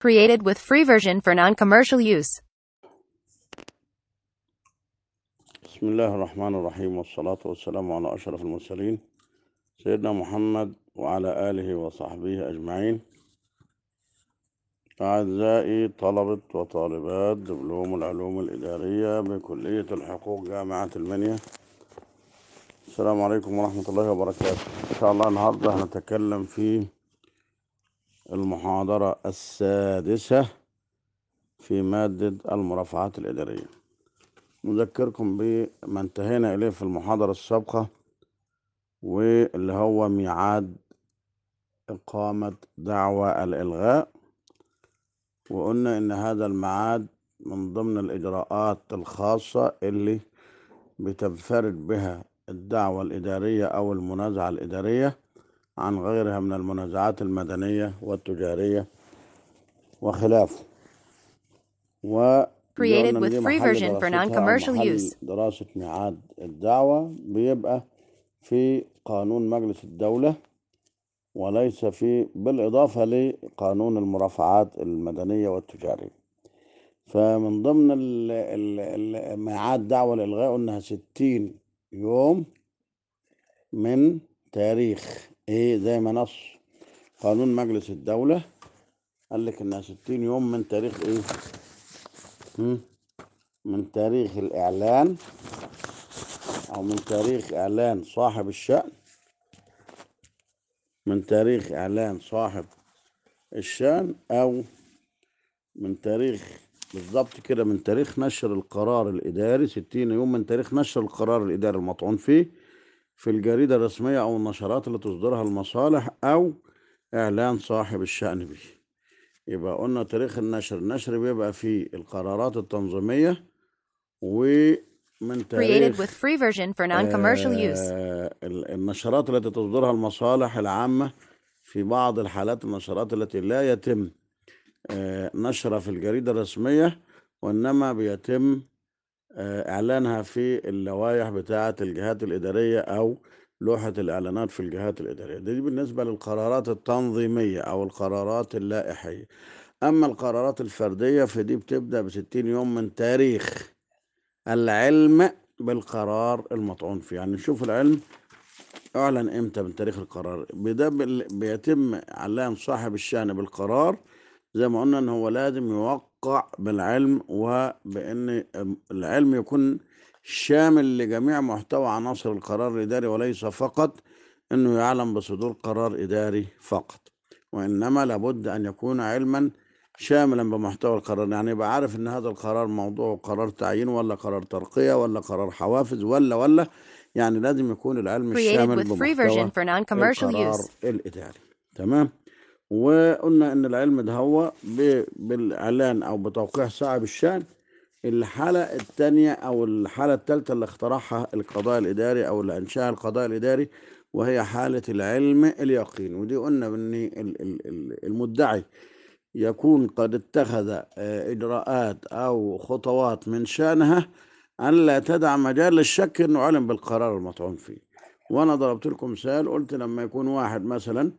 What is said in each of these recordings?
Created with free version for non-commercial use. بسم الله الرحمن الرحيم والصلاة والسلام على أشرف المرسلين سيدنا محمد وعلى آله وصحبه أجمعين أعزائي طلبة وطالبات دبلوم العلوم الإدارية بكلية الحقوق جامعة المنيا السلام عليكم ورحمة الله وبركاته إن شاء الله النهاردة هنتكلم في المحاضرة السادسة في مادة المرافعات الإدارية نذكركم بما انتهينا إليه في المحاضرة السابقة واللي هو ميعاد إقامة دعوى الإلغاء وقلنا إن هذا الميعاد من ضمن الإجراءات الخاصة اللي بتنفرد بها الدعوة الإدارية أو المنازعة الإدارية عن غيرها من المنازعات المدنية والتجارية وخلافه و Created قلنا إن with دي free محل version for دراستها أو non-commercial محل use. دراسة ميعاد الدعوة بيبقى في قانون مجلس الدولة وليس في بالإضافة لقانون المرافعات المدنية والتجارية فمن ضمن ال- ال- ال- ميعاد دعوة الإلغاء إنها 60 يوم من تاريخ إيه زي ما نص قانون مجلس الدولة قال لك إنها 60 يوم من تاريخ إيه؟ هم؟ من تاريخ الإعلان أو من تاريخ إعلان صاحب الشأن من تاريخ إعلان صاحب الشأن أو من تاريخ بالضبط كده من تاريخ نشر القرار الإداري 60 يوم من تاريخ نشر القرار الإداري المطعون فيه في الجريدة الرسمية أو النشرات اللي تصدرها المصالح أو إعلان صاحب الشأن به يبقى قلنا تاريخ النشر النشر بيبقى فيه القرارات التنظيمية ومن Created تاريخ with free version for non-commercial use. آه، ال- النشرات التي تصدرها المصالح العامة في بعض الحالات النشرات التي لا يتم آه، نشرها في الجريدة الرسمية وإنما بيتم آه، إعلانها في اللوائح بتاعة الجهات الإدارية أو لوحة الإعلانات في الجهات الإدارية دي بالنسبة للقرارات التنظيمية أو القرارات اللائحية أما القرارات الفردية فدي بتبدأ بستين يوم من تاريخ العلم بالقرار المطعون فيه يعني نشوف العلم اعلن امتى من تاريخ القرار بده بال- بيتم اعلان صاحب الشأن بالقرار زي ما قلنا ان هو لازم يوقع بالعلم وبان العلم يكون شامل لجميع محتوى عناصر القرار الاداري وليس فقط انه يعلم بصدور قرار اداري فقط وانما لابد ان يكون علما شاملا بمحتوى القرار يعني يبقى عارف ان هذا القرار موضوع قرار تعيين ولا قرار ترقية ولا قرار حوافز ولا ولا يعني لازم يكون العلم Created الشامل with free version بمحتوى for non-commercial القرار use. الإداري تمام وقلنا ان العلم ده هو ب- بالاعلان او بتوقيع صاحب الشأن الحالة الثانية او الحالة الثالثة اللي اخترعها القضاء الاداري او اللي انشاها القضاء الاداري وهي حالة العلم اليقين ودي قلنا ان ال- ال- ال- المدعي يكون قد اتخذ آه، اجراءات او خطوات من شأنها ان لا تدع مجال للشك انه علم بالقرار المطعون فيه وانا ضربت لكم مثال قلت لما يكون واحد مثلا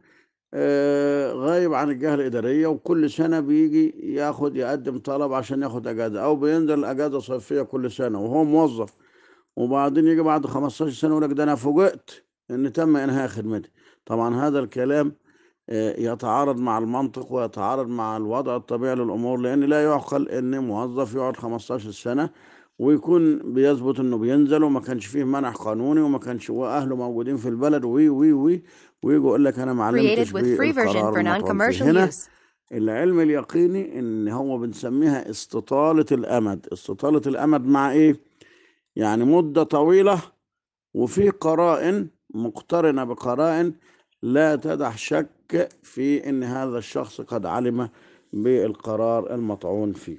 آه، غايب عن الجهة الإدارية وكل سنة بيجي ياخد يقدم طلب عشان ياخد أجازة أو بينزل أجازة صيفية كل سنة وهو موظف وبعدين يجي بعد 15 سنة يقول لك ده أنا فوجئت إن تم إنهاء خدمتي طبعا هذا الكلام آه، يتعارض مع المنطق ويتعارض مع الوضع الطبيعي للأمور لأن لا يعقل إن موظف يقعد 15 سنة ويكون بيثبت إنه بينزل وما كانش فيه منع قانوني وما كانش وأهله موجودين في البلد وي وي وي ويجي يقول لك أنا ما علمتش Created with free version بالقرار for المطعون فيه non-commercial هنا use. العلم اليقيني ان هو بنسميها استطالة الامد استطالة الامد مع ايه يعني مدة طويلة وفي قرائن مقترنة بقرائن لا تدع شك في ان هذا الشخص قد علم بالقرار المطعون فيه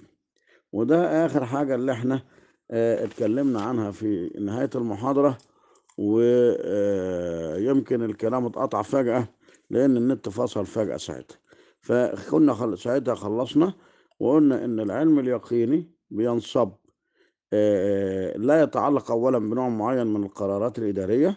وده اخر حاجة اللي احنا اه اتكلمنا عنها في نهاية المحاضرة ويمكن الكلام اتقطع فجأة لان النت فصل فجأة ساعتها فكنا خل... ساعتها خلصنا وقلنا ان العلم اليقيني بينصب آه، لا يتعلق اولا بنوع معين من القرارات الاداريه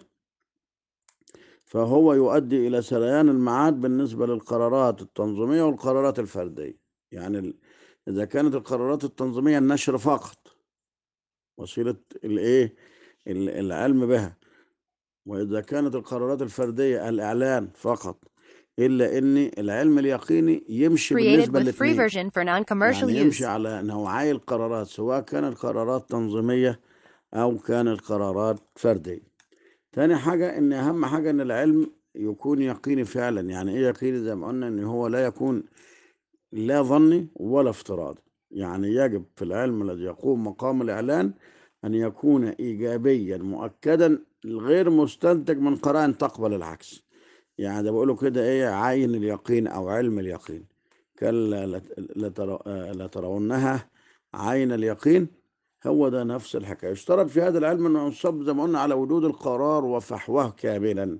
فهو يؤدي الى سريان الميعاد بالنسبه للقرارات التنظيميه والقرارات الفرديه يعني ال- إذا كانت القرارات التنظيمية النشر فقط وسيلة الإيه ال- العلم بها وإذا كانت القرارات الفردية الإعلان فقط إلا إن العلم اليقيني يمشي Created بالنسبة with free للاثنين version for non-commercial يعني يمشي use. على نوعي القرارات سواء كانت قرارات تنظيمية أو كانت قرارات فردية تاني حاجة إن أهم حاجة إن العلم يكون يقيني فعلا يعني إيه يقيني زي ما قلنا إن هو لا يكون لا ظني ولا افتراضي يعني يجب في العلم الذي يقوم مقام الإعلان أن يكون إيجابيا مؤكدا غير مستنتج من قرائن تقبل العكس يعني ده بيقولوا كده إيه عين اليقين أو علم اليقين كلا لت- لتر- آه، لترونها عين اليقين هو ده نفس الحكاية يشترط في هذا العلم أنه ينصب زي ما قلنا على وجود القرار وفحوه كاملا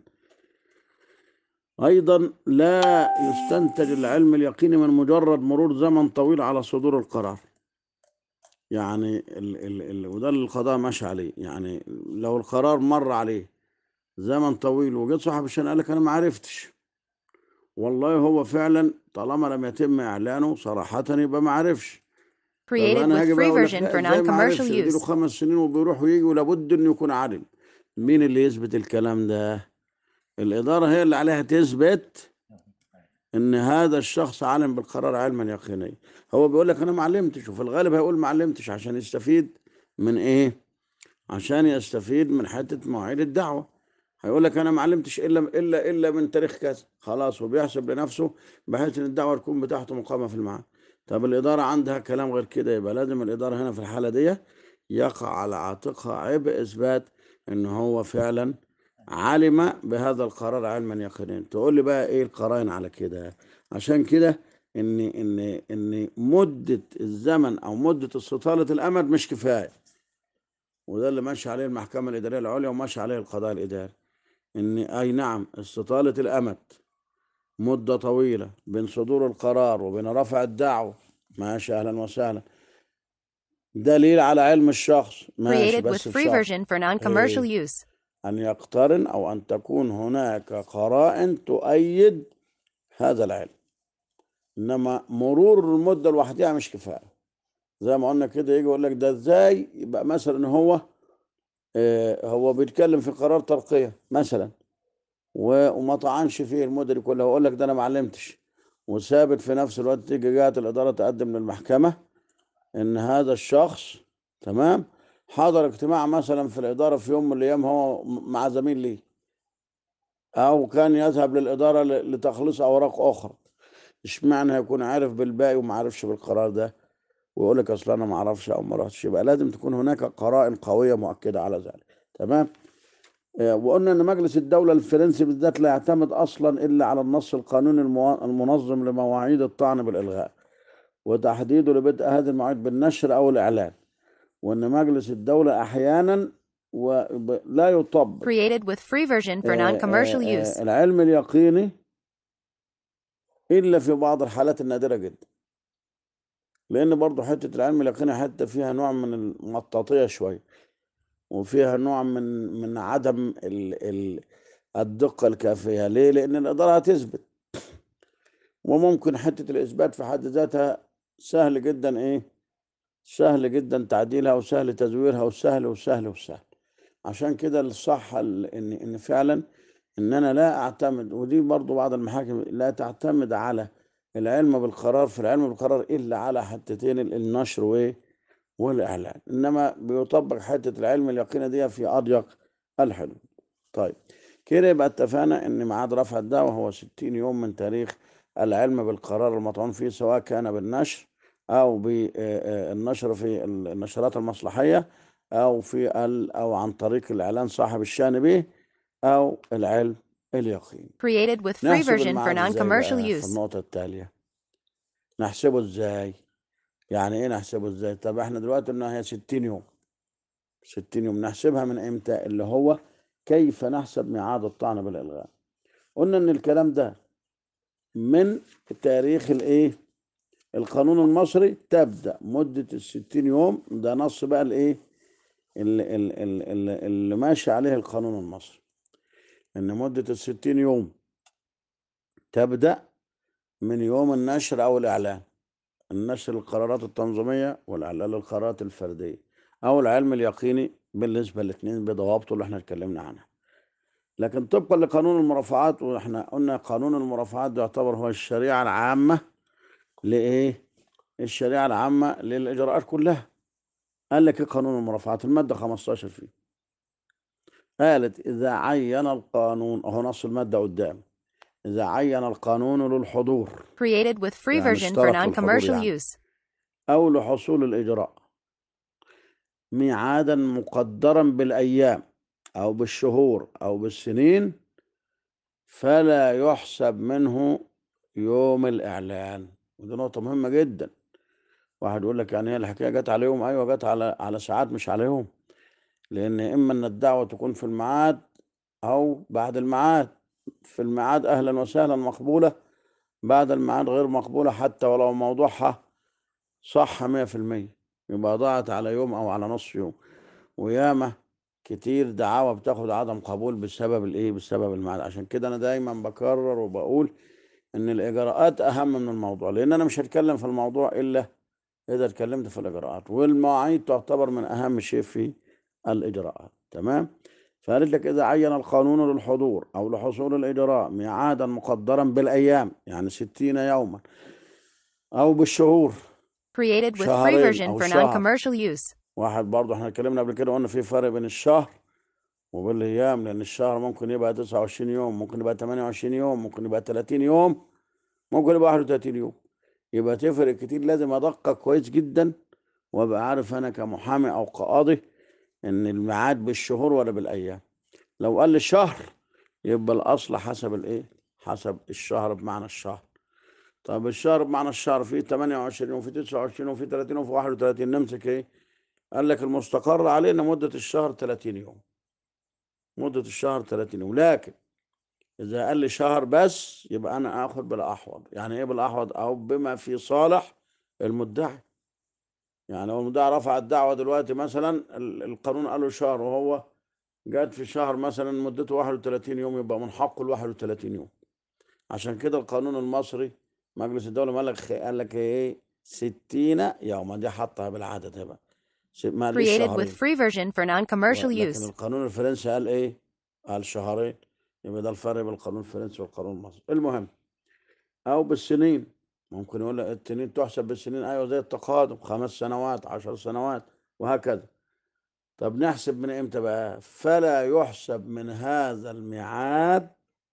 أيضا لا يستنتج العلم اليقيني من مجرد مرور زمن طويل على صدور القرار يعني ال ال ال وده اللي القضاء ماشي عليه يعني لو القرار مر عليه زمن طويل وجيت صاحب الشأن قال لك أنا ما عرفتش والله هو فعلا طالما لم يتم إعلانه صراحة يبقى ما عرفش طب Created أنا with هاجي بقى free أقول لك version لا for إزاي ما عرفش non-commercial يديله use. خمس سنين وبيروح ويجي ولابد إنه يكون عالم مين اللي يثبت الكلام ده؟ الإدارة هي اللي عليها تثبت ان هذا الشخص عالم بالقرار علما يقينيا هو بيقول لك انا ما علمتش وفي الغالب هيقول ما علمتش عشان يستفيد من ايه عشان يستفيد من حته مواعيد الدعوه هيقول لك انا ما علمتش الا الا الا من تاريخ كذا خلاص وبيحسب لنفسه بحيث ان الدعوه تكون بتاعته مقامه في الميعاد طب الاداره عندها كلام غير كده يبقى لازم الاداره هنا في الحاله دي يقع على عاتقها عبء اثبات ان هو فعلا علم بهذا القرار علما يقينا تقول لي بقى ايه القرائن على كده عشان كده ان ان ان مده الزمن او مده استطاله الامد مش كفايه وده اللي ماشي عليه المحكمه الاداريه العليا وماشي عليه القضاء الاداري ان اي نعم استطاله الامد مده طويله بين صدور القرار وبين رفع الدعوه ماشي اهلا وسهلا دليل على علم الشخص ماشي Created with بس free بشرط version for non-commercial ايه use. أن يقترن أو أن تكون هناك قرائن تؤيد هذا العلم إنما مرور المدة لوحدها مش كفاية زي ما قلنا كده يجي يقول لك ده إزاي يبقى مثلا هو آه هو بيتكلم في قرار ترقية مثلا و- وما طعنش فيه المدة دي كلها ويقول لك ده أنا ما علمتش وثابت في نفس الوقت تيجي جهة الإدارة تقدم للمحكمة إن هذا الشخص تمام حضر اجتماع مثلا في الإدارة في يوم من الأيام هو مع زميل ليه أو كان يذهب للإدارة ل- لتخليص أوراق أخرى اشمعنى هيكون عارف بالباقي وما عارفش بالقرار ده ويقول لك أصل أنا ما أعرفش أو ما رحتش يبقى لازم تكون هناك قرائن قوية مؤكدة على ذلك تمام آه، وقلنا ان مجلس الدولة الفرنسي بالذات لا يعتمد اصلا الا على النص القانوني المو- المنظم لمواعيد الطعن بالالغاء وتحديده لبدء هذه المواعيد بالنشر او الاعلان وان مجلس الدولة احيانا وب- لا يطبق Created with free version for آه، non-commercial آه، use. آه، العلم اليقيني الا في بعض الحالات النادرة جدا لان برضو حتة العلم اليقيني حتى فيها نوع من المطاطية شوية وفيها نوع من من عدم ال ال الدقة الكافية ليه؟ لأن الإدارة هتثبت وممكن حتة الإثبات في حد ذاتها سهل جدا إيه؟ سهل جدا تعديلها وسهل تزويرها وسهل وسهل وسهل عشان كده الصح ال- إن إن فعلا إن أنا لا أعتمد ودي برضو بعض المحاكم لا تعتمد على العلم بالقرار في العلم بالقرار إلا على حتتين ال- النشر وإيه؟ والإعلان إنما بيطبق حتة العلم اليقيني دي في أضيق الحدود طيب كده يبقى اتفقنا ان ميعاد رفع الدعوة هو 60 يوم من تاريخ العلم بالقرار المطعون فيه سواء كان بالنشر او بالنشر في النشرات المصلحية او في ال او عن طريق الاعلان صاحب الشأن به او العلم اليقين Created with free نحسب version for الميعاد ازاي non-commercial بقى في use. النقطة التالية نحسبه ازاي يعني ايه نحسبه ازاي طب احنا دلوقتي قلنا هي 60 يوم 60 يوم نحسبها من امتى اللي هو كيف نحسب ميعاد الطعن بالالغاء قلنا ان الكلام ده من تاريخ الايه القانون المصري تبدا مده الستين يوم ده نص بقى الايه اللي, اللي, اللي, اللي ماشي عليه القانون المصري ان مده الستين يوم تبدا من يوم النشر او الاعلان النشر القرارات التنظيمية والإعلان للقرارات الفردية أو العلم اليقيني بالنسبة للاثنين بضوابطه اللي احنا اتكلمنا عنها لكن طبقا لقانون المرافعات واحنا قلنا قانون المرافعات ده يعتبر هو الشريعة العامة لإيه؟ الشريعة العامة للإجراءات كلها قال لك إيه قانون المرافعات المادة 15 فيه قالت إذا عين القانون أهو نص المادة قدام إذا عين القانون للحضور Created with free يعني version for اشترط في الحضور non-commercial يعني use. أو لحصول الإجراء ميعادا مقدرا بالأيام أو بالشهور أو بالسنين فلا يحسب منه يوم الإعلان ودي نقطة مهمة جدا واحد يقول لك يعني هي الحكاية جت على يوم أيوة جت على على ساعات مش على يوم لأن إما أن الدعوة تكون في الميعاد أو بعد الميعاد في الميعاد أهلا وسهلا مقبولة بعد الميعاد غير مقبولة حتى ولو موضوعها صح مية في المية يبقى ضاعت على يوم أو على نص يوم وياما كتير دعاوى بتاخد عدم قبول بسبب الايه بسبب الميعاد عشان كده انا دايما بكرر وبقول ان الاجراءات اهم من الموضوع لان انا مش هتكلم في الموضوع الا اذا اتكلمت في الاجراءات والمواعيد تعتبر من اهم شيء في الاجراءات تمام فقالت لك اذا عين القانون للحضور او لحصول الاجراء ميعادا مقدرا بالايام يعني ستين يوما او بالشهور Created with free شهرين version او for شهر non-commercial use. واحد برضه احنا اتكلمنا قبل كده قلنا في فرق بين الشهر وبالايام لان الشهر ممكن يبقى 29 يوم ممكن يبقى 28 يوم ممكن يبقى 30 يوم ممكن يبقى 31 يوم يبقى تفرق كتير لازم ادقق كويس جدا وابقى عارف انا كمحامي او كقاضي ان الميعاد بالشهور ولا بالايام لو قال لي شهر يبقى الاصل حسب الايه حسب الشهر بمعنى الشهر طب الشهر بمعنى الشهر فيه 28 وفي 29 وفي 30 وفي 31 نمسك ايه قال لك المستقر عليه ان مدة الشهر 30 يوم مدة الشهر 30 يوم لكن إذا قال لي شهر بس يبقى أنا آخد بالأحوط يعني إيه بالأحوط أو بما في صالح المدعي يعني لو المدعي رفع الدعوة دلوقتي مثلا ال- القانون قال له شهر وهو جات في شهر مثلا مدته 31 يوم يبقى من حقه ال 31 يوم عشان كده القانون المصري مجلس الدولة قال لك قال لك إيه 60 يوما دي حطها بالعدد هبقى س- ما قاليش Created شهرين with free version for non-commercial لكن use. القانون الفرنسي قال ايه؟ قال شهرين يبقى ده الفرق بين القانون الفرنسي والقانون المصري المهم او بالسنين ممكن يقول لك السنين تحسب بالسنين ايوه زي التقادم خمس سنوات عشر سنوات وهكذا طب نحسب من امتى بقى؟ فلا يحسب من هذا الميعاد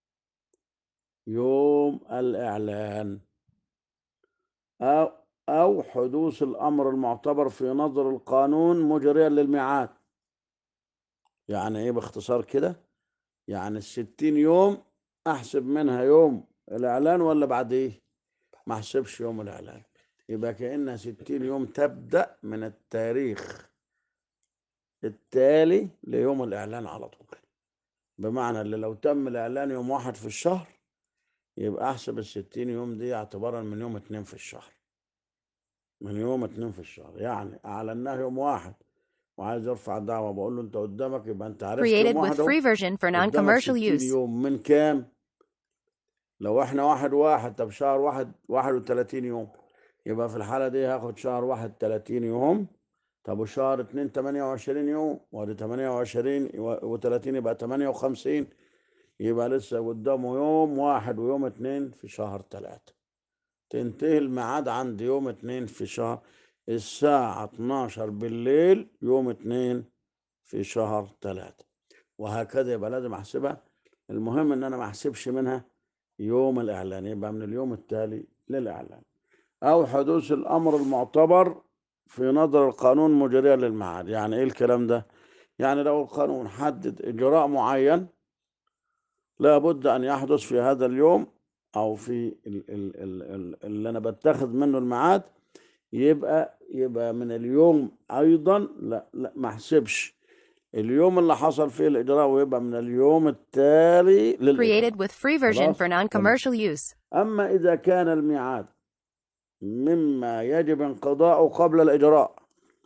يوم الاعلان او او حدوث الامر المعتبر في نظر القانون مجريا للميعاد يعني ايه باختصار كده يعني الستين يوم احسب منها يوم الاعلان ولا بعد ايه ما احسبش يوم الاعلان يبقى كأنها ستين يوم تبدأ من التاريخ التالي ليوم الاعلان على طول بمعنى اللي لو تم الاعلان يوم واحد في الشهر يبقى احسب الستين يوم دي اعتبارا من يوم اتنين في الشهر من يوم اتنين في الشهر يعني اعلناه يوم واحد وعايز يرفع الدعوة بقول له انت قدامك يبقى انت عرفت Created يوم with واحد اهو free version for قدامك non-commercial 60 use. يوم من كام؟ لو احنا واحد واحد طب شهر واحد واحد وتلاتين يوم يبقى في الحالة دي هاخد شهر واحد تلاتين يوم طب وشهر اتنين تمانية وعشرين يوم وادي تمانية وعشرين وتلاتين يبقى تمانية وخمسين يبقى لسه قدامه يوم واحد ويوم اتنين في شهر تلاتة تنتهي الميعاد عند يوم اتنين في شهر الساعة 12 بالليل يوم اتنين في شهر تلاتة وهكذا يبقى لازم احسبها المهم ان انا ما احسبش منها يوم الاعلان يبقى من اليوم التالي للاعلان او حدوث الامر المعتبر في نظر القانون مجريا للميعاد يعني ايه الكلام ده يعني لو القانون حدد اجراء معين لابد ان يحدث في هذا اليوم او في ال- ال- ال- ال- اللي انا بتخذ منه الميعاد يبقى يبقى من اليوم ايضا لا لا ما احسبش اليوم اللي حصل فيه الاجراء ويبقى من اليوم التالي للاجراء Created with free version خلاص for تمام non-commercial use. اما اذا كان الميعاد مما يجب انقضاؤه قبل الاجراء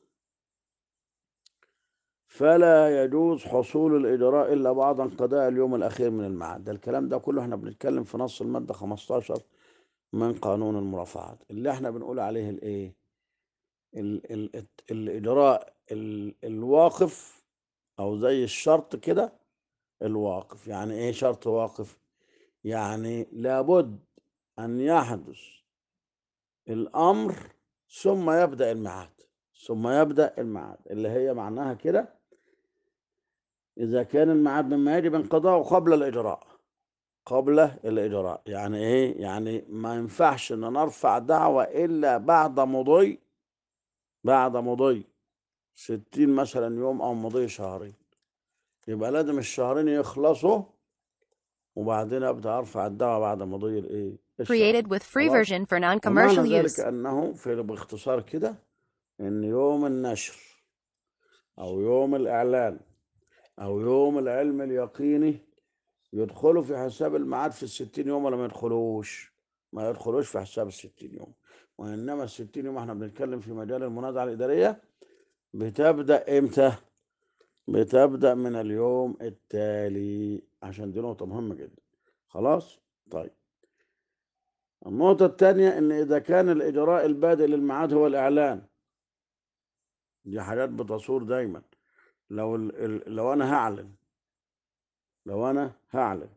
فلا يجوز حصول الإجراء إلا بعد انقضاء اليوم الأخير من الميعاد ده الكلام ده كله احنا بنتكلم في نص المادة 15 من قانون المرافعات اللي احنا بنقول عليه الايه ال- ال- الت- الاجراء ال- الواقف او زي الشرط كده الواقف يعني ايه شرط واقف يعني لابد ان يحدث الامر ثم يبدا الميعاد ثم يبدا الميعاد اللي هي معناها كده اذا كان الميعاد مما يجب انقضاؤه قبل الاجراء قبل الاجراء يعني ايه يعني ما ينفعش ان نرفع دعوة الا بعد مضي بعد مضي ستين مثلا يوم او مضي شهرين يبقى لازم الشهرين يخلصوا وبعدين ابدا ارفع الدعوة بعد مضي الايه الشهرين Created with free خلاص version for ومعنى non-commercial ذلك use. انه في باختصار كده ان يوم النشر او يوم الاعلان او يوم العلم اليقيني يدخلوا في حساب الميعاد في الستين يوم ولا ما يدخلوش ما يدخلوش في حساب الستين يوم وإنما الستين يوم احنا بنتكلم في مجال المنازعة الإدارية بتبدأ إمتى؟ بتبدأ من اليوم التالي عشان دي نقطة مهمة جدا خلاص؟ طيب النقطة الثانية إن إذا كان الإجراء البادئ للميعاد هو الإعلان دي حاجات بتصور دايما لو ال... ال- لو أنا هعلن لو أنا هعلن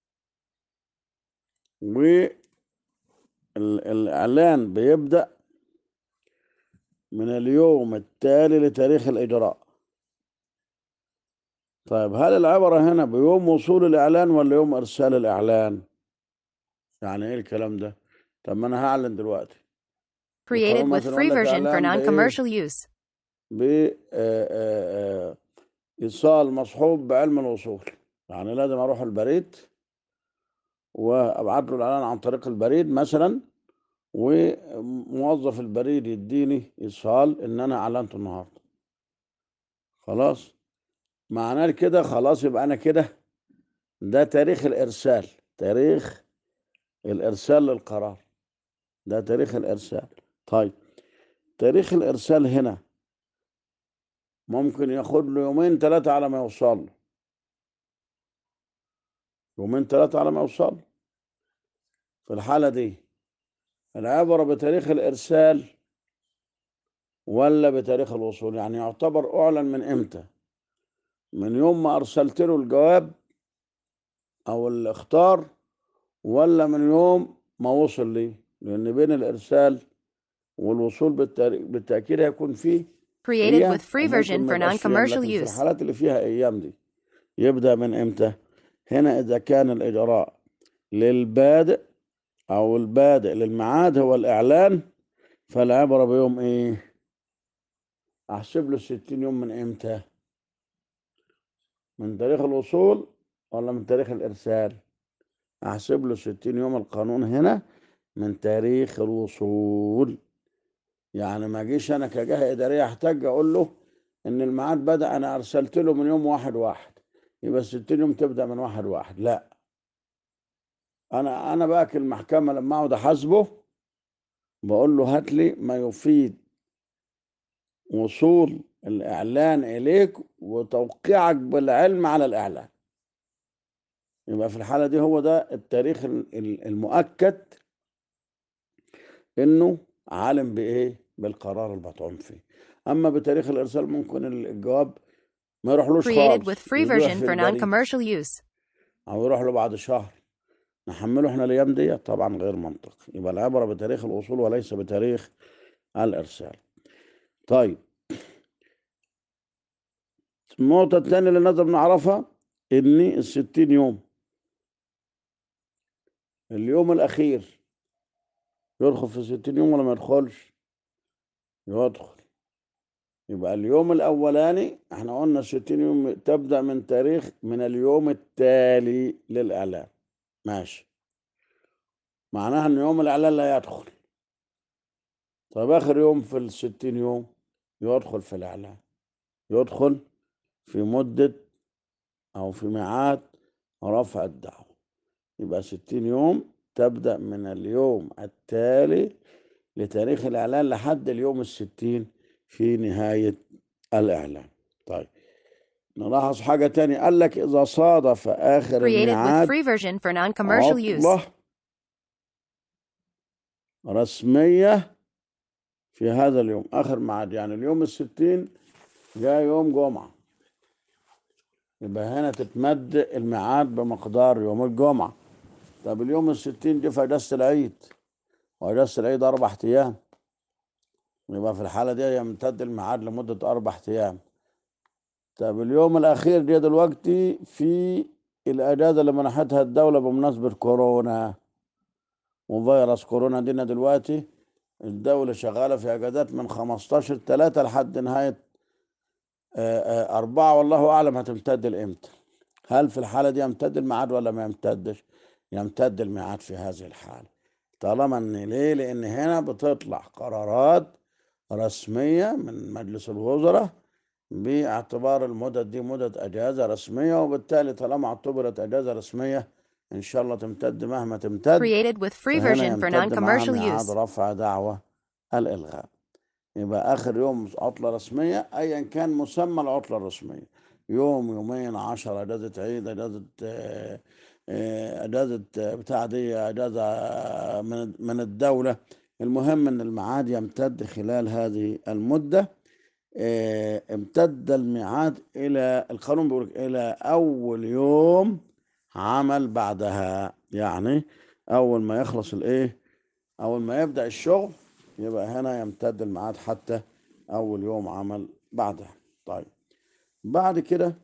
والإعلان بيبدأ من اليوم التالي لتاريخ الإجراء طيب هل العبرة هنا بيوم وصول الإعلان ولا يوم إرسال الإعلان؟ يعني إيه الكلام ده؟ طب ما أنا هعلن دلوقتي Created القانون with مثلا free يقول لك version for إعلان بإيه؟ non-commercial use. بإيصال مصحوب بعلم الوصول يعني لازم أروح البريد وأبعت له الإعلان عن طريق البريد مثلا وموظف البريد يديني إيصال إن أنا أعلنت النهاردة خلاص معناه كده خلاص يبقى أنا كده ده تاريخ الإرسال تاريخ الإرسال للقرار ده تاريخ الإرسال طيب تاريخ الإرسال هنا ممكن ياخد له يومين ثلاثة على ما يوصل له يومين ثلاثة على ما يوصل له في الحالة دي العبرة بتاريخ الإرسال ولا بتاريخ الوصول يعني يعتبر أعلن من إمتى من يوم ما أرسلت له الجواب أو الاختار ولا من يوم ما وصل لي لأن بين الإرسال والوصول بالتار- بالتأكيد هيكون فيه Created أيام with free وممكن version ما for يبقاش فيه أيام non-commercial لكن في use. الحالات اللي فيها أيام دي يبدأ من إمتى هنا إذا كان الإجراء للبادئ أو البادئ للميعاد هو الإعلان فالعبرة بيوم إيه أحسب له الستين يوم من إمتى من تاريخ الوصول ولا من تاريخ الإرسال أحسب له الستين يوم القانون هنا من تاريخ الوصول يعني ما أجيش أنا كجهة إدارية أحتاج أقول له إن الميعاد بدأ أنا أرسلت له من يوم واحد واحد يبقى الستين يوم تبدأ من واحد واحد لا أنا أنا بقى المحكمة لما أقعد أحاسبه بقول له هات لي ما يفيد وصول الإعلان إليك وتوقيعك بالعلم على الإعلان يبقى في الحالة دي هو ده التاريخ ال- ال- المؤكد إنه عالم بإيه بالقرار المطعون فيه أما بتاريخ الإرسال ممكن الجواب ما يروحلوش Created with خالص free يروح version في for البريد non-commercial use. أو يروح له بعد شهر نحمله احنا الأيام دي طبعا غير منطقي يبقى العبرة بتاريخ الوصول وليس بتاريخ الإرسال طيب النقطة الثانية اللي لازم نعرفها إن الستين يوم اليوم الأخير يدخل في ستين يوم ولا ما يدخلش؟ يدخل يبقى اليوم الأولاني احنا قلنا ستين يوم تبدأ من تاريخ من اليوم التالي للإعلان ماشي معناها إن يوم الإعلان لا يدخل طيب آخر يوم في الستين يوم يدخل في الإعلان يدخل في مدة أو في ميعاد رفع الدعوة يبقى ستين يوم تبدأ من اليوم التالي لتاريخ الإعلان لحد اليوم الستين في نهاية الإعلان طيب نلاحظ حاجة تانية قال لك إذا صادف آخر Created with الميعاد free version for non-commercial use. عطلة رسمية في هذا اليوم آخر ميعاد يعني اليوم الستين جاء يوم جمعة يبقى هنا تتمد الميعاد بمقدار يوم الجمعة طب اليوم الستين دي في أجازة العيد وأجازة العيد أربع أيام يبقى في الحالة دي يمتد الميعاد لمدة أربع أيام طب اليوم الأخير دي دلوقتي في الأجازة اللي منحتها الدولة بمناسبة كورونا وفيروس كورونا دينا دلوقتي الدولة شغالة في أجازات من 15 3 لحد نهاية آه، آه، أربعة والله أعلم هتمتد لإمتى هل في الحالة دي يمتد الميعاد ولا ما يمتدش يمتد الميعاد في هذه الحالة طالما ان ليه لان هنا بتطلع قرارات رسمية من مجلس الوزراء باعتبار المدد دي مدد اجازة رسمية وبالتالي طالما اعتبرت اجازة رسمية ان شاء الله تمتد مهما تمتد Created with free فهنا version for يمتد معاها non-commercial ميعاد use. رفع دعوة الإلغاء يبقى آخر يوم عطلة رسمية أيا كان مسمى العطلة الرسمية يوم يومين عشرة أجازة عيد أجازة آه، آه، أجازة آه، بتاع دي أجازة آه، من من الدولة المهم أن الميعاد يمتد خلال هذه المدة آه، امتد الميعاد إلى القانون بيقول إلى أول يوم عمل بعدها يعني أول ما يخلص الإيه أول ما يبدأ الشغل يبقى هنا يمتد الميعاد حتى أول يوم عمل بعدها طيب بعد كده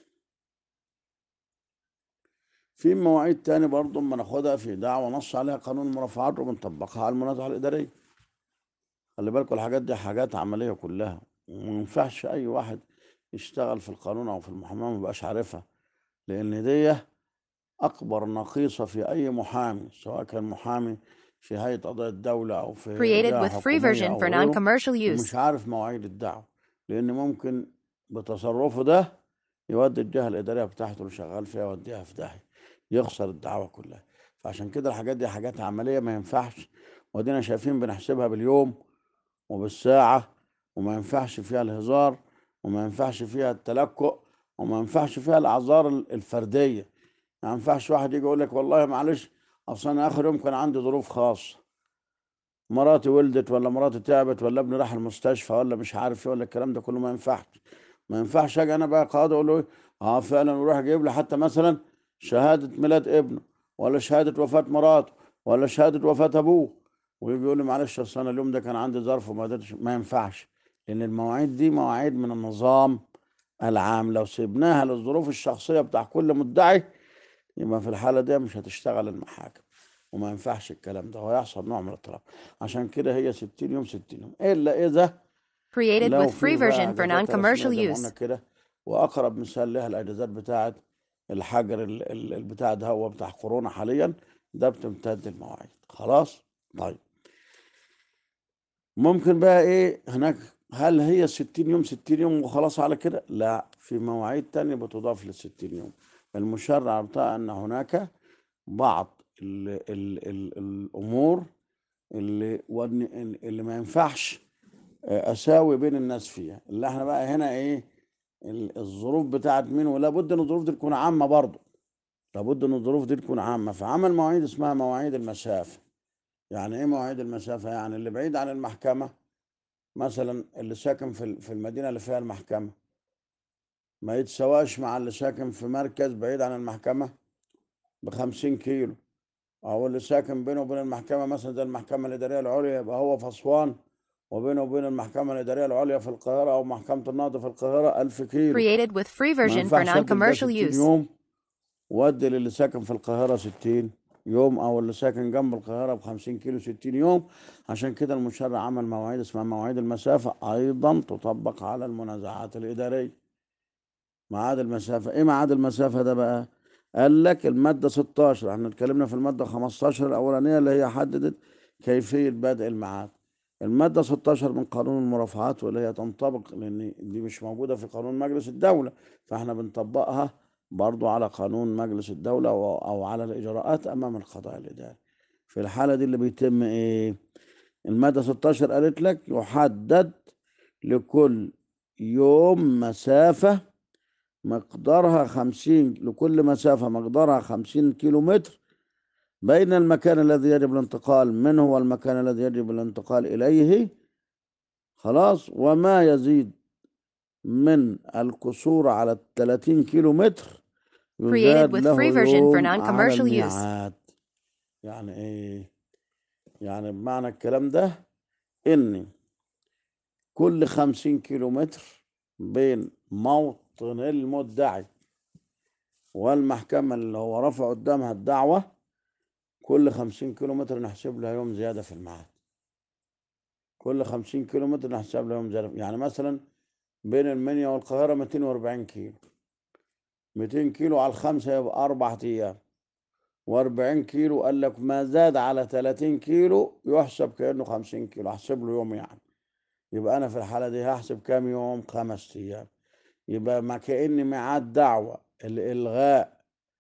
في مواعيد تاني برضه اما ناخدها في دعوة نص عليها قانون المرافعات وبنطبقها على المنازعة الإدارية خلي بالكم الحاجات دي حاجات عملية كلها وما ينفعش أي واحد يشتغل في القانون أو في المحاماة ما يبقاش عارفها لأن دي أكبر نقيصة في أي محامي سواء كان محامي في هيئة قضاء الدولة أو في Created جهة with free حكومية version أو for غيره non-commercial use. ومش عارف مواعيد الدعوة لأن ممكن بتصرفه ده يودي الجهة الإدارية بتاعته اللي شغال فيها يوديها في داهية يخسر الدعوة كلها فعشان كده الحاجات دي حاجات عملية ما ينفعش ودينا شايفين بنحسبها باليوم وبالساعة وما ينفعش فيها الهزار وما ينفعش فيها التلكؤ وما ينفعش فيها الأعذار ال- الفردية ما ينفعش واحد يجي يقول لك والله معلش أصل أنا آخر يوم كان عندي ظروف خاصة مراتي ولدت ولا مراتي تعبت ولا ابني راح المستشفى ولا مش عارف ايه ولا الكلام ده كله ما ينفعش ما ينفعش اجي انا بقى قاضي اقول له إيه؟ اه فعلا ويروح يجيب لي حتى مثلا شهاده ميلاد ابنه ولا شهاده وفاه مراته ولا شهاده وفاه ابوه ويجي يقول لي معلش اصل انا اليوم ده كان عندي ظرف وما قدرتش ما ينفعش لان المواعيد دي مواعيد من النظام العام لو سيبناها للظروف الشخصيه بتاع كل مدعي يبقى في الحاله دي مش هتشتغل المحاكم وما ينفعش الكلام ده ويحصل نوع من الاضطراب عشان كده هي 60 يوم 60 يوم الا اذا Created لو with free في بقى version for اجازات رسميه non-commercial زي ما قلنا use. كده واقرب مثال لها الاجازات بتاعه الحجر ال- ال- البتاع ده هو بتاع كورونا حاليا ده بتمتد المواعيد خلاص طيب ممكن بقى ايه هناك هل هي 60 يوم 60 يوم وخلاص على كده لا في مواعيد تانية بتضاف لل 60 يوم المشرع بتاع ان هناك بعض ال ال ال الامور اللي ودن- اللي ما ينفعش اساوي بين الناس فيها اللي احنا بقى هنا ايه ال- الظروف بتاعت مين ولا بد ان الظروف دي تكون عامه برضه لابد ان الظروف دي تكون عامه فعمل مواعيد اسمها مواعيد المسافه يعني ايه مواعيد المسافه يعني اللي بعيد عن المحكمه مثلا اللي ساكن في ال- في المدينه اللي فيها المحكمه ما يتساواش مع اللي ساكن في مركز بعيد عن المحكمه بخمسين كيلو أو اللي ساكن بينه وبين المحكمة مثلا زي المحكمة الإدارية العليا يبقى هو في أسوان وبينه وبين المحكمة الإدارية العليا في القاهرة أو محكمة النهضة في القاهرة ألف كيلو Created with free ما version for ينفعش أدي ده non-commercial 60 use. يوم وأدي للي ساكن في القاهرة 60 يوم أو اللي ساكن جنب القاهرة ب 50 كيلو 60 يوم عشان كده المشرع عمل مواعيد اسمها مواعيد المسافة أيضا تطبق على المنازعات الإدارية ميعاد المسافة ايه ميعاد المسافة ده بقى قال لك المادة 16 احنا اتكلمنا في المادة 15 الأولانية اللي هي حددت كيفية بدء الميعاد المادة 16 من قانون المرافعات واللي هي تنطبق لأن دي مش موجودة في قانون مجلس الدولة فاحنا بنطبقها برضو على قانون مجلس الدولة أو أو على الإجراءات أمام القضاء الإداري في الحالة دي اللي بيتم ايه المادة 16 قالت لك يحدد لكل يوم مسافة مقدارها خمسين لكل مسافة مقدارها خمسين كيلو متر بين المكان الذي يجب الانتقال منه والمكان الذي يجب الانتقال إليه خلاص وما يزيد من الكسور على الثلاثين كيلو متر Created يزاد with له free version for يوم على non-commercial use. الميعاد يعني ايه يعني بمعنى الكلام ده ان كل خمسين كيلو متر بين موطن المدعي والمحكمة اللي هو رفع قدامها الدعوة كل خمسين كيلو متر نحسب لها يوم زيادة في الميعاد كل خمسين كيلو متر نحسب لها يوم زيادة يعني مثلا بين المنيا والقاهرة 240 كيلو 200 كيلو على الخمسة يبقى أربع أيام و40 كيلو قال لك ما زاد على 30 كيلو يحسب كأنه 50 كيلو أحسب له يوم يعني يبقى أنا في الحالة دي هحسب كام يوم خمس أيام يبقى ما كأن ميعاد دعوة الإلغاء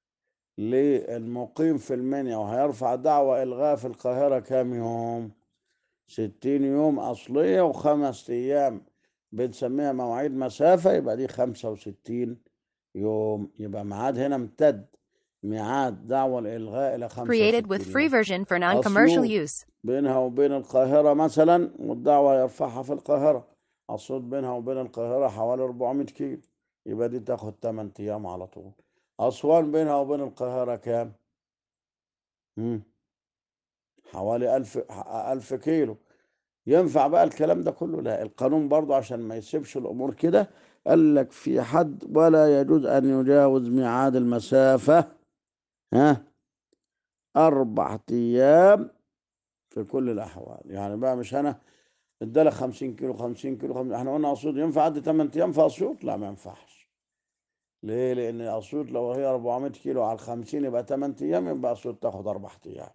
للمقيم في المنيا وهيرفع دعوة إلغاء في القاهرة كام يوم ستين يوم أصلية وخمس أيام بنسميها مواعيد مسافة يبقى دي خمسة وستين يوم يبقى ميعاد هنا امتد ميعاد دعوة الإلغاء إلى خمسة Created with وستين free يوم version for non-commercial أسيوط use. بينها وبين القاهرة مثلا والدعوة يرفعها في القاهرة الصوت بينها وبين القاهرة حوالي 400 كيلو يبقى دي تاخد 8 أيام على طول أسوان بينها وبين القاهرة كام؟ مم. حوالي 1000 1000 كيلو ينفع بقى الكلام ده كله لا القانون برضه عشان ما يسيبش الأمور كده قال لك في حد ولا يجوز أن يجاوز ميعاد المسافة ها أربع أيام في كل الأحوال يعني بقى مش أنا ادالك 50 كيلو 50 كيلو 50 احنا قلنا أسيوط ينفع عدي 8 أيام في أسيوط؟ لا ما ينفعش ليه؟ لأن أسيوط لو هي 400 كيلو على 50 يبقى 8 أيام يبقى أسيوط تاخد أربع أيام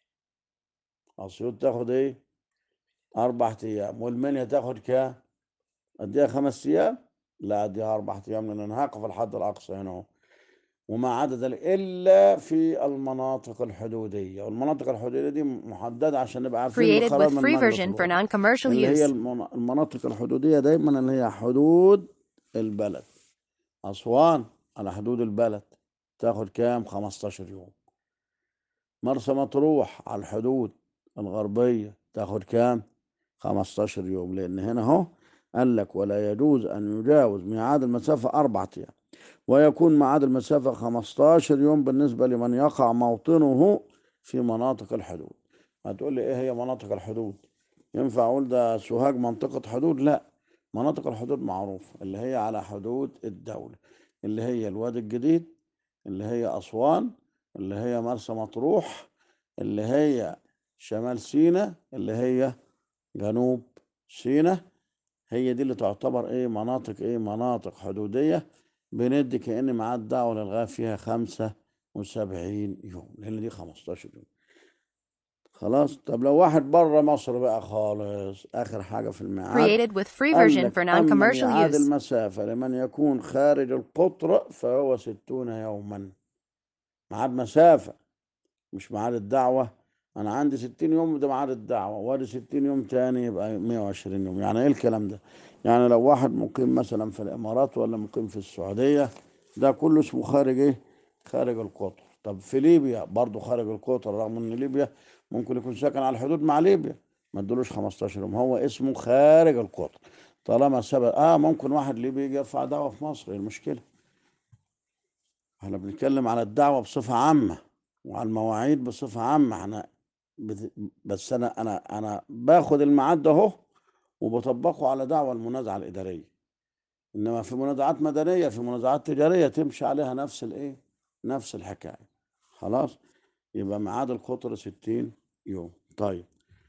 أسيوط تاخد إيه؟ أربع أيام والمنيا تاخد كام؟ أديها خمس أيام؟ لا أديها أربع أيام لأن أنا هقف الحد الأقصى هنا أهو وما عدا ذلك إلا في المناطق الحدودية والمناطق الحدودية دي محددة عشان نبقى عارفين Created بقرار with من free مجلس version for الوزراء non-commercial اللي هي use. المن- المناطق الحدودية دايما اللي هي حدود البلد أسوان على حدود البلد تاخد كام 15 يوم مرسى مطروح على الحدود الغربية تاخد كام 15 يوم لأن هنا اهو قال لك ولا يجوز أن يجاوز ميعاد المسافة أربعة أيام ويكون ميعاد المسافة 15 يوم بالنسبة لمن يقع موطنه في مناطق الحدود هتقول لي إيه هي مناطق الحدود ينفع أقول ده سوهاج منطقة حدود لا مناطق الحدود معروفة اللي هي على حدود الدولة اللي هي الوادي الجديد اللي هي أسوان اللي هي مرسى مطروح اللي هي شمال سيناء اللي هي جنوب سيناء هي دي اللي تعتبر ايه مناطق ايه مناطق حدودية بندي كأن ميعاد دعوة للغاية فيها خمسة وسبعين يوم لأن دي خمستاشر يوم خلاص طب لو واحد بره مصر بقى خالص آخر حاجة في الميعاد Created with free قال version لك for أما non-commercial ميعاد use. المسافة لمن يكون خارج القطر فهو ستون يوما ميعاد مسافة مش ميعاد الدعوة أنا عندي ستين يوم ده ميعاد الدعوة وادي ستين يوم تاني يبقى مية وعشرين يوم يعني إيه الكلام ده؟ يعني لو واحد مقيم مثلا في الإمارات ولا مقيم في السعودية ده كله اسمه خارج إيه؟ خارج القطر طب في ليبيا برضه خارج القطر رغم إن ليبيا ممكن يكون ساكن على الحدود مع ليبيا ما ادلوش 15 يوم هو اسمه خارج القطر طالما سبق اه ممكن واحد ليبي يجي يرفع دعوة في مصر ايه المشكلة؟ احنا بنتكلم على الدعوة بصفة عامة وعلى المواعيد بصفة عامة احنا بت... بس انا انا انا باخد الميعاد ده اهو وبطبقه على دعوة المنازعة الإدارية انما في منازعات مدنية في منازعات تجارية تمشي عليها نفس الايه؟ نفس الحكاية خلاص؟ يبقى ميعاد القطر 60 يوم طيب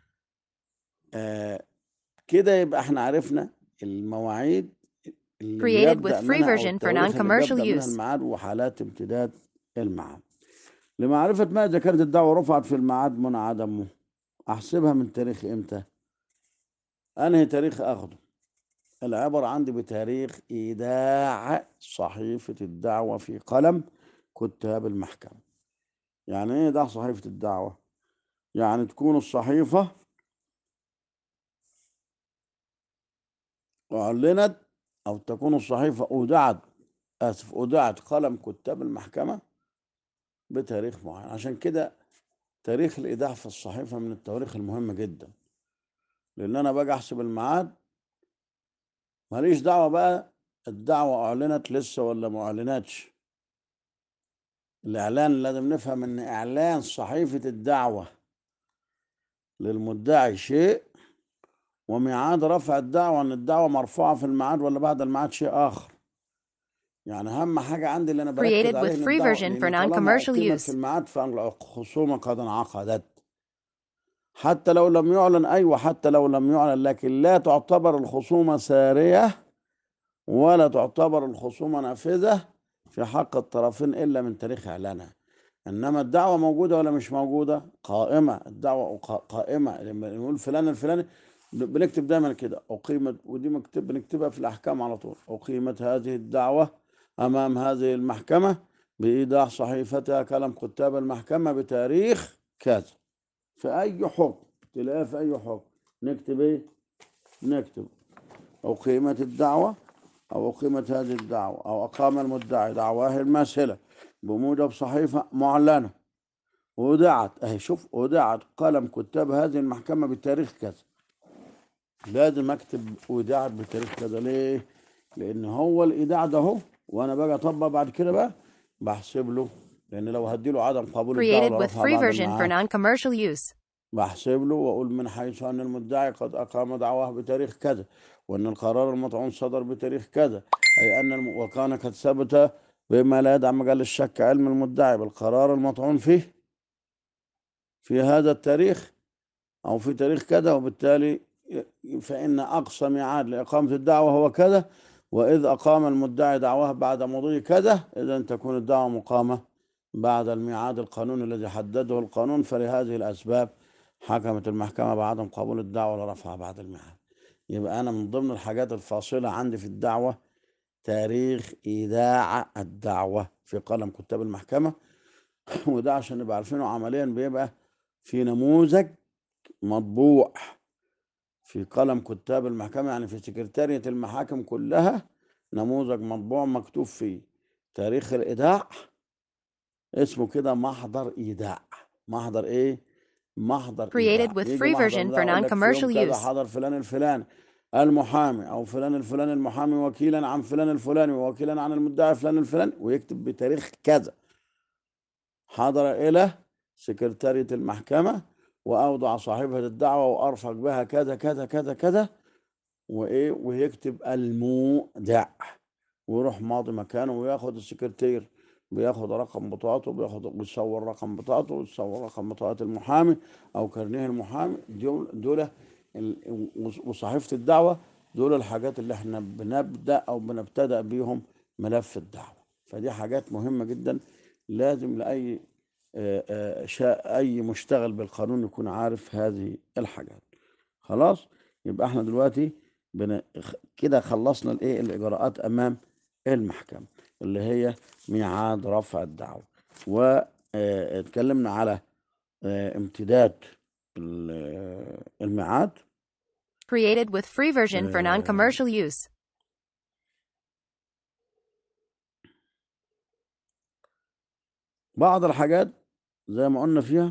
آه كده يبقى احنا عرفنا المواعيد اللي Created بيبدأ with free منها او version for التواريخ اللي non-commercial بيبدأ منها use. الميعاد وحالات امتداد الميعاد لمعرفة ما إذا كانت الدعوة رفعت في الميعاد من عدمه أحسبها من تاريخ إمتى؟ أنهي تاريخ أخده؟ العبر عندي بتاريخ إيداع صحيفة الدعوة في قلم كتاب المحكمة يعني إيه إيداع صحيفة الدعوة؟ يعني تكون الصحيفة أعلنت أو تكون الصحيفة أودعت آسف أودعت قلم كتاب المحكمة بتاريخ معين عشان كده تاريخ الإيداع في الصحيفة من التواريخ المهمة جدا لأن أنا باجي أحسب الميعاد ماليش دعوة بقى الدعوة أعلنت لسه ولا ما أعلنتش الإعلان لازم نفهم إن إعلان صحيفة الدعوة للمدعي شيء وميعاد رفع الدعوة إن الدعوة مرفوعة في الميعاد ولا بعد الميعاد شيء آخر يعني أهم حاجة عندي اللي أنا بركز Created عليه with إن free الدعوة version لأن for طالما non-commercial أقيمت use. في الميعاد فالخصومة قد انعقدت حتى لو لم يعلن أيوة حتى لو لم يعلن لكن لا تعتبر الخصومة سارية ولا تعتبر الخصومة نافذة في حق الطرفين إلا من تاريخ إعلانها إنما الدعوة موجودة ولا مش موجودة قائمة الدعوة قا- قائمة لما نقول فلان الفلاني بنكتب دايما كده أقيمت ودي مكتب بنكتبها في الأحكام على طول أقيمت هذه الدعوة أمام هذه المحكمة بإيداع صحيفتها كلام كتاب المحكمة بتاريخ كذا في أي حكم تلاقيها في أي حكم نكتب إيه؟ نكتب أقيمت الدعوة أو أقيمت هذه الدعوة أو أقام المدعي دعواه الماثلة بموجب صحيفة معلنة ودعت أهي شوف ودعت قلم كتاب هذه المحكمة بتاريخ كذا لازم أكتب ودعت بتاريخ كذا ليه؟ لأن هو الإيداع ده هو وأنا باجي أطبق بعد كده بقى بحسب له لأن لو هديله عدم قبول الدعوة Created لو with رفعها free بعد version for الميعاد non-commercial use. بحسب له واقول من حيث ان المدعي قد اقام دعواه بتاريخ كذا وان القرار المطعون صدر بتاريخ كذا اي ان الم... وكان قد ثبت بما لا يدع مجال الشك علم المدعي بالقرار المطعون فيه في هذا التاريخ او في تاريخ كذا وبالتالي ي- فان اقصى ميعاد لاقامه الدعوه هو كذا واذ اقام المدعي دعواه بعد مضي كذا اذا تكون الدعوه مقامه بعد الميعاد القانوني الذي حدده القانون فلهذه الاسباب حكمت المحكمة بعدم قبول الدعوة لرفعها بعد الميعاد يبقى أنا من ضمن الحاجات الفاصلة عندي في الدعوة تاريخ إيداع الدعوة في قلم كتاب المحكمة وده عشان نبقى عارفينه عمليا بيبقى في نموذج مطبوع في قلم كتاب المحكمة يعني في سكرتارية المحاكم كلها نموذج مطبوع مكتوب فيه تاريخ الإيداع اسمه كده محضر إيداع محضر إيه؟ محضر Created إيداع with يجي free محضر version ده for يقول لك في يوم non-commercial كذا use. حضر فلان الفلاني المحامي أو فلان الفلاني المحامي وكيلا عن فلان الفلاني ووكيلا عن المدعي فلان الفلاني ويكتب بتاريخ كذا حضر إلى سكرتارية المحكمة وأوضع صاحبة الدعوة وأرفق بها كذا كذا كذا كذا وإيه ويكتب المودع ويروح ماضي مكانه وياخد السكرتير بياخد رقم بطاقته بياخد بيصور رقم بطاقته ويصور رقم بطاقة المحامي أو كارنيه المحامي دول دول ال- وصحيفة الدعوة دول الحاجات اللي احنا بنبدأ أو بنبتدأ بيهم ملف الدعوة فدي حاجات مهمة جدا لازم لأي آه، آه، شا- أي مشتغل بالقانون يكون عارف هذه الحاجات خلاص يبقى احنا دلوقتي بن... خ- كده خلصنا الايه الاجراءات امام المحكمه اللي هي ميعاد رفع الدعوه واتكلمنا على آه، امتداد ال- آه، الميعاد Created with free version for آه، non-commercial use. بعض الحاجات زي ما قلنا فيها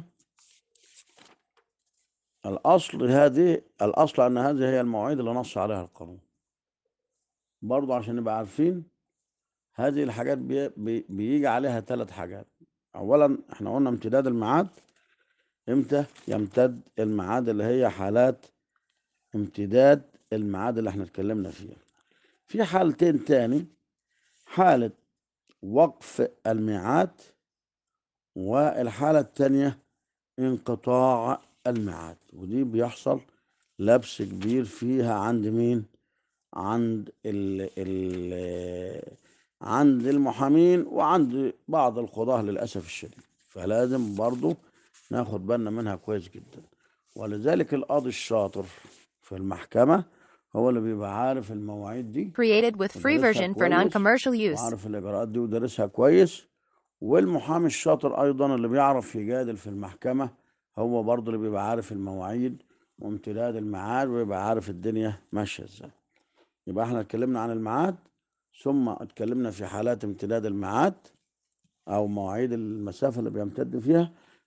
الاصل هذه الاصل ان هذه هي المواعيد اللي نص عليها القانون برضه عشان نبقى عارفين هذه الحاجات بي بي بيجي عليها ثلاث حاجات اولا احنا قلنا امتداد الميعاد امتى يمتد الميعاد اللي هي حالات امتداد الميعاد اللي احنا اتكلمنا فيها في حالتين تاني حالة وقف الميعاد والحالة التانية انقطاع الميعاد ودي بيحصل لبس كبير فيها عند مين عند ال ال عند المحامين وعند بعض القضاة للأسف الشديد فلازم برضو ناخد بالنا منها كويس جدا ولذلك القاضي الشاطر في المحكمة هو اللي بيبقى عارف المواعيد دي Created with free ودارسها version for كويس non-commercial use. وعارف الإجراءات دي ودارسها كويس والمحامي الشاطر أيضا اللي بيعرف يجادل في المحكمة هو برضه اللي بيبقى عارف المواعيد وامتداد الميعاد ويبقى عارف الدنيا ماشية ازاي يبقى احنا اتكلمنا عن الميعاد ثم اتكلمنا في حالات امتداد الميعاد او مواعيد المسافة اللي بيمتد فيها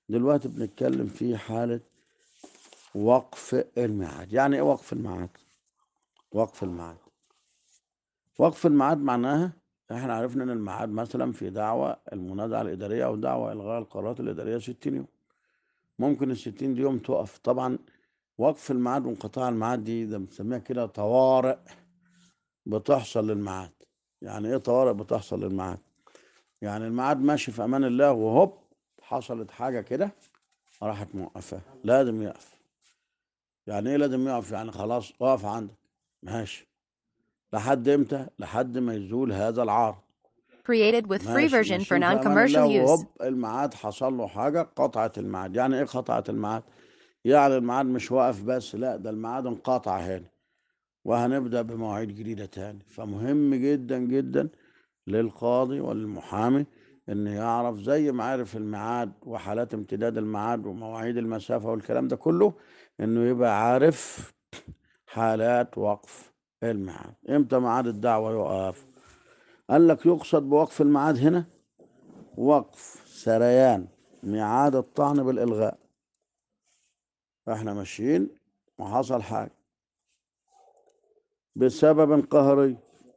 دلوقتي بنتكلم في حالة وقف الميعاد يعني ايه وقف الميعاد وقف الميعاد وقف الميعاد معناها احنا عرفنا ان الميعاد مثلا في دعوة المنازعة الإدارية أو دعوة إلغاء القرارات الإدارية 60 يوم ممكن ال 60 دي يوم تقف طبعا وقف الميعاد وانقطاع الميعاد دي ده بنسميها كده طوارئ بتحصل للميعاد يعني ايه طوارئ بتحصل للميعاد يعني الميعاد ماشي في امان الله وهوب حصلت حاجه كده راحت موقفاه لازم يقف يعني ايه لازم يقف يعني خلاص اقف عندك ماشي لحد امتى لحد ما يزول هذا العارض Created with free ماشي version for ماشيين في امان non-commercial الله use. وهوب الميعاد حصل له حاجه قطعت الميعاد يعني ايه قطعت الميعاد يعني الميعاد مش واقف بس لا ده الميعاد انقطع هنا وهنبدا بمواعيد جديده تاني فمهم جدا جدا للقاضي وللمحامي ان يعرف زي ما عارف الميعاد وحالات امتداد الميعاد ومواعيد المسافه والكلام ده كله انه يبقى عارف حالات وقف الميعاد امتى ميعاد الدعوه يقف قال لك يقصد بوقف الميعاد هنا وقف سريان ميعاد الطعن بالإلغاء احنا ماشيين وحصل حاجة بسبب قهري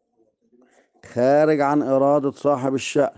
خارج عن إرادة صاحب الشأن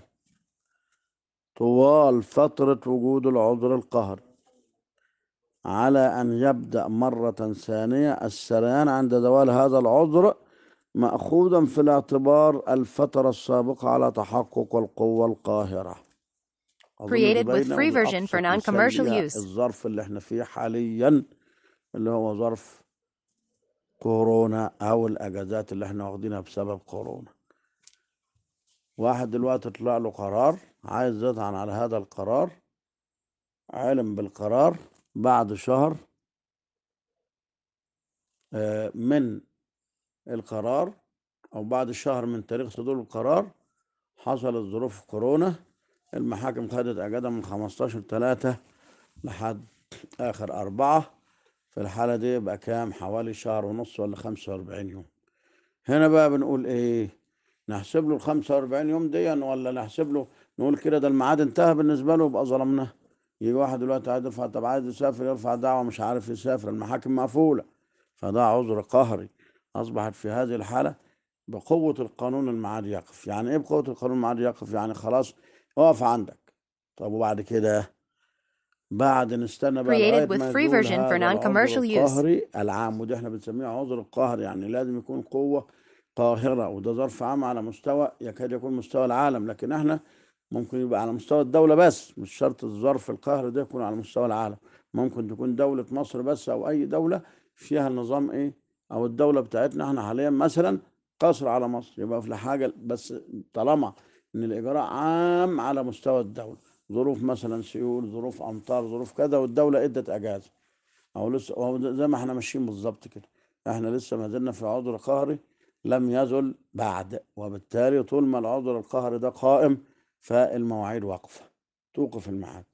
طوال فترة وجود العذر القهري على أن يبدأ مرة ثانية السريان عند زوال هذا العذر مأخوذا في الاعتبار الفترة السابقة على تحقق القوة القاهرة أظن دي Created with باينة free ودي version for أبسط مثال non-commercial ليها use. الظرف اللي احنا فيه حاليا اللي هو ظرف كورونا أو الأجازات اللي احنا واخدينها بسبب كورونا واحد دلوقتي طلع له قرار عايز يطعن على هذا القرار علم بالقرار بعد شهر آه، من القرار أو بعد شهر من تاريخ صدور القرار حصلت ظروف كورونا المحاكم خدت أجازة من 15 3 لحد آخر أربعة في الحالة دي يبقى كام حوالي شهر ونص ولا 45 يوم هنا بقى بنقول إيه نحسب له ال 45 يوم دي ولا نحسب له نقول كده ده الميعاد انتهى بالنسبة له يبقى ظلمناه يجي واحد دلوقتي عايز يرفع طب عايز يسافر يرفع دعوة مش عارف يسافر المحاكم مقفولة فده عذر قهري أصبحت في هذه الحالة بقوة القانون الميعاد يقف يعني إيه بقوة القانون الميعاد يقف يعني خلاص اقف عندك طب وبعد كده بعد نستنى بقى Created لغاية with ما free يزول version for هذا العذر non-commercial use. القهري العام ودي احنا بنسميه عذر القهر يعني لازم يكون قوة قاهرة وده ظرف عام على مستوى يكاد يكون مستوى العالم لكن احنا ممكن يبقى على مستوى الدولة بس مش شرط الظرف القهري ده يكون على مستوى العالم ممكن تكون دولة مصر بس أو أي دولة فيها النظام إيه أو الدولة بتاعتنا احنا حاليا مثلا قصر على مصر يبقى في حاجة بس طالما إن الإجراء عام على مستوى الدولة ظروف مثلا سيول ظروف أمطار ظروف كذا والدولة إدت أجازة أو لسه أو زي ما احنا ماشيين بالظبط كده احنا لسه ما زلنا في عذر قهري لم يزل بعد وبالتالي طول ما العذر القهري ده قائم فالمواعيد واقفة توقف الميعاد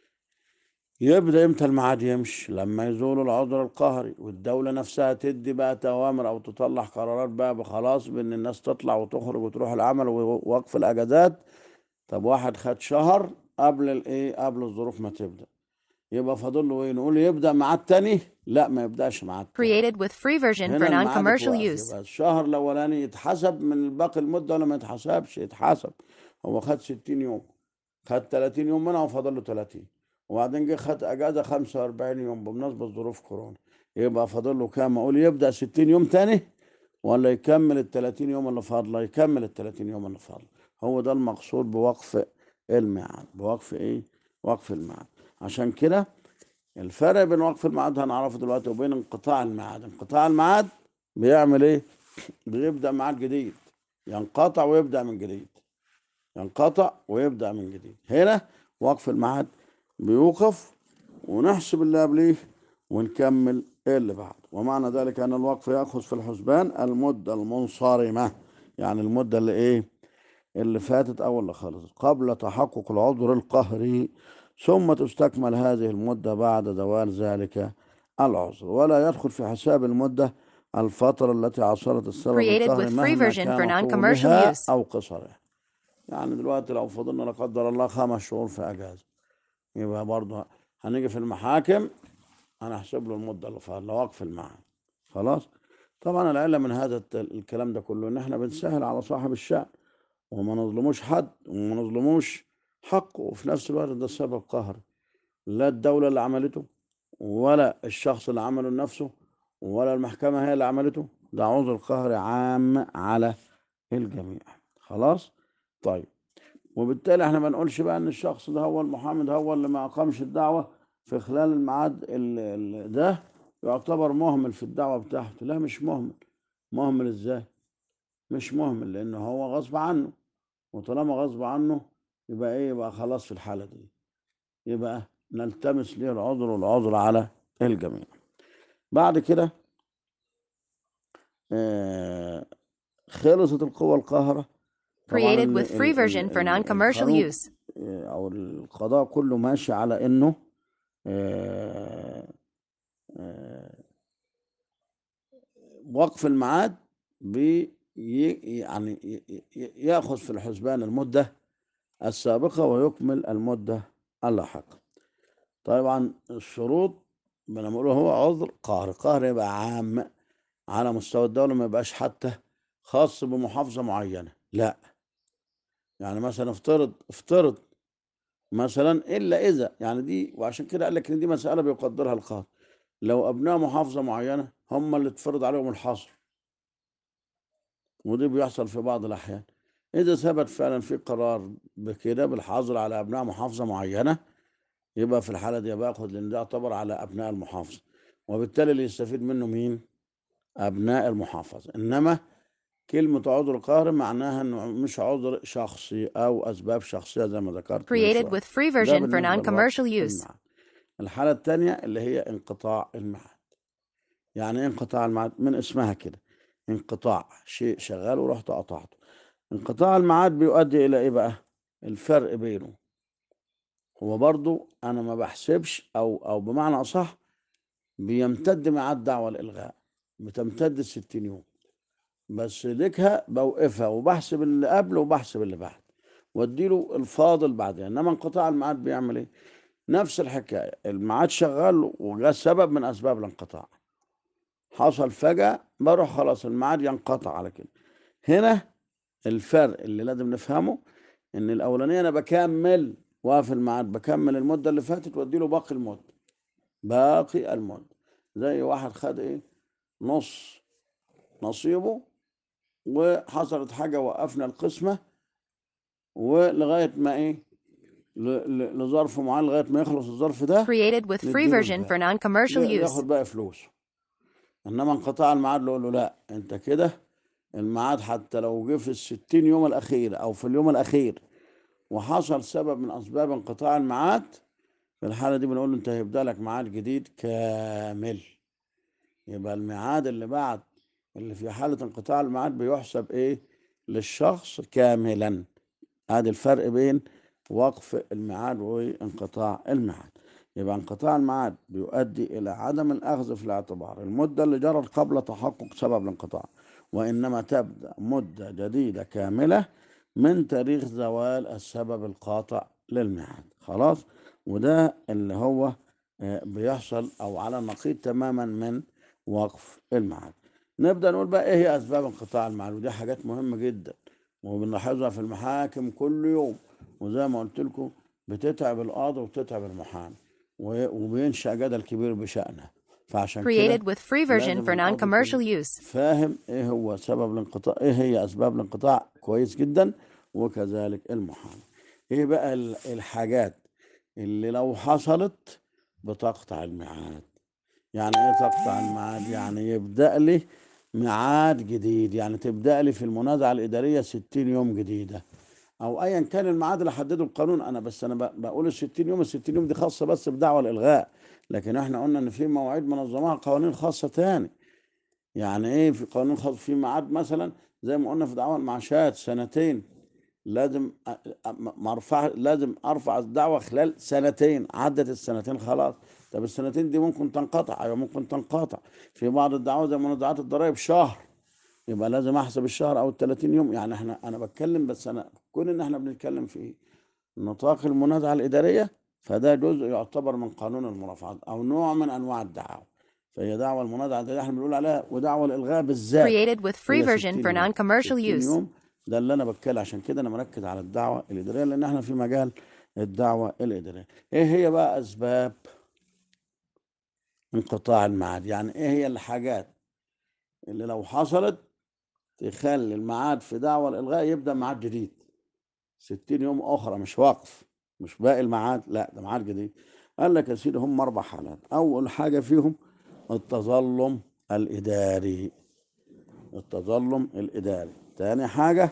يبدأ امتى الميعاد يمشي لما يزول العذر القهري والدولة نفسها تدي بقى توامر او تطلع قرارات بقى بخلاص بان الناس تطلع وتخرج وتروح العمل ووقف الاجازات طب واحد خد شهر قبل الايه قبل الظروف ما تبدأ يبقى فاضل له ايه نقول يبدأ ميعاد تاني لا ما يبدأش ميعاد تاني Created with free version هنا for الميعاد non-commercial اتوقف use. يبقى الشهر الاولاني يتحسب من باقي المده ولا ما يتحسبش يتحسب هو خد 60 يوم خد 30 يوم منها وفاضل له 30 وبعدين جه خد اجازه 45 يوم بمناسبه ظروف كورونا يبقى فاضل له كام اقول يبدا 60 يوم تاني ولا يكمل ال 30 يوم اللي فاضله يكمل ال 30 يوم اللي فاضله هو ده المقصود بوقف الميعاد بوقف ايه وقف الميعاد عشان كده الفرق بين وقف الميعاد هنعرفه دلوقتي وبين انقطاع الميعاد انقطاع الميعاد بيعمل ايه بيبدأ ميعاد جديد ينقطع ويبدأ من جديد ينقطع ويبدأ من جديد هنا وقف الميعاد بيوقف ونحسب اللي قبليه ونكمل اللي بعده ومعنى ذلك أن الوقف يأخذ في الحسبان المدة المنصرمة يعني المدة اللي إيه اللي فاتت أو اللي خلصت قبل تحقق العذر القهري ثم تستكمل هذه المدة بعد زوال ذلك العذر ولا يدخل في حساب المدة الفترة التي عاصرت السبب Created القهري with free مهما version for كان non-commercial طولها use. أو قصرها يعني دلوقتي لو فضلنا لا قدر الله خمس شهور في أجازة يبقى برضه هنيجي في المحاكم انا احسب له المده اللي فيها وقف المعاد خلاص طبعا العله من هذا الت- الكلام ده كله ان احنا بنسهل على صاحب الشأن وما نظلموش حد وما نظلموش حقه وفي نفس الوقت ده سبب قهر لا الدولة اللي عملته ولا الشخص اللي عمله لنفسه ولا المحكمة هي اللي عملته ده عذر قهري عام على الجميع خلاص طيب وبالتالي احنا ما نقولش بقى ان الشخص ده هو المحامي ده هو اللي ما اقامش الدعوة في خلال الميعاد ال- ال- ده يعتبر مهمل في الدعوة بتاعته لا مش مهمل مهمل ازاي مش مهمل لانه هو غصب عنه وطالما غصب عنه يبقى ايه يبقى خلاص في الحالة دي يبقى نلتمس ليه العذر والعذر على الجميع بعد كده آه، خلصت القوى القاهرة طبعا Created ال- with free ال- ال- version for ال- non-commercial القانون use. آه، او القضاء كله ماشي على انه آه، آه، وقف الميعاد بي ي- يعني ي- ي- ياخذ في الحسبان المده السابقه ويكمل المده اللاحقه طبعا الشروط بنقول هو عذر قهر قهر يبقى عام على مستوى الدولة ما يبقاش حتى خاص بمحافظة معينة لا يعني مثلا افترض افترض مثلا إلا إذا يعني دي وعشان كده قال لك إن دي مسألة بيقدرها القاضي لو أبناء محافظة معينة هم اللي اتفرض عليهم الحظر ودي بيحصل في بعض الأحيان إذا ثبت فعلا في قرار بكده بالحظر على أبناء محافظة معينة يبقى في الحالة دي باخد لأن ده يعتبر على أبناء المحافظة وبالتالي اللي يستفيد منه مين؟ أبناء المحافظة إنما كلمة عذر قهر معناها إنه مش عذر شخصي أو أسباب شخصية زي ما ذكرت من Created شوية with free ده version for بالنسبة non-commercial لوقف use. الميعاد الحالة الثانية اللي هي انقطاع الميعاد يعني ايه انقطاع الميعاد من اسمها كده انقطاع شيء شغال ورحت قطعته انقطاع الميعاد بيؤدي إلى إيه بقى الفرق بينه هو برضو أنا ما بحسبش أو أو بمعنى أصح بيمتد ميعاد دعوة الإلغاء بتمتد 60 يوم بس ديكها بوقفها وبحسب اللي قبل وبحسب اللي بعد واديله الفاضل بعدين انما انقطاع الميعاد بيعمل ايه نفس الحكايه الميعاد شغال وجاء سبب من اسباب الانقطاع حصل فجاه بروح خلاص الميعاد ينقطع على كده هنا الفرق اللي لازم نفهمه ان الاولانيه انا بكمل واقف الميعاد بكمل المده اللي فاتت واديله باقي المده باقي المده زي واحد خد ايه نص نصيبه وحصلت حاجة وقفنا القسمة ولغاية ما ايه ل- ل- لظرف معين لغاية ما يخلص الظرف ده Created with free نديله version for الباقي non-commercial ي- use. ياخد بقى فلوسه انما انقطاع الميعاد نقول له لا انت كده الميعاد حتى لو جه في الستين يوم الاخير او في اليوم الاخير وحصل سبب من اسباب انقطاع الميعاد في الحالة دي بنقول له انت هيبدأ لك ميعاد جديد كامل يبقى الميعاد اللي بعد اللي في حالة انقطاع الميعاد بيحسب ايه للشخص كاملا ادي الفرق بين وقف الميعاد وانقطاع الميعاد يبقى انقطاع الميعاد بيؤدي الى عدم الاخذ في الاعتبار المدة اللي جرت قبل تحقق سبب الانقطاع وانما تبدأ مدة جديدة كاملة من تاريخ زوال السبب القاطع للميعاد خلاص وده اللي هو آه، بيحصل او على النقيض تماما من وقف الميعاد نبدأ نقول بقى ايه هي اسباب انقطاع الميعاد ودي حاجات مهمة جدا وبنلاحظها في المحاكم كل يوم وزي ما قلت لكم بتتعب القاضي وبتتعب المحامي و- وبينشأ جدل كبير بشأنها فعشان كده Created with free version لازم for القاضي non-commercial يكون use. فاهم ايه هو سبب الانقطاع ايه هي اسباب الانقطاع كويس جدا وكذلك المحامي ايه بقى ال- الحاجات اللي لو حصلت بتقطع الميعاد يعني ايه تقطع الميعاد يعني يبدأ لي ميعاد جديد يعني تبدأ لي في المنازعة الإدارية 60 يوم جديدة أو أيا كان الميعاد اللي حدده القانون أنا بس أنا ب- بقول ال 60 يوم ال 60 يوم دي خاصة بس بدعوى الإلغاء لكن احنا قلنا إن في مواعيد منظمها قوانين خاصة تاني يعني ايه في قانون خاص في ميعاد مثلا زي ما قلنا في دعوى المعاشات سنتين لازم أ- أ- مرفع لازم ارفع الدعوه خلال سنتين عدت السنتين خلاص طب السنتين دي ممكن تنقطع ايوه ممكن تنقطع في بعض الدعوات زي منازعات الضرائب شهر يبقى لازم احسب الشهر او ال 30 يوم يعني احنا انا بتكلم بس انا كون ان احنا بنتكلم في نطاق المنازعه الاداريه فده جزء يعتبر من قانون المرافعات او نوع من انواع الدعاوى فهي دعوى المنازعه اللي احنا بنقول عليها ودعوى الالغاء بالذات Created with free هي version 60 for يوم non-commercial 60 use. يوم ده اللي انا بتكلم عشان كده انا مركز على الدعوه الاداريه لان احنا في مجال الدعوه الاداريه ايه هي بقى اسباب انقطاع الميعاد يعني ايه هي الحاجات اللي لو حصلت تخلي الميعاد في دعوة الإلغاء يبدأ ميعاد جديد 60 يوم أخرى مش وقف مش باقي الميعاد لا ده ميعاد جديد قال لك يا سيدي هم أربع حالات أول حاجة فيهم التظلم الإداري التظلم الإداري تاني حاجة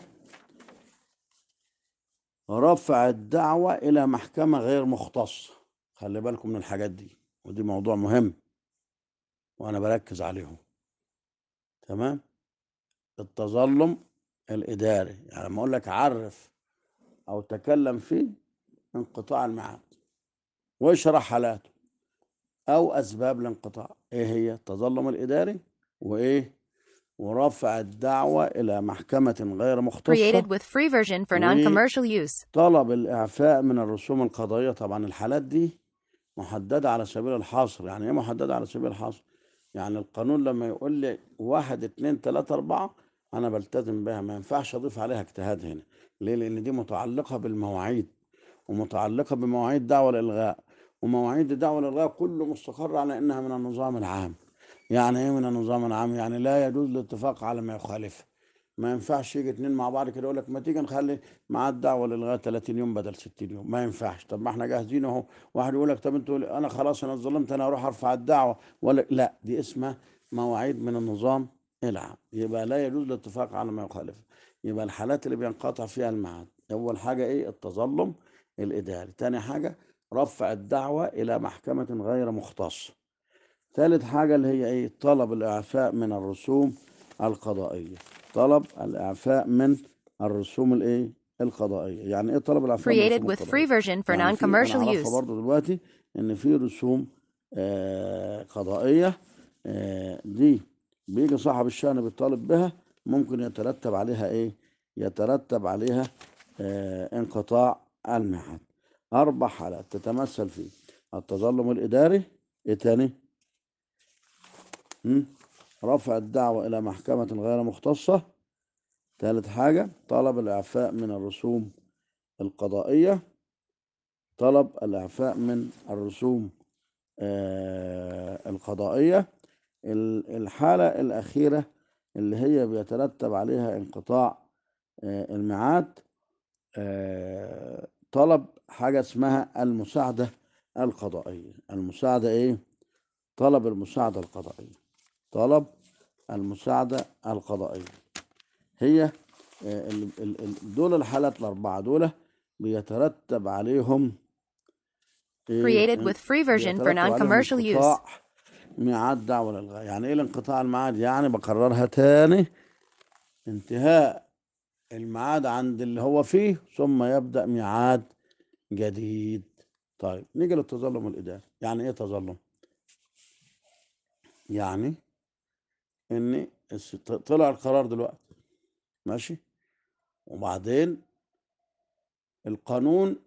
رفع الدعوة إلى محكمة غير مختصة خلي بالكم من الحاجات دي ودي موضوع مهم وأنا بركز عليهم تمام التظلم الإداري يعني لما أقول لك عرف أو تكلم فيه انقطاع الميعاد واشرح حالاته أو أسباب الانقطاع إيه هي التظلم الإداري وإيه ورفع الدعوة إلى محكمة غير مختصة Created with free version for و- non-commercial use. طلب الإعفاء من الرسوم القضائية طبعا الحالات دي محددة على سبيل الحصر يعني إيه محددة على سبيل الحصر يعني القانون لما يقول لي واحد اتنين تلاتة أربعة أنا بلتزم بها ما ينفعش أضيف عليها اجتهاد هنا ليه؟ لأن دي متعلقة بالمواعيد ومتعلقة بمواعيد دعوة الإلغاء ومواعيد الدعوة الإلغاء كله مستقر على إنها من النظام العام يعني إيه من النظام العام؟ يعني لا يجوز الاتفاق على ما يخالفه ما ينفعش يجي اتنين مع بعض كده يقول لك ما تيجي نخلي ميعاد دعوه للغايه 30 يوم بدل 60 يوم ما ينفعش طب ما احنا جاهزين اهو واحد يقول لك طب انتوا انا خلاص انا ظلمت انا اروح ارفع الدعوه ولا لا دي اسمها مواعيد من النظام العام يبقى لا يجوز الاتفاق على ما يخالفه يبقى الحالات اللي بينقطع فيها الميعاد اول حاجه ايه التظلم الاداري تاني حاجه رفع الدعوه الى محكمه غير مختصه ثالث حاجة اللي هي ايه طلب الإعفاء من الرسوم القضائية طلب الإعفاء من الرسوم الايه القضائية يعني ايه طلب الإعفاء من Created الرسوم with القضائية free version for يعني في non-commercial أنا أعرفها use. برضه دلوقتي إن في رسوم آه قضائية آه دي بيجي صاحب الشأن بيطالب بها ممكن يترتب عليها ايه يترتب عليها آه انقطاع الميعاد أربع حالات تتمثل في التظلم الإداري ايه تاني مم؟ رفع الدعوة إلى محكمة غير مختصة ثالث حاجة طلب الإعفاء من الرسوم القضائية طلب الإعفاء من الرسوم آه، القضائية ال- الحالة الأخيرة اللي هي بيترتب عليها انقطاع آه، الميعاد آه، طلب حاجة اسمها المساعدة القضائية المساعدة إيه؟ طلب المساعدة القضائية طلب المساعدة القضائية هي آه، ال- ال- ال- دول الحالات الأربعة دول بيترتب عليهم إيه؟ Created with free version for بيترتب عليهم non-commercial use. انقطاع ميعاد دعوة الإلغاء يعني إيه الانقطاع الميعاد يعني بكررها تاني انتهاء الميعاد عند اللي هو فيه ثم يبدأ ميعاد جديد طيب نيجي للتظلم الإداري يعني إيه تظلم يعني إن الس- طلع القرار دلوقتي ماشي وبعدين القانون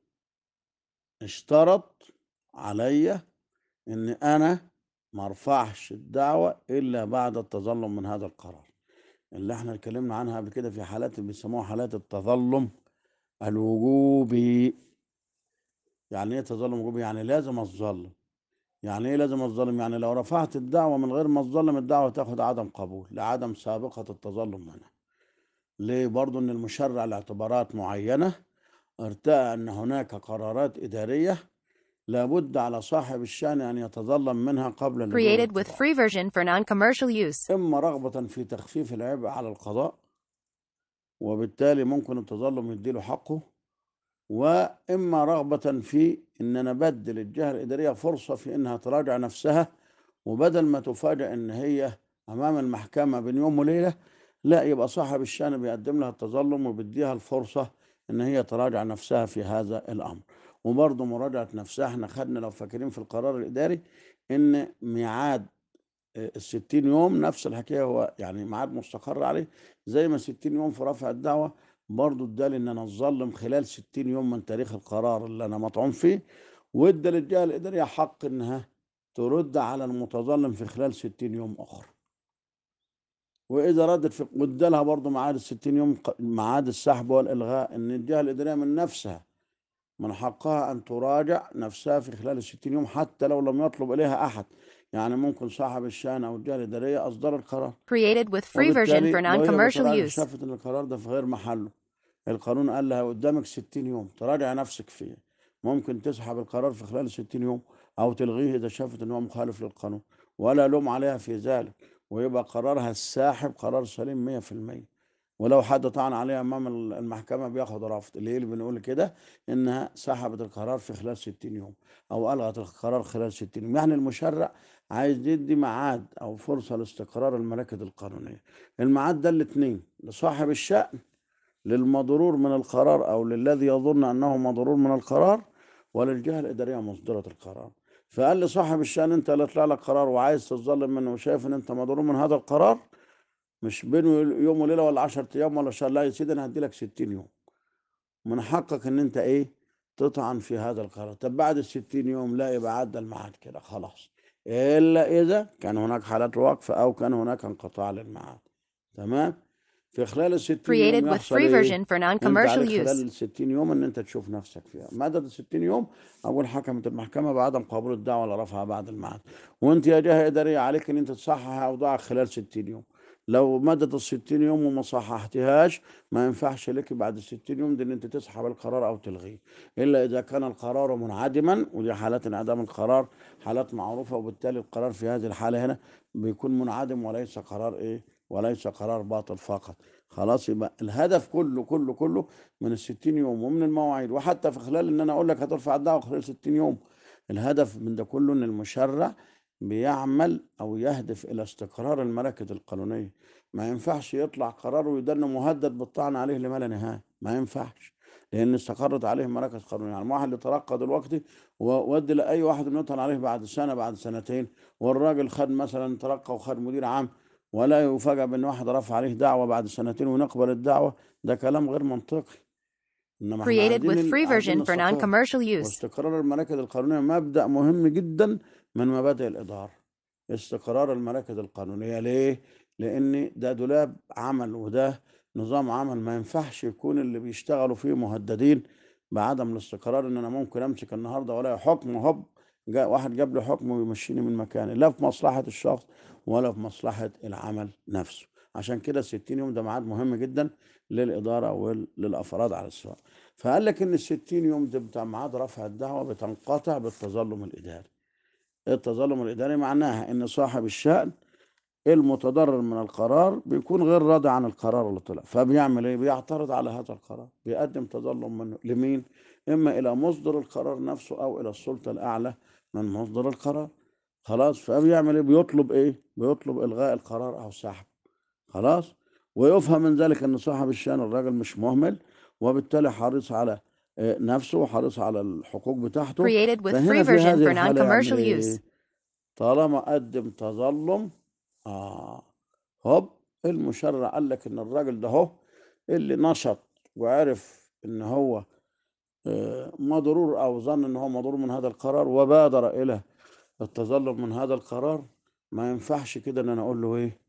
اشترط عليا ان انا ما ارفعش الدعوة الا بعد التظلم من هذا القرار اللي احنا اتكلمنا عنها قبل كده في حالات اللي بيسموها حالات التظلم الوجوبي يعني ايه تظلم وجوبي يعني لازم اتظلم يعني ايه لازم اتظلم يعني لو رفعت الدعوة من غير ما اتظلم الدعوة تاخد عدم قبول لعدم سابقة التظلم منها ليه برضو ان المشرع لاعتبارات معينة ارتأى ان هناك قرارات ادارية لابد على صاحب الشأن ان يتظلم منها قبل اللجوء Created with للقضاء free version for non-commercial use. اما رغبة في تخفيف العبء على القضاء وبالتالي ممكن التظلم يديله حقه واما رغبة في ان انا بدل الجهة الادارية فرصة في انها تراجع نفسها وبدل ما تفاجأ ان هي امام المحكمة بين يوم وليلة لا يبقى صاحب الشأن بيقدم لها التظلم وبيديها الفرصة ان هي تراجع نفسها في هذا الامر وبرضه مراجعة نفسها احنا خدنا لو فاكرين في القرار الاداري ان ميعاد الستين يوم نفس الحكاية هو يعني ميعاد مستقر عليه زي ما ستين يوم في رفع الدعوة برضو ادالي ان انا اتظلم خلال ستين يوم من تاريخ القرار اللي انا مطعون فيه وادى للجهة الإدارية حق إنها ترد على المتظلم في خلال 60 يوم أخرى وإذا ردت في وادى لها برضه ميعاد ال 60 يوم ق- ميعاد السحب والإلغاء إن الجهة الإدارية من نفسها من حقها أن تراجع نفسها في خلال الستين يوم حتى لو لم يطلب إليها أحد يعني ممكن صاحب الشأن أو الجهة الإدارية أصدر القرار Created with free version وبالتالي for لو هي non-commercial بتراجع use. شافت إن القرار ده في غير محله القانون قال لها قدامك 60 يوم تراجع نفسك فيه ممكن تسحب القرار في خلال 60 يوم أو تلغيه إذا شافت إن هو مخالف للقانون ولا لوم عليها في ذلك ويبقى قرارها الساحب قرار سليم 100% ولو حد طعن عليها امام ال- المحكمه بياخد رفض ليه اللي بنقول كده انها سحبت القرار في خلال 60 يوم او الغت القرار خلال 60 يوم يعني المشرع عايز يدي ميعاد او فرصه لاستقرار المراكز القانونيه الميعاد ده الاثنين لصاحب الشأن للمضرور من القرار او للذي يظن انه مضرور من القرار وللجهه الاداريه مصدره القرار فقال لصاحب الشأن انت اللي طلع لك قرار وعايز تتظلم منه وشايف ان انت مضرور من هذا القرار مش بينه يوم وليله ولا 10 ايام ولا شهر لا يا سيدي انا هدي لك 60 يوم من حقك ان انت ايه تطعن في هذا القرار طب بعد ال 60 يوم لا يبقى عدى الميعاد كده خلاص الا اذا كان هناك حالات وقف او كان هناك انقطاع للميعاد تمام في خلال ال 60 Created يوم with يحصل free ايه version for انت non-commercial عليك خلال use. ال 60 يوم ان انت تشوف نفسك فيها مدد ال 60 يوم اول حكمت المحكمه بعدم قبول الدعوه لرفعها بعد الميعاد وانت يا جهه اداريه عليك ان انت تصحح اوضاعك خلال 60 يوم لو مدد ال 60 يوم وما صححتهاش ما ينفعش لك بعد ال 60 يوم دي ان انت تسحب القرار او تلغيه الا اذا كان القرار منعدما ودي حالات انعدام القرار حالات معروفه وبالتالي القرار في هذه الحاله هنا بيكون منعدم وليس قرار ايه وليس قرار باطل فقط خلاص يبقى الهدف كله كله كله من ال 60 يوم ومن المواعيد وحتى في خلال ان انا اقول لك هترفع الدعوه خلال 60 يوم الهدف من ده كله ان المشرع بيعمل او يهدف الى استقرار المراكز القانونيه ما ينفعش يطلع قرار ويدن مهدد بالطعن عليه لما لا نهايه ما ينفعش لان استقرت عليه مراكز قانونيه يعني واحد اللي ترقى دلوقتي وودي لاي واحد انه يطعن عليه بعد سنه بعد سنتين والراجل خد مثلا ترقى وخد مدير عام ولا يفاجأ بان واحد رفع عليه دعوه بعد سنتين ونقبل الدعوه ده كلام غير منطقي انما احنا Created عايزين with ال- free عايزين version for الاستقرار non-commercial use. واستقرار المراكز القانونية مبدأ مهم جدا من مبادئ الإدارة استقرار المراكز القانونية ليه؟ لأن ده دولاب عمل وده نظام عمل ما ينفعش يكون اللي بيشتغلوا فيه مهددين بعدم الاستقرار إن أنا ممكن أمسك النهاردة ولا حكم هوب جاء واحد جاب لي حكم ويمشيني من مكاني لا في مصلحة الشخص ولا في مصلحة العمل نفسه عشان كده 60 يوم ده ميعاد مهم جدا للإدارة وللأفراد على السواء فقال لك ان ال 60 يوم ده بتاع ميعاد رفع الدعوه بتنقطع بالتظلم الاداري. التظلم الاداري معناها ان صاحب الشأن المتضرر من القرار بيكون غير راضي عن القرار اللي طلع فبيعمل ايه؟ بيعترض على هذا القرار بيقدم تظلم منه لمين؟ اما الى مصدر القرار نفسه او الى السلطه الاعلى من مصدر القرار. خلاص فبيعمل ايه؟ بيطلب ايه؟ بيطلب الغاء القرار او سحبه. خلاص ويفهم من ذلك ان صاحب الشأن الراجل مش مهمل وبالتالي حريص على آه، نفسه وحريص على الحقوق بتاعته Created with فهنا free في version هذه for الحالة يعمل non-commercial use. ايه طالما قدم تظلم اه هوب المشرع قال لك ان الراجل ده هو اللي نشط وعرف ان هو آه، مضرور او ظن ان هو مضرور من هذا القرار وبادر الى التظلم من هذا القرار ما ينفعش كده ان انا اقول له ايه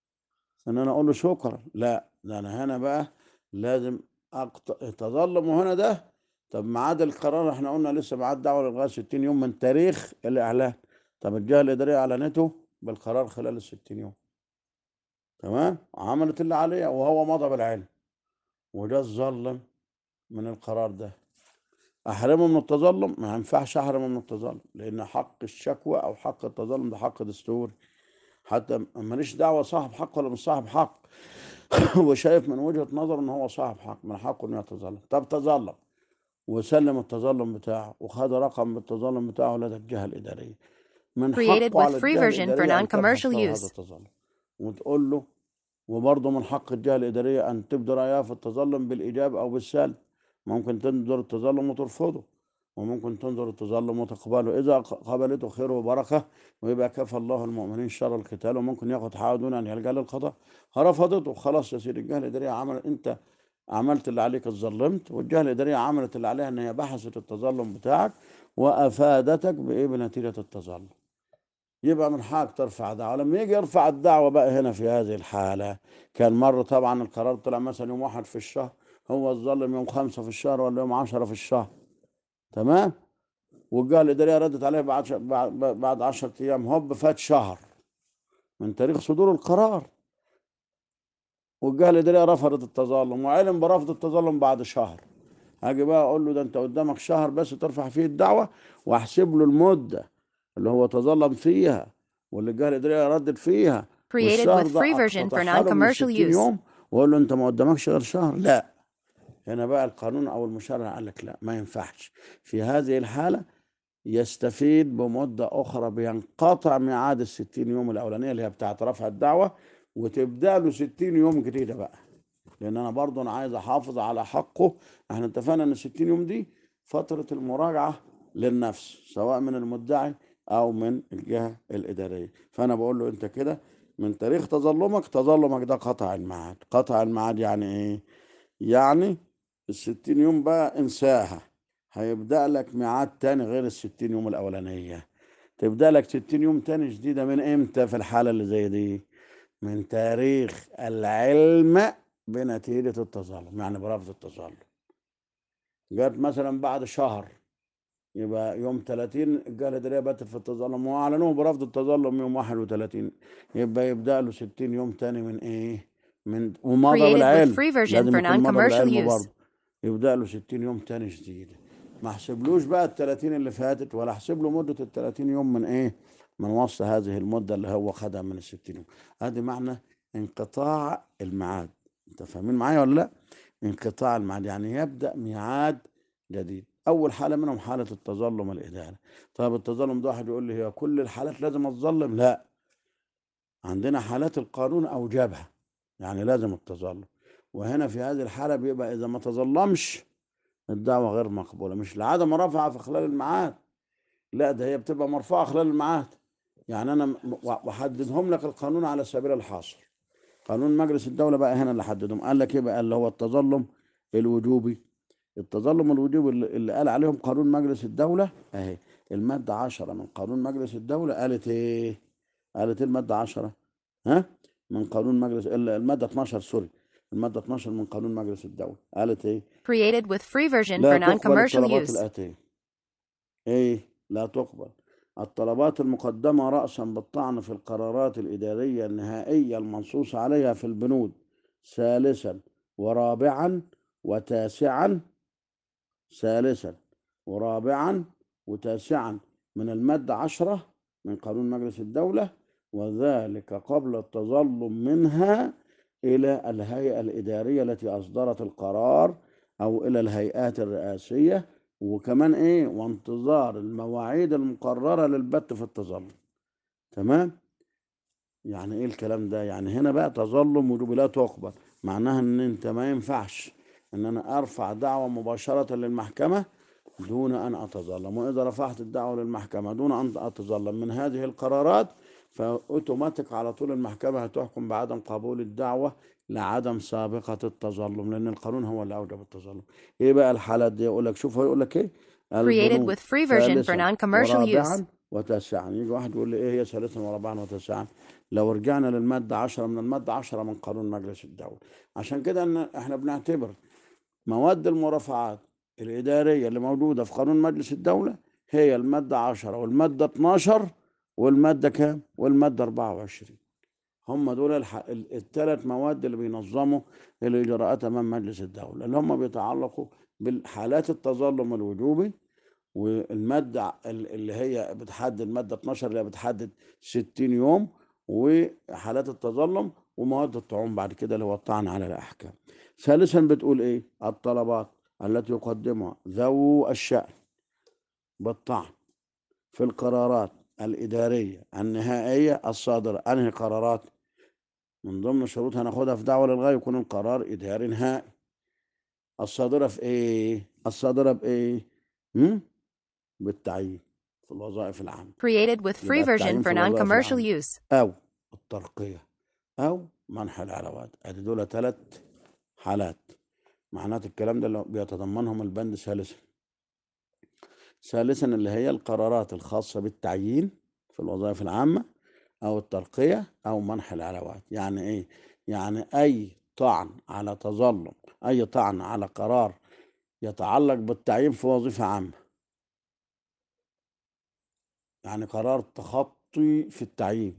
ان انا اقول له شكرا لا ده انا هنا بقى لازم أقط... التظلم هنا ده طب ميعاد القرار احنا قلنا لسه ميعاد دعوه للغايه 60 يوم من تاريخ الاعلان طب الجهه الاداريه اعلنته بالقرار خلال ال 60 يوم تمام عملت اللي عليها وهو مضى بالعلم وده الظلم من القرار ده احرمه من التظلم ما ينفعش احرمه من التظلم لان حق الشكوى او حق التظلم ده حق دستوري حتى ماليش دعوه صاحب حق ولا مش صاحب حق هو شايف من وجهه نظره ان هو صاحب حق من حقه انه يتظلم طب تظلم وسلم التظلم بتاعه وخد رقم بالتظلم بتاعه لدى الجهه الاداريه من Created حقه with على free الجهه version for الاداريه ان تبحث non-commercial له هذا use. التظلم وتقول له وبرضه من حق الجهه الاداريه ان تبدي رايها في التظلم بالايجاب او بالسلب ممكن تنظر التظلم وترفضه وممكن تنظر التظلم وتقبله اذا ق- قبلته خير وبركه ويبقى كفى الله المؤمنين شر القتال وممكن ياخد حقه دون ان يلجا للقضاء رفضته خلاص يا سيدي الجهه الاداريه عمل انت عملت اللي عليك اتظلمت والجهه الاداريه عملت اللي عليها ان هي بحثت التظلم بتاعك وافادتك بايه بنتيجه التظلم يبقى من حقك ترفع دعوه لما يجي يرفع الدعوه بقى هنا في هذه الحاله كان مره طبعا القرار طلع مثلا يوم واحد في الشهر هو الظلم يوم خمسة في الشهر ولا يوم عشرة في الشهر تمام والجهه الاداريه ردت عليه بعد ش- بعد بعد 10 ايام هوب فات شهر من تاريخ صدور القرار والجهه الاداريه رفضت التظلم وعلم برفض التظلم بعد شهر هاجي بقى اقول له ده انت قدامك شهر بس ترفع فيه الدعوه واحسب له المده اللي هو تظلم فيها واللي الجهه الاداريه ردت فيها Created والشهر with ده free version for أقتطعها له من non-commercial 60 use. يوم واقول له انت ما قدامكش غير شهر لا هنا بقى القانون او المشرع قال لك لا ما ينفعش في هذه الحاله يستفيد بمدة أخرى بينقطع ميعاد الستين يوم الأولانية اللي هي بتاعت رفع الدعوة وتبدأ له ستين يوم جديدة بقى لأن أنا برضه أنا عايز أحافظ على حقه احنا اتفقنا إن الستين يوم دي فترة المراجعة للنفس سواء من المدعي أو من الجهة الإدارية فأنا بقول له أنت كده من تاريخ تظلمك تظلمك ده قطع الميعاد قطع الميعاد يعني إيه؟ يعني الستين يوم بقى انساها هيبدأ لك ميعاد تاني غير الستين يوم الأولانية تبدأ لك ستين يوم تاني جديدة من امتى في الحالة اللي زي دي من تاريخ العلم بنتيجة التظلم يعني برفض التظلم جت مثلا بعد شهر يبقى يوم 30 الجهة الإدارية باتت في التظلم وأعلنوه برفض التظلم يوم 31 يبقى يبدأ له 60 يوم تاني من إيه؟ من ومضى Created with بالعلم free version لازم for يكون مضى non-commercial بالعلم use. برضه يبدأ له 60 يوم تاني جديد ما احسبلوش بقى ال 30 اللي فاتت ولا احسب له مدة ال 30 يوم من ايه؟ من وسط هذه المدة اللي هو خدها من ال 60 يوم. ادي معنى انقطاع الميعاد. انت فاهمين معايا ولا لا؟ انقطاع الميعاد يعني يبدأ ميعاد جديد. أول حالة منهم حالة التظلم الإداري. طيب التظلم ده واحد يقول لي هي كل الحالات لازم أتظلم؟ لا. عندنا حالات القانون أوجبها. يعني لازم التظلم. وهنا في هذه الحالة بيبقى إذا ما تظلمش الدعوة غير مقبولة مش لعدم رفعها في خلال الميعاد لا ده هي بتبقى مرفوعة خلال الميعاد يعني أنا م- و- وحددهم لك القانون على سبيل الحصر قانون مجلس الدولة بقى هنا اللي حددهم قال لك إيه بقى اللي هو التظلم الوجوبي التظلم الوجوبي اللي اللي قال عليهم قانون مجلس الدولة أهي المادة عشرة من قانون مجلس الدولة قالت إيه قالت إيه المادة عشرة ها من قانون مجلس ال- المادة 12 سوري المادة 12 من قانون مجلس الدولة قالت إيه Created with free version لا for تقبل non-commercial الطلبات use. الآتية إيه لا تقبل الطلبات المقدمة رأسا بالطعن في القرارات الإدارية النهائية المنصوص عليها في البنود ثالثا ورابعا وتاسعا ثالثا ورابعا وتاسعا من المادة عشرة من قانون مجلس الدولة وذلك قبل التظلم منها إلى الهيئة الإدارية التي أصدرت القرار أو إلى الهيئات الرئاسية وكمان إيه وانتظار المواعيد المقررة للبت في التظلم تمام يعني إيه الكلام ده يعني هنا بقى تظلم وجوبي لا تقبل معناها إن أنت ما ينفعش إن أنا أرفع دعوة مباشرة للمحكمة دون أن أتظلم وإذا رفعت الدعوة للمحكمة دون أن أتظلم من هذه القرارات فأوتوماتيك على طول المحكمة هتحكم بعدم قبول الدعوة لعدم سابقة التظلم لأن القانون هو اللي أوجب التظلم إيه بقى الحالات دي يقول لك شوف هو يقول لك إيه Created البنود with free version for ثالثا non-commercial use. ورابعا وتاسعا يجي واحد يقول لي إيه هي ثالثا ورابعا وتاسعا لو رجعنا للمادة 10 من المادة 10 من قانون مجلس الدولة عشان كده إن إحنا بنعتبر مواد المرافعات الإدارية اللي موجودة في قانون مجلس الدولة هي المادة 10 والمادة 12 والمادة كام؟ والمادة 24 هم دول الح... ال- الثلاث مواد اللي بينظموا الإجراءات أمام مجلس الدولة اللي هم بيتعلقوا بالحالات التظلم الوجوبي والمادة ال- اللي هي بتحدد المادة 12 اللي هي بتحدد 60 يوم وحالات التظلم ومواد الطعون بعد كده اللي هو الطعن على الأحكام ثالثا بتقول إيه الطلبات التي يقدمها ذو الشأن بالطعن في القرارات الإدارية النهائية الصادرة أنهي قرارات من ضمن شروط هناخدها في دعوة للغاية يكون القرار إداري نهائي الصادرة في إيه؟ الصادرة بإيه؟ هم؟ بالتعيين في الوظائف العامة Created with free يبقى version التعيين for في الوظائف non-commercial العامة use. أو الترقية أو منح العلاوات أدي دول ثلاث حالات معنات الكلام ده اللي بيتضمنهم البند ثالثا ثالثا اللي هي القرارات الخاصة بالتعيين في الوظائف العامة أو الترقية أو منح العلاوات يعني إيه؟ يعني أي طعن على تظلم أي طعن على قرار يتعلق بالتعيين في وظيفة عامة يعني قرار تخطي في التعيين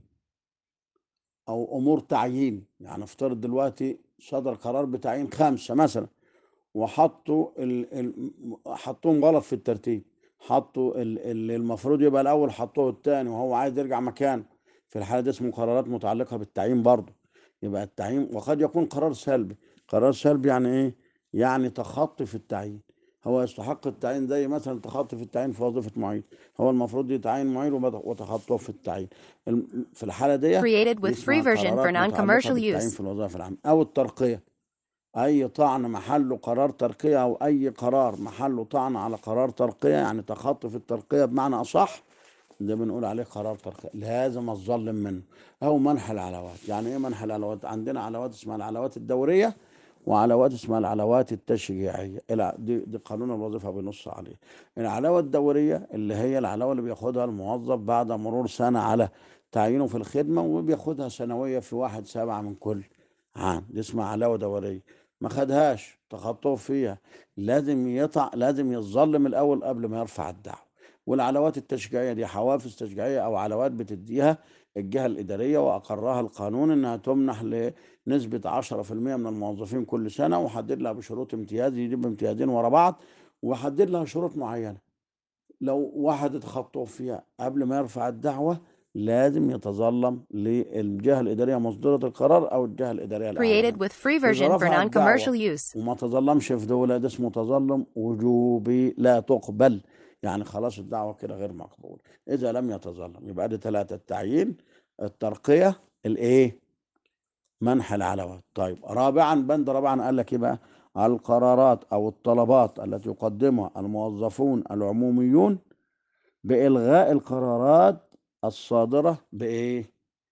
أو أمور تعيين يعني افترض دلوقتي صدر قرار بتعيين خمسة مثلا وحطوا ال... ال... حطوهم غلط في الترتيب حطوا ال- اللي المفروض يبقى الأول حطوه التاني وهو عايز يرجع مكانه في الحالة دي اسمه قرارات متعلقة بالتعيين برضه يبقى التعيين وقد يكون قرار سلبي قرار سلبي يعني إيه؟ يعني تخطي في التعيين هو يستحق التعيين زي مثلا تخطي في التعيين في وظيفة معيد هو المفروض يتعين معيد وبد- وتخطوه في التعيين الم- في الحالة دي Created دي with اسمها free version for قرارات متعلقة non-commercial بالتعيين use. في الوظائف العامة أو الترقية أي طعن محله قرار ترقية أو أي قرار محله طعن على قرار ترقية يعني تخطي في الترقية بمعنى أصح ده بنقول عليه قرار ترقية لازم الظلم منه أو منح العلاوات يعني إيه منح العلاوات عندنا علاوات اسمها العلاوات الدورية وعلاوات اسمها العلاوات التشجيعية الع- دي, دي قانون الوظيفة بينص عليه العلاوة الدورية اللي هي العلاوة اللي بياخدها الموظف بعد مرور سنة على تعيينه في الخدمة وبياخدها سنوية في واحد سبعة من كل عام دي اسمها علاوة دورية ما خدهاش تخطوه فيها لازم يطع لازم يتظلم الأول قبل ما يرفع الدعوة والعلاوات التشجيعية دي حوافز تشجيعية أو علاوات بتديها الجهة الإدارية وأقرها القانون إنها تمنح لنسبة 10% من الموظفين كل سنة وحدد لها بشروط امتياز يجيب امتيازين ورا بعض وحدد لها شروط معينة لو واحد اتخطوا فيها قبل ما يرفع الدعوة لازم يتظلم للجهة الإدارية مصدرة القرار أو الجهة الإدارية الأعلى Created منه. with free version for رفع الدعوة non-commercial use. وما تظلمش في دولة ده اسمه تظلم وجوبي لا تقبل يعني خلاص الدعوة كده غير مقبول إذا لم يتظلم يبقى دي ثلاثة التعيين الترقية الإيه منح العلاوات طيب رابعا بند رابعا قال لك ايه بقى القرارات او الطلبات التي يقدمها الموظفون العموميون بإلغاء القرارات الصادرة بإيه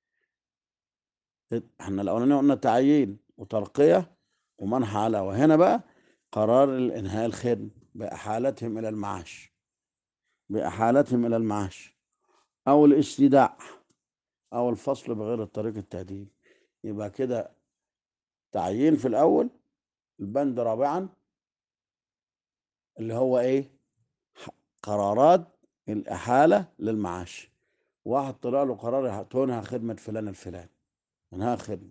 احنا الأولانية قلنا تعيين وترقية ومنح علاوة هنا بقى قرار الإنهاء الخدمة بإحالتهم إلى المعاش بإحالتهم إلى المعاش أو الاستيداع أو الفصل بغير الطريق التأديبي يبقى كده تعيين في الأول البند رابعا اللي هو إيه ح- قرارات الإحالة للمعاش واحد طلع له قرار تنهى خدمة فلان الفلاني انهاء خدمة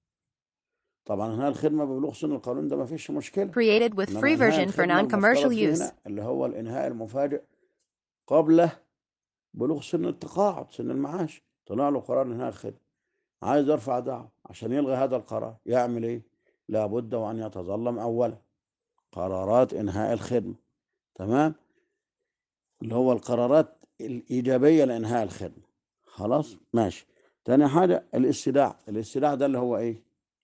طبعا انهاء الخدمة ببلوغ سن القانون ده ما فيش مشكلة Created with إنما free إنهاء version for الخدمة non-commercial المفترض فيه use. هنا اللي هو الإنهاء المفاجئ قبل بلوغ سن التقاعد سن المعاش طلع له قرار انهاء الخدمة عايز يرفع دعوة عشان يلغي هذا القرار يعمل ايه لابد وان يتظلم اولا قرارات انهاء الخدمة تمام اللي هو القرارات الإيجابية لإنهاء الخدمة خلاص ماشي تاني حاجة الاستداع الاستداع ده اللي هو إيه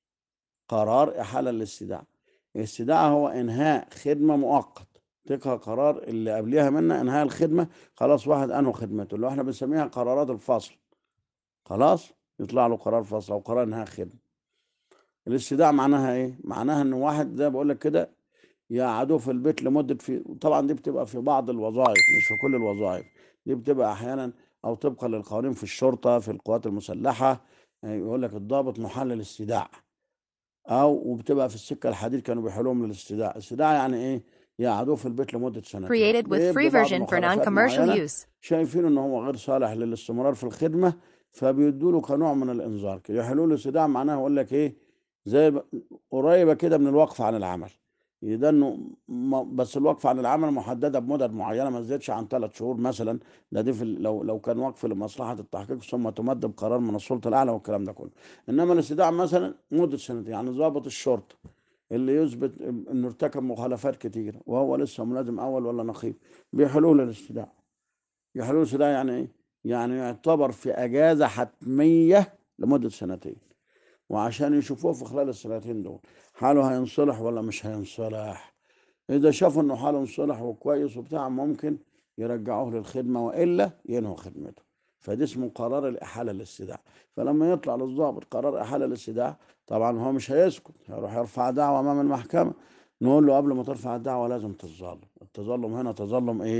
قرار إحالة الاستداع الاستداع هو إنهاء خدمة مؤقت تلقى قرار اللي قبلها منها إنهاء الخدمة خلاص واحد أنهى خدمته اللي احنا بنسميها قرارات الفصل خلاص يطلع له قرار فصل أو قرار إنهاء خدمة الاستداع معناها إيه معناها إن واحد زي بقول لك كده يقعدوه في البيت لمدة في طبعا دي بتبقى في بعض الوظائف مش في كل الوظائف دي بتبقى أحيانا أو طبقا للقوانين في الشرطة في القوات المسلحة يعني يقول لك الضابط محل الاستداع أو وبتبقى في السكة الحديد كانوا بيحلوهم للاستداع الاستداع يعني إيه يقعدوه في البيت لمدة سنتين Created with free بيبدو بعض version for مخالفات non-commercial معينة use. شايفين ان هو غير صالح للاستمرار في الخدمه فبيدوا له كنوع من الانذار كده يحلوا له استدعاء معناها يقول لك ايه زي ب- قريبه كده من الوقف عن العمل ده انه م- بس الوقف عن العمل محدده بمدد معينه ما تزيدش عن ثلاث شهور مثلا ده دي في ال- لو لو كان وقف لمصلحه التحقيق ثم تمد بقرار من السلطه الاعلى والكلام ده كله انما الاستدعاء مثلا مده سنتين يعني ضابط الشرطه اللي يثبت انه ارتكب مخالفات كتير وهو لسه ملازم اول ولا نقيب بيحلوا له الاستدعاء يحلول ده يعني ايه؟ يعني يعتبر في اجازه حتميه لمده سنتين وعشان يشوفوه في خلال السنتين دول حاله هينصلح ولا مش هينصلح اذا شافوا انه حاله انصلح وكويس وبتاع ممكن يرجعوه للخدمه والا ينهوا خدمته فده اسمه قرار الاحاله للاستدعاء فلما يطلع للضابط قرار احاله للاستدعاء طبعا هو مش هيسكت هيروح يرفع دعوه امام المحكمه نقول له قبل ما ترفع الدعوه لازم تتظلم التظلم هنا تظلم ايه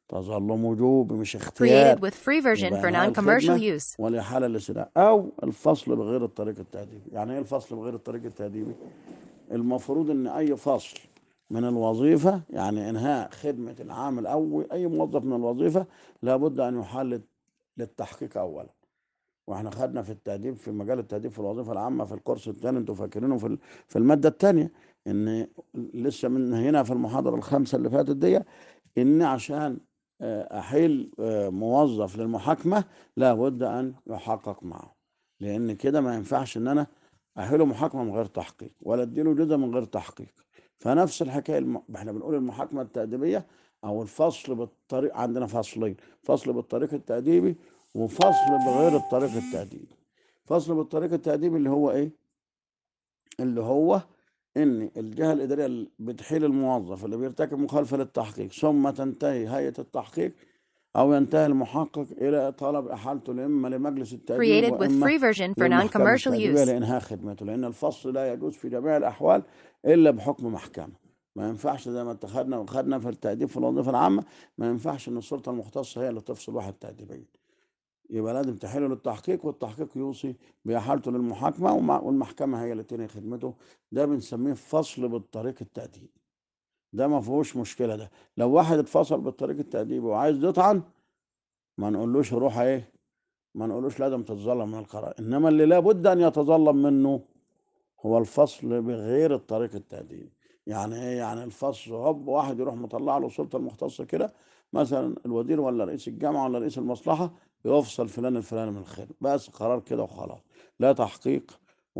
تظلم وجوب مش اختيار Created with free version يبقى for إنهاء non-commercial الخدمة use. والإحالة للاستدعاء أو الفصل بغير الطريق التأديبي يعني إيه الفصل بغير الطريق التأديبي المفروض إن أي فصل من الوظيفة يعني إنهاء خدمة العامل أو أي موظف من الوظيفة لابد أن يحال للتحقيق أولا واحنا خدنا في التأديب في مجال التأديب في الوظيفة العامة في الكورس الثاني انتوا فاكرينه في ال- في المادة الثانية ان لسه من هنا في المحاضرة الخامسة اللي فاتت دي ان عشان آه، احيل آه، موظف للمحاكمة لابد ان يحقق معه لان كده ما ينفعش ان انا احيله محاكمة من غير تحقيق ولا اديله جزء من غير تحقيق فنفس الحكاية الم... احنا بنقول المحاكمة التأديبية او الفصل بالطريق عندنا فصلين فصل بالطريق التأديبي وفصل بغير الطريق التأديبي فصل بالطريق التأديبي اللي هو ايه اللي هو ان الجهه الاداريه اللي بتحيل الموظف اللي بيرتكب مخالفه للتحقيق ثم تنتهي هيئه التحقيق او ينتهي المحقق الى طلب احالته اما لمجلس التاديب Created with واما free version for للمحكمه non-commercial التاديبيه use. لانهاء خدمته لان الفصل لا يجوز في جميع الاحوال الا بحكم محكمه ما ينفعش زي ما اتخذنا وخدنا في التأديب في الوظيفة العامة ما ينفعش إن السلطة المختصة هي اللي تفصل واحد تأديبيا يبقى لازم تحيله للتحقيق والتحقيق يوصي بإحالته للمحاكمة ومع- والمحكمة هي اللي تنهي خدمته ده بنسميه فصل بالطريق التأديبي ده ما فيهوش مشكلة ده لو واحد اتفصل بالطريق التأديبي وعايز يطعن ما نقولوش روح ايه ما نقولوش لازم تتظلم من القرار انما اللي لابد ان يتظلم منه هو الفصل بغير الطريق التأديبي يعني ايه يعني الفصل هوب واحد يروح مطلع له السلطه المختصه كده مثلا الوزير ولا رئيس الجامعه ولا رئيس المصلحه يفصل فلان الفلاني من الخير بس قرار كده وخلاص لا تحقيق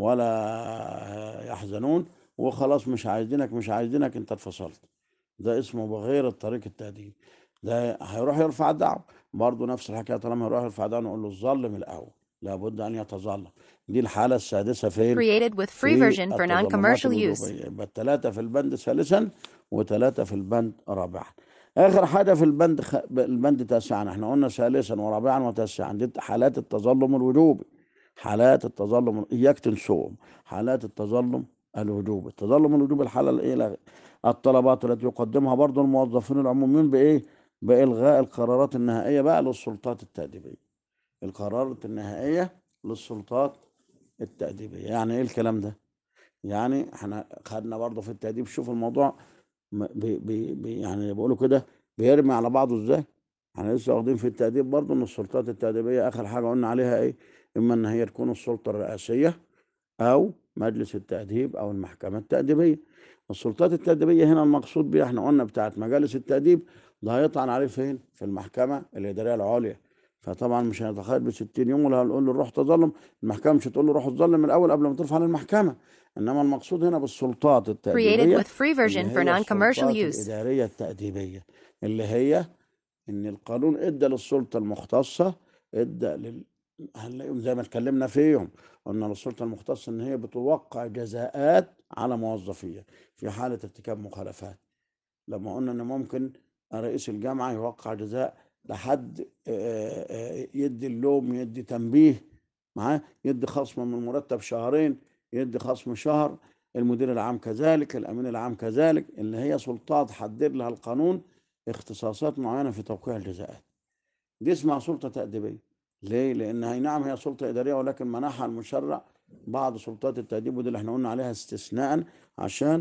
ولا يحزنون وخلاص مش عايزينك مش عايزينك انت اتفصلت ده اسمه بغير الطريق التأديبي ده هيروح يرفع دعوة برضه نفس الحكاية طالما يروح يرفع دعوة نقول له الظلم الأول لابد أن يتظلم دي الحالة السادسة فين؟ Created with free في version for التظلمات non-commercial use. الوجوبية يبقى الثلاثة في البند ثالثا وثلاثة في البند رابعا آخر حاجة في البند خ... البند تاسعا احنا قلنا ثالثا ورابعا وتاسعا دي حالات التظلم الوجوبي حالات التظلم إياك تنسوهم حالات التظلم الوجوبي التظلم الوجوبي الحالة الإيه الطلبات التي يقدمها برضو الموظفين العموميين بإيه بإلغاء القرارات النهائية بقى للسلطات التأديبية القرارات النهائية للسلطات التأديبية يعني إيه الكلام ده يعني احنا خدنا برضه في التأديب شوف الموضوع م- بي بي بي يعني بيقولوا كده بيرمي على بعضه ازاي احنا لسه واخدين في التأديب برضه ان السلطات التأديبية اخر حاجة قلنا عليها ايه اما ان هي تكون السلطة الرئاسية او مجلس التأديب او المحكمة التأديبية السلطات التأديبية هنا المقصود بيها احنا قلنا بتاعت مجالس التأديب ده هيطعن عليه فين في المحكمة الإدارية العليا فطبعا مش هنتخيل ب 60 يوم ولا هنقول له روح تظلم المحكمة مش هتقول له روح تظلم من الأول قبل ما ترفع للمحكمة إنما المقصود هنا بالسلطات Created التأديبية with free version اللي for هي non-commercial السلطات use. الإدارية التأديبية اللي هي إن القانون إدى للسلطة المختصة إدى لل هنلاقيهم زي ما اتكلمنا فيهم قلنا للسلطة المختصة إن هي بتوقع جزاءات على موظفيها في حالة ارتكاب مخالفات لما قلنا إن ممكن رئيس الجامعة يوقع جزاء لحد آه، آه، يدي اللوم يدي تنبيه معاه يدي خصم من المرتب شهرين يدي خصم شهر المدير العام كذلك الأمين العام كذلك اللي هي سلطات حدد لها القانون اختصاصات معينة في توقيع الجزاءات دي اسمها سلطة تأديبية ليه؟ لأن هي نعم هي سلطة إدارية ولكن منحها المشرع بعض سلطات التأديب ودي اللي احنا قلنا عليها استثناء عشان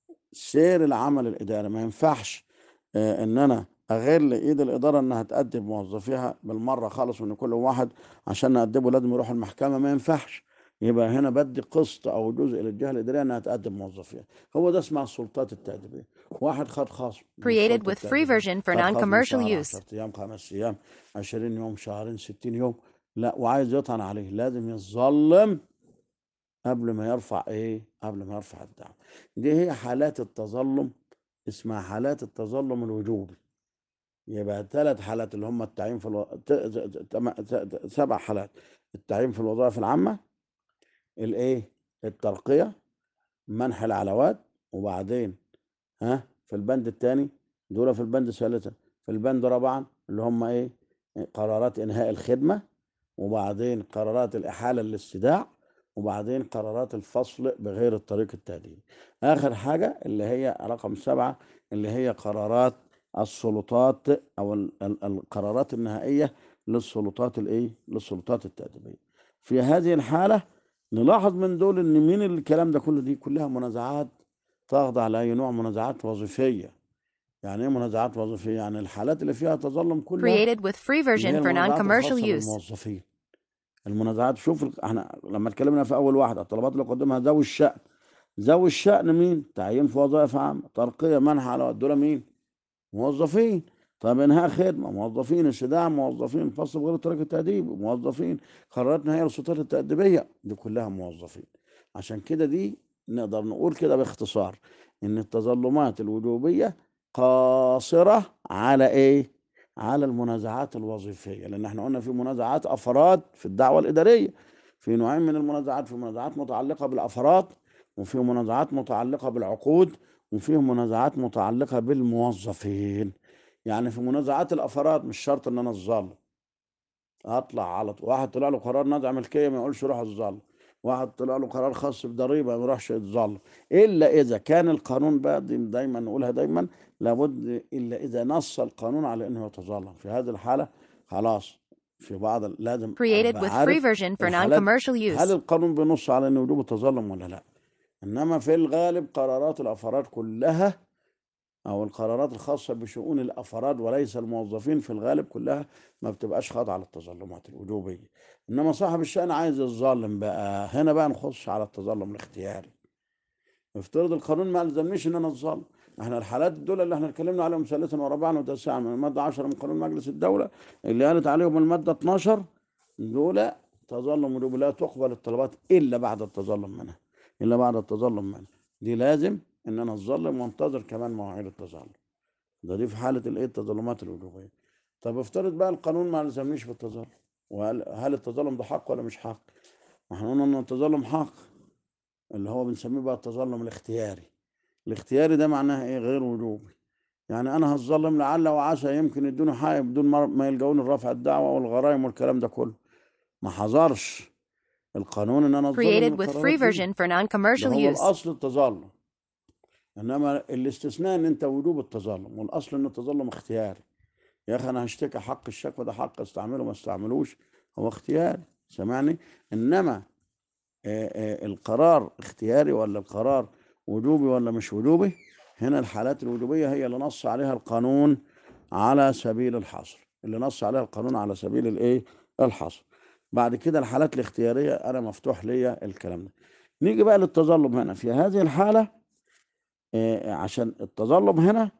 سير العمل الإداري ما ينفعش آه، إن أنا أغير إيد الإدارة إنها تأدب موظفيها بالمرة خالص وإن كل واحد عشان نأدبه لازم يروح المحكمة ما ينفعش يبقى هنا بدي قسط أو جزء للجهة الإدارية إنها تأدب موظفيها هو ده اسمها السلطات التأديبية واحد خد خصم من Created السلطة with free التأديبية version for خد خصم non-commercial شهر use. 10 أيام خمس أيام 20 يوم شهرين 60 يوم لا وعايز يطعن عليه لازم يتظلم قبل ما يرفع ايه قبل ما يرفع الدعوة دي هي حالات التظلم اسمها حالات التظلم الوجوبي يبقى ثلاث حالات اللي هم التعيين في الو... ت... ت... تم- ت... ت... سبع حالات التعيين في الوظائف العامة الايه الترقية منح العلاوات وبعدين ها في البند الثاني دول في البند ثالثا في البند رابعا اللي هم ايه قرارات انهاء الخدمة وبعدين قرارات الإحالة للاستداع وبعدين قرارات الفصل بغير الطريق التأديبي آخر حاجة اللي هي رقم سبعة اللي هي قرارات السلطات او ال- ال- القرارات النهائيه للسلطات الايه للسلطات التأديبيه في هذه الحاله نلاحظ من دول ان مين الكلام ده كله دي كلها منازعات تخضع لاي نوع منازعات وظيفيه يعني ايه منازعات وظيفيه يعني الحالات اللي فيها تظلم كلها Created with free اللي هي version for المنازعات non-commercial الخاصه use. بالموظفين المنازعات شوف ال- احنا لما اتكلمنا في اول واحده الطلبات اللي قدمها ذوي الشأن ذوي الشأن مين تعيين في وظائف عامه ترقيه منح على دول مين موظفين طب انهاء خدمه موظفين استدعاء موظفين فصل بغير طريقه التأديب موظفين قرارات نهائيه للسلطات التأديبيه دي كلها موظفين عشان كده دي نقدر نقول كده باختصار ان التظلمات الوجوبيه قاصره على ايه على المنازعات الوظيفيه لان احنا قلنا في منازعات افراد في الدعوه الاداريه في نوعين من المنازعات في منازعات متعلقه بالافراد وفي منازعات متعلقه بالعقود وفي منازعات متعلقه بالموظفين يعني في منازعات الافراد مش شرط ان انا الظالم اطلع على طول واحد طلع له قرار نزع ملكيه ما يقولش روح الظالم واحد طلع له قرار خاص بضريبه ما يروحش يتظلم الا اذا كان القانون بقى دي دايما نقولها دايما لابد الا اذا نص القانون على انه يتظلم في هذه الحاله خلاص في بعض ال- لازم Created أبقى with free عارف version for الحالات non-commercial هل use. القانون بينص على ان وجوب التظلم ولا لا انما في الغالب قرارات الافراد كلها او القرارات الخاصه بشؤون الافراد وليس الموظفين في الغالب كلها ما بتبقاش خاضعه للتظلمات الوجوبيه انما صاحب الشأن عايز يتظلم بقى هنا بقى نخش على التظلم الاختياري افترض القانون ما الزمنيش ان انا اتظلم احنا الحالات دول اللي احنا اتكلمنا عليهم ثالثا ورابعا وتاسعا من الماده 10 من قانون مجلس الدوله اللي قالت عليهم الماده 12 دول تظلم وجوب لا تقبل الطلبات الا بعد التظلم منها الا بعد التظلم منها دي لازم ان انا اتظلم وانتظر كمان مواعيد التظلم ده دي في حاله الايه التظلمات الوجوبيه طب افترض بقى القانون ما الزمنيش بالتظلم وهل هل التظلم ده حق ولا مش حق؟ ما احنا قلنا ان التظلم حق اللي هو بنسميه بقى التظلم الاختياري الاختياري ده معناه ايه غير وجوبي يعني انا هتظلم لعل وعسى يمكن يدوني حق بدون ما ما يلجؤوني لرفع الدعوه والغرائم والكلام ده كله ما حظرش القانون ان انا اتظلم Created من with القرارات free دي version for ده non-commercial هو use. الاصل التظلم انما الاستثناء ان انت وجوب التظلم والاصل ان التظلم اختياري يا اخي انا هشتكي حق الشكوى ده حق استعمله ما استعملوش هو اختياري سامعني انما آه، آه، القرار اختياري ولا القرار وجوبي ولا مش وجوبي هنا الحالات الوجوبية هي اللي نص عليها القانون على سبيل الحصر اللي نص عليها القانون على سبيل الايه الحصر بعد كده الحالات الاختيارية انا مفتوح ليا الكلام ده نيجي بقى للتظلم هنا في هذه الحالة آه، عشان التظلم هنا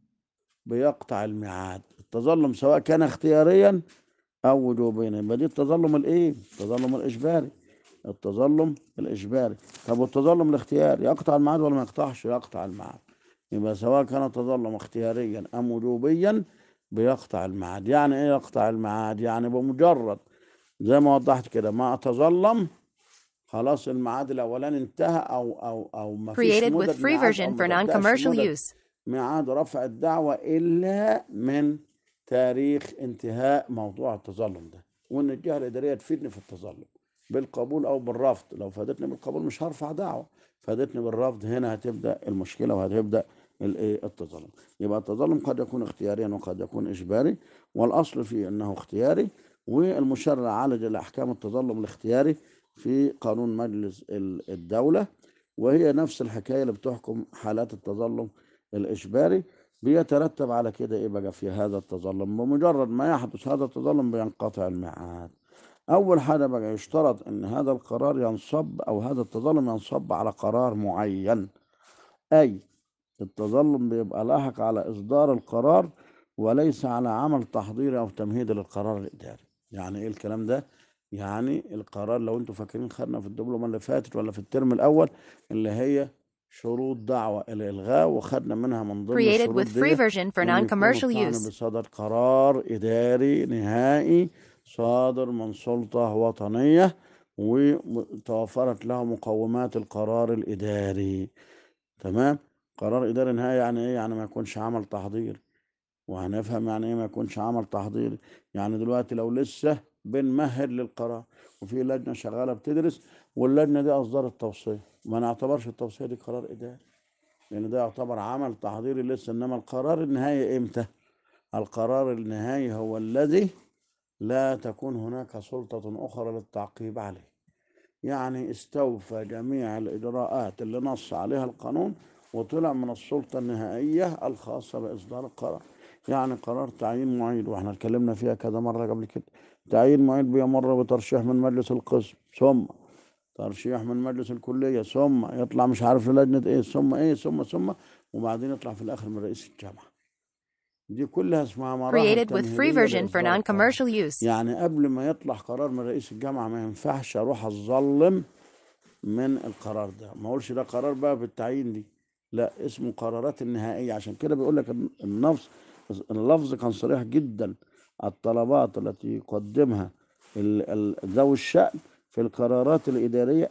بيقطع الميعاد التظلم سواء كان اختياريا او وجوبيا يبقى دي التظلم الايه التظلم الاجباري التظلم الاجباري طب والتظلم الاختياري يقطع الميعاد ولا ما يقطعش يقطع الميعاد يبقى سواء كان التظلم اختياريا ام وجوبيا بيقطع الميعاد يعني ايه يقطع الميعاد يعني بمجرد زي ما وضحت كده ما اتظلم خلاص الميعاد الاولاني انتهى او او او ما فيش Created with مدد free ميعاد او version ما for تبداش non-commercial مدد use. ميعاد رفع الدعوة إلا من تاريخ انتهاء موضوع التظلم ده وإن الجهة الإدارية تفيدني في التظلم بالقبول أو بالرفض لو فادتني بالقبول مش هرفع دعوة فادتني بالرفض هنا هتبدأ المشكلة وهتبدأ الإيه التظلم يبقى التظلم قد يكون اختياريا وقد يكون إجباري والأصل فيه أنه اختياري والمشرع عالج الأحكام التظلم الاختياري في قانون مجلس ال- الدولة وهي نفس الحكاية اللي بتحكم حالات التظلم الإجباري بيترتب على كده إيه بقى في هذا التظلم بمجرد ما يحدث هذا التظلم بينقطع الميعاد أول حاجة بقى يشترط إن هذا القرار ينصب أو هذا التظلم ينصب على قرار معين أي التظلم بيبقى لاحق على إصدار القرار وليس على عمل تحضيري أو تمهيدي للقرار الإداري يعني إيه الكلام ده؟ يعني القرار لو انتوا فاكرين خدنا في الدبلومة اللي فاتت ولا في الترم الأول اللي هي شروط دعوة الإلغاء وخدنا منها من ضمن Created الشروط with free دي version for إن يكون non-commercial الطعن use. بصدر قرار إداري نهائي صادر من سلطة وطنية وتوفرت له مقومات القرار الإداري تمام قرار إداري نهائي يعني إيه يعني ما يكونش عمل تحضير وهنفهم يعني ايه ما يكونش عمل تحضيري يعني دلوقتي لو لسه بنمهد للقرار وفي لجنه شغاله بتدرس واللجنه دي اصدرت توصيه ما نعتبرش التوصيه دي قرار اداري لان ده يعتبر عمل تحضيري لسه انما القرار النهائي امتى القرار النهائي هو الذي لا تكون هناك سلطة أخرى للتعقيب عليه يعني استوفى جميع الإجراءات اللي نص عليها القانون وطلع من السلطة النهائية الخاصة بإصدار القرار يعني قرار تعيين معيد واحنا اتكلمنا فيها كذا مرة قبل كده تعيين معيد بيمر بترشيح من مجلس القسم ثم ترشيح من مجلس الكلية ثم يطلع مش عارف لجنة ايه ثم ايه ثم ثم وبعدين يطلع في الآخر من رئيس الجامعة دي كلها اسمها مراحل Created with free تمهيدية version for لإصدار القرار. non-commercial use. يعني قبل ما يطلع قرار من رئيس الجامعة ما ينفعش أروح أتظلم من القرار ده ما أقولش ده قرار بقى بالتعيين دي لا اسمه قرارات النهائية عشان كده بيقول لك النفس اللفظ كان صريح جدا الطلبات التي يقدمها ال- ال- ذوي الشأن في القرارات الإدارية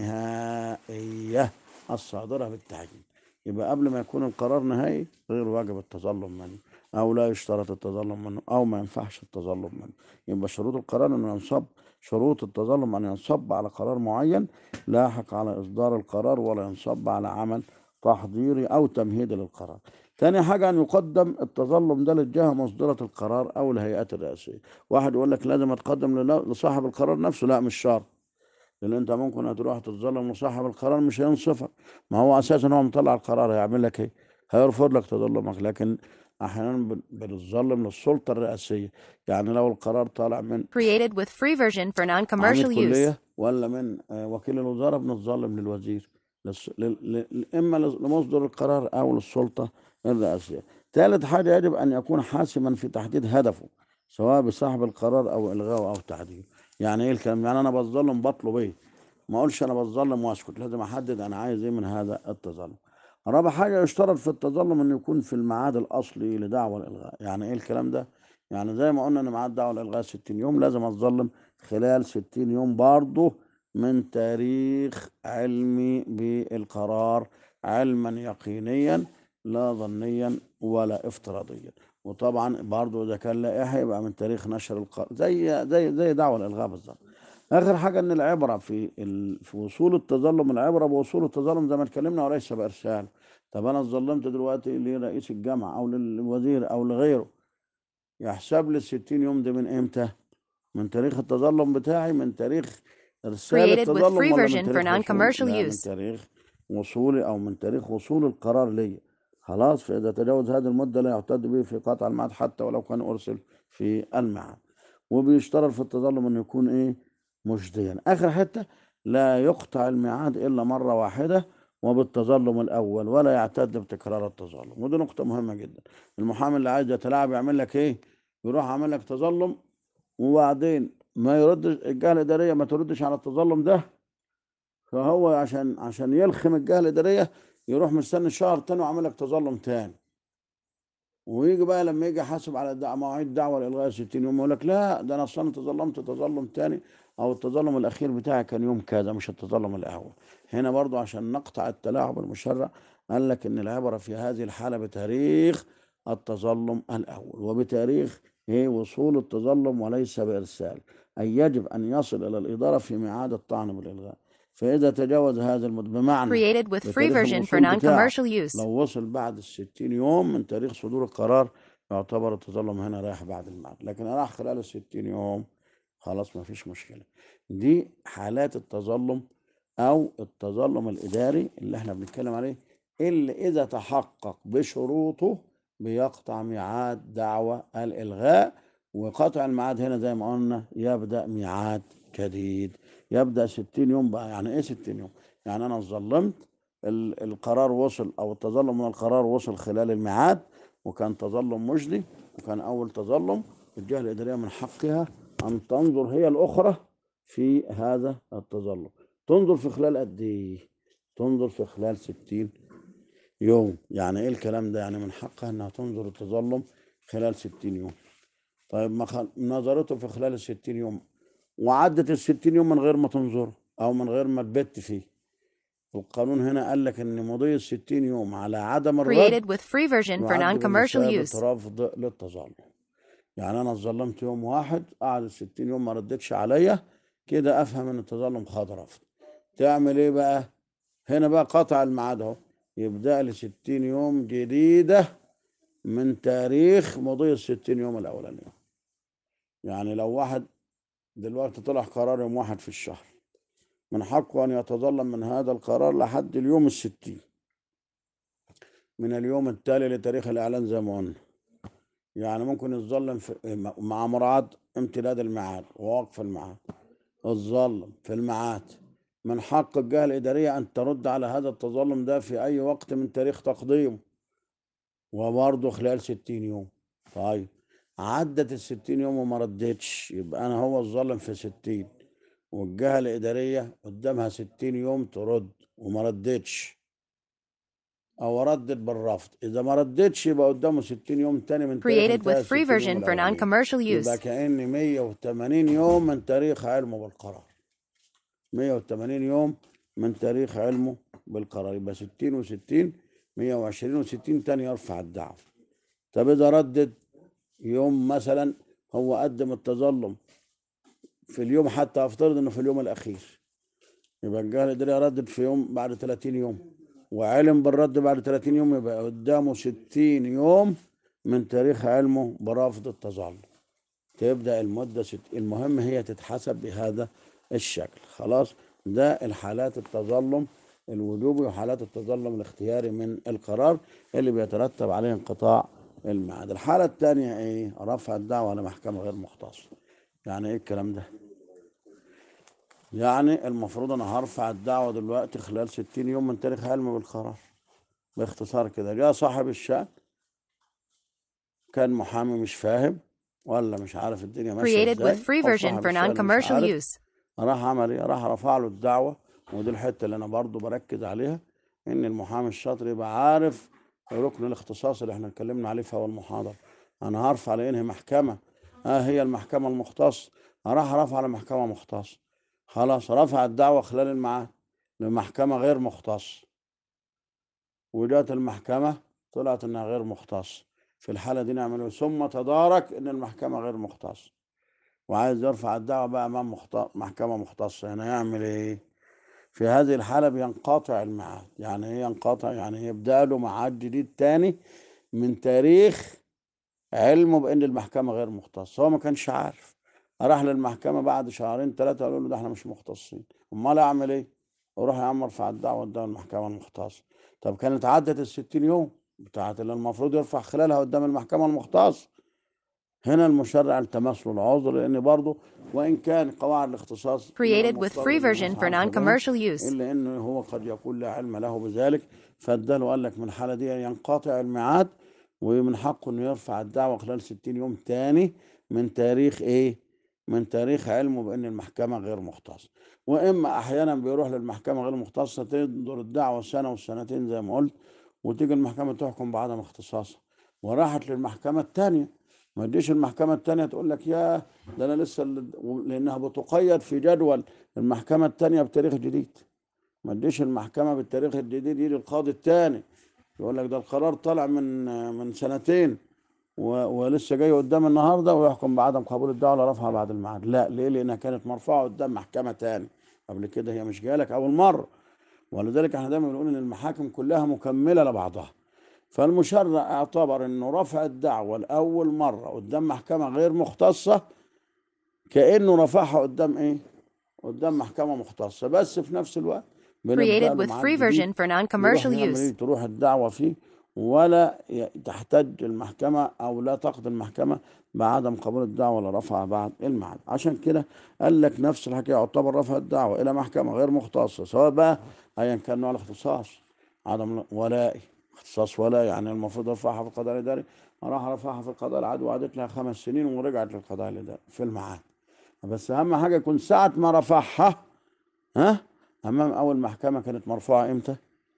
النهائية الصادرة بالتعيين يبقى قبل ما يكون القرار نهائي غير واجب التظلم منه أو لا يشترط التظلم منه أو ما ينفعش التظلم منه يبقى شروط القرار أنه ينصب شروط التظلم أن ينصب على قرار معين لاحق على إصدار القرار ولا ينصب على عمل تحضيري أو تمهيدي للقرار تاني حاجة أن يقدم التظلم ده للجهة مصدرة القرار أو الهيئات الرئاسية واحد يقول لك لازم أتقدم لنا- لصاحب القرار نفسه لا مش شرط لان انت ممكن هتروح تتظلم لصاحب القرار مش هينصفك ما هو اساسا هو مطلع القرار هيعمل لك ايه هيرفض لك تظلمك لكن احيانا بن- بنتظلم للسلطه الرئاسيه يعني لو القرار طالع من Created with free version for عميد non-commercial use. كليه ولا من آه، وكيل الوزاره بنتظلم للوزير للس- لل- لل- اما لمصدر القرار او للسلطه الرئاسيه ثالث حاجه يجب ان يكون حاسما في تحديد هدفه سواء بصاحب القرار او الغائه او تعديله يعني ايه الكلام يعني انا بتظلم بطلب ايه ما اقولش انا بتظلم واسكت لازم احدد انا عايز ايه من هذا التظلم رابع حاجه يشترط في التظلم انه يكون في الميعاد الاصلي لدعوى الالغاء يعني ايه الكلام ده يعني زي ما قلنا ان ميعاد دعوى الالغاء 60 يوم لازم اتظلم خلال 60 يوم برضه من تاريخ علمي بالقرار علما يقينيا لا ظنيا ولا افتراضيا وطبعا برضه اذا كان لائحه يبقى من تاريخ نشر القرار زي زي زي دعوى الالغاء بالظبط اخر حاجه ان العبره في ال... في وصول التظلم العبره بوصول التظلم زي ما اتكلمنا وليس بارسال طب انا اتظلمت دلوقتي لرئيس الجامعه او للوزير او لغيره يحسب لي ال 60 يوم دي من امتى؟ من تاريخ التظلم بتاعي من تاريخ ارسال Created with التظلم free ولا version من for تاريخ وصول non-commercial لا من use. تاريخ وصولي او من تاريخ وصول القرار لي خلاص فاذا تجاوز هذه المده لا يعتد به في قطع الميعاد حتى ولو كان ارسل في الميعاد وبيشترط في التظلم انه يكون ايه مجديا اخر حته لا يقطع الميعاد الا مره واحده وبالتظلم الاول ولا يعتد بتكرار التظلم ودي نقطه مهمه جدا المحامي اللي عايز يتلاعب يعمل لك ايه يروح عامل لك تظلم وبعدين ما يرد الجهه الاداريه ما تردش على التظلم ده فهو عشان عشان يلخم الجهه الاداريه يروح مستني شهر تاني وعامل لك تظلم تاني ويجي بقى لما يجي يحاسب على الدعوة مواعيد دعوة لإلغاء 60 يوم يقول لك لا ده أنا أصلا تظلمت تظلم تاني أو التظلم الأخير بتاعي كان يوم كذا مش التظلم الأول هنا برضو عشان نقطع التلاعب المشرع قال لك إن العبرة في هذه الحالة بتاريخ التظلم الأول وبتاريخ إيه وصول التظلم وليس بإرسال أي يجب أن يصل إلى الإدارة في ميعاد الطعن بالإلغاء فإذا تجاوز هذا المد بمعنى Created with free بتاريخ version for الوصول بتاعه non-commercial use. لو وصل بعد الستين يوم من تاريخ صدور القرار يعتبر التظلم هنا رايح بعد الميعاد لكن راح خلال الستين يوم خلاص ما فيش مشكلة دي حالات التظلم أو التظلم الإداري اللي احنا بنتكلم عليه اللي إذا تحقق بشروطه بيقطع ميعاد دعوى الإلغاء وقطع الميعاد هنا زي ما قلنا يبدأ ميعاد جديد يبدأ 60 يوم بقى يعني إيه 60 يوم؟ يعني أنا اتظلمت ال- القرار وصل او التظلم من القرار وصل خلال الميعاد وكان تظلم مجدي وكان اول تظلم الجهه الاداريه من حقها ان تنظر هي الاخرى في هذا التظلم تنظر في خلال قد ايه تنظر في خلال 60 يوم يعني ايه الكلام ده يعني من حقها انها تنظر التظلم خلال 60 يوم طيب ما خل... نظرته في خلال ال 60 يوم وعدت ال 60 يوم من غير ما تنظر او من غير ما تبت فيه القانون هنا قال لك ان مضي ال 60 يوم على عدم الرد Created with free version for يعد non-commercial بمثابة use. رفض للتظلم يعني انا اتظلمت يوم واحد قعد ال 60 يوم ما ردتش عليا كده افهم ان التظلم خد رفض تعمل ايه بقى هنا بقى قطع الميعاد اهو يبدأ لي 60 يوم جديدة من تاريخ مضي ال 60 يوم الأولانية يعني لو واحد دلوقتي طلع قرار يوم واحد في الشهر من حقه أن يتظلم من هذا القرار لحد اليوم الستين من اليوم التالي لتاريخ الإعلان زي ما قلنا يعني ممكن يتظلم في مع مراعاة امتداد الميعاد ووقف الميعاد الظلم في الميعاد من حق الجهة الإدارية أن ترد على هذا التظلم ده في أي وقت من تاريخ تقديمه وبرضه خلال ستين يوم طيب عدت الستين يوم وما ردتش يبقى أنا هو الظالم في ستين والجهة الإدارية قدامها ستين يوم ترد وما ردتش أو ردت بالرفض إذا ما ردتش يبقى قدامه ستين يوم تاني من تاريخ Created انتهاء with free الستين يوم version for الأولانيين. non-commercial يبقى use. كأن 180 يوم من تاريخ علمه بالقرار 180 يوم من تاريخ علمه بالقرار يبقى 60 و60 120 و60 تاني يرفع الدعوة طب إذا ردت يوم مثلا هو قدم التظلم في اليوم حتى أفترض إنه في اليوم الأخير يبقى الجهة الإدارية ردت في يوم بعد 30 يوم وعلم بالرد بعد 30 يوم يبقى قدامه 60 يوم من تاريخ علمه برفض التظلم تبدأ المدة ست... المهم هي تتحسب بهذا الشكل خلاص ده الحالات التظلم الوجوبي وحالات التظلم الاختياري من القرار اللي بيترتب عليه انقطاع الميعاد الحالة الثانية ايه رفع الدعوة لمحكمة غير مختصة يعني ايه الكلام ده يعني المفروض انا هرفع الدعوة دلوقتي خلال 60 يوم من تاريخ علمي بالقرار باختصار كده جاء صاحب الشأن كان محامي مش فاهم ولا مش عارف الدنيا ماشيه Created ازاي with free أو version صاحب for الشأن مش non-commercial عارف use. راح عمل ايه راح رفع له الدعوه ودي الحته اللي انا برضو بركز عليها ان المحامي الشاطر يبقى عارف ركن الاختصاص اللي احنا اتكلمنا عليه في اول محاضره انا هرفع لانهي محكمه اه هي المحكمه المختصه راح رفع لمحكمه مختصه خلاص رفع الدعوه خلال الميعاد لمحكمه غير مختصه وجات المحكمه طلعت انها غير مختصه في الحاله دي نعمل إيه؟ ثم تدارك ان المحكمه غير مختصه وعايز يرفع الدعوة بقى أمام مخت... محكمة مختصة هنا يعمل إيه؟ في هذه الحالة بينقطع الميعاد يعني إيه ينقطع؟ يعني يبدأ له ميعاد جديد تاني من تاريخ علمه بأن المحكمة غير مختصة هو ما كانش عارف راح للمحكمة بعد شهرين ثلاثة قالوا له ده احنا مش مختصين أمال أعمل إيه؟ أروح يا عم أرفع الدعوة قدام المحكمة المختصة طب كانت عدت الستين يوم بتاعت اللي المفروض يرفع خلالها قدام المحكمة المختصة هنا المشرع التمس له العذر لان برضه وان كان قواعد الاختصاص من Created with المفترض free إن version الناس for عارفة بها، non-commercial use. الا انه هو قد يكون لا علم له بذلك فاداله قال لك من الحاله دي ينقطع الميعاد ومن حقه انه يرفع الدعوه خلال 60 يوم تاني من تاريخ ايه؟ من تاريخ علمه بان المحكمه غير مختصه واما احيانا بيروح للمحكمه غير مختصه تنظر الدعوه سنه وسنتين زي ما قلت وتيجي المحكمه تحكم بعدم اختصاصها وراحت للمحكمه الثانيه ما تجيش المحكمة التانية تقول لك يا ده أنا لسه ال- لأنها بتقيد في جدول المحكمة التانية بتاريخ جديد ما تجيش المحكمة بالتاريخ الجديد يجي القاضي التاني يقول لك ده القرار طلع من من سنتين و- ولسه جاي قدام النهارده ويحكم بعدم قبول الدعوة ولا رفعها بعد الميعاد لا ليه؟ لأنها كانت مرفوعة قدام محكمة تاني قبل كده هي مش جاية لك أول مرة ولذلك احنا دايما بنقول إن المحاكم كلها مكملة لبعضها فالمشرع اعتبر انه رفع الدعوة لأول مرة قدام محكمة غير مختصة كأنه رفعها قدام ايه؟ قدام محكمة مختصة بس في نفس الوقت بنبدأ Created له with ميعاد free جديد version for يروح non-commercial يعمل use. ايه؟ تروح الدعوة فيه ولا ي- تحتج المحكمة أو لا تقضي المحكمة بعدم قبول الدعوة ولا رفعها بعد الميعاد عشان كده قال لك نفس الحكاية يعتبر رفع الدعوة إلى محكمة غير مختصة سواء بقى أيا كان نوع الاختصاص عدم ولائي اختصاص ولا يعني المفروض ارفعها في القضاء الاداري راح رفعها في القضاء العادي وقعدت لها خمس سنين ورجعت للقضاء الاداري في الميعاد بس اهم حاجه يكون ساعه ما رفعها ها امام اول محكمه كانت مرفوعه امتى؟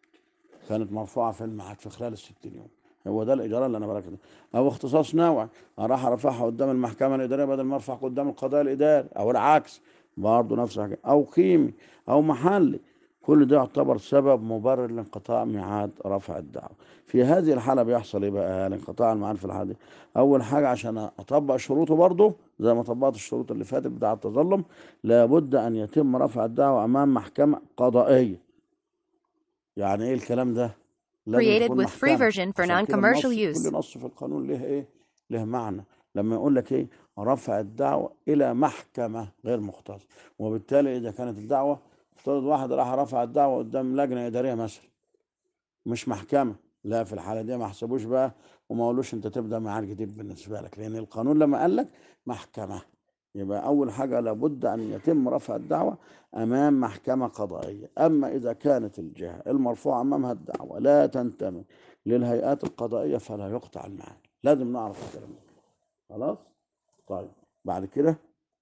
كانت مرفوعه في الميعاد في خلال الستين يوم هو ده الاجراء اللي انا بركز او اختصاص نوعي راح رفعها قدام المحكمه الاداريه بدل ما ارفع قدام القضاء الاداري او العكس برضه نفس الحاجه او قيمي او محلي كل ده يعتبر سبب مبرر لانقطاع ميعاد رفع الدعوة في هذه الحالة بيحصل ايه بقى لانقطاع الميعاد في الحالة دي اول حاجة عشان اطبق شروطه برضه زي ما طبقت الشروط اللي فاتت بتاع التظلم لابد ان يتم رفع الدعوة امام محكمة قضائية يعني ايه الكلام ده لازم Created تكون with free محكمة version for عشان كده non-commercial النص use. كل نص في القانون له ايه له معنى لما يقول لك ايه رفع الدعوة الى محكمة غير مختصة وبالتالي اذا كانت الدعوة افترض واحد راح رفع الدعوة قدام لجنة ادارية مثلا مش محكمة لا في الحالة دي ما حسبوش بقى وما قالوش انت تبدأ معاد جديد بالنسبة لك لان القانون لما قال لك محكمة يبقى أول حاجة لابد أن يتم رفع الدعوة أمام محكمة قضائية أما إذا كانت الجهة المرفوع أمامها الدعوة لا تنتمي للهيئات القضائية فلا يقطع المعاد لازم نعرف الكلام ده خلاص طيب بعد كده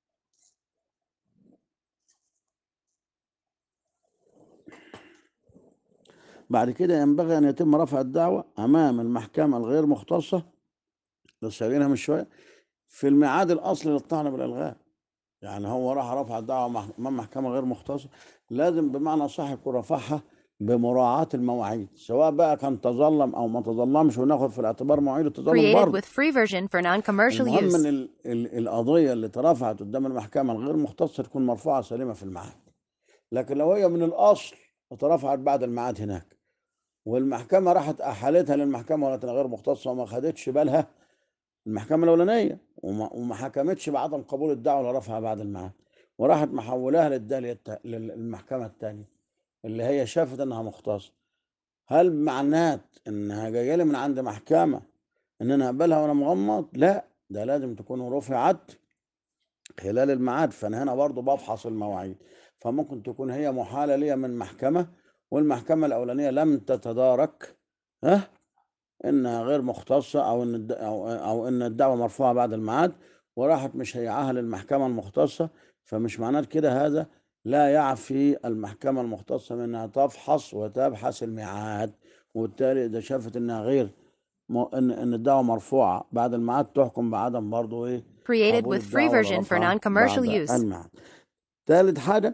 بعد كده ينبغي أن يتم رفع الدعوة أمام المحكمة الغير مختصة لسه قايلينها من شوية في الميعاد الأصلي للطعن بالإلغاء يعني هو راح رفع الدعوة مح- أمام محكمة غير مختصة لازم بمعنى صح يكون رفعها بمراعاة المواعيد سواء بقى كان تظلم أو ما تظلمش وناخد في الاعتبار مواعيد التظلم Created برضه with free version for non-commercial المهم use. ان ال- ال- القضيه اللي اترفعت قدام المحكمه الغير مختصه تكون مرفوعه سليمه في الميعاد لكن لو هي من الاصل اترفعت بعد الميعاد هناك والمحكمه راحت احالتها للمحكمه ولكن غير مختصه وما خدتش بالها المحكمه الاولانيه وما, وما حكمتش بعدم قبول الدعوه اللي رفعها بعد الميعاد وراحت محولاها للداليه الت- للمحكمه الثانيه اللي هي شافت انها مختصه هل معنات انها جايه لي من عند محكمه ان انا اقبلها وانا مغمض لا ده لازم تكون رفعت خلال الميعاد فانا هنا برضو بفحص المواعيد فممكن تكون هي محاله ليا من محكمه والمحكمه الاولانيه لم تتدارك ها انها غير مختصه او ان الد- او او ان الدعوه مرفوعه بعد الميعاد وراحت مش هيعاها للمحكمه المختصه فمش معناه كده هذا لا يعفي المحكمه المختصه من انها تفحص وتبحث الميعاد وبالتالي اذا شافت انها غير م... ان ان الدعوه مرفوعه بعد الميعاد تحكم بعدم برضه ايه Created قبول with free الدعوه version for ورفعها non-commercial بعد use. الميعاد ثالث حاجه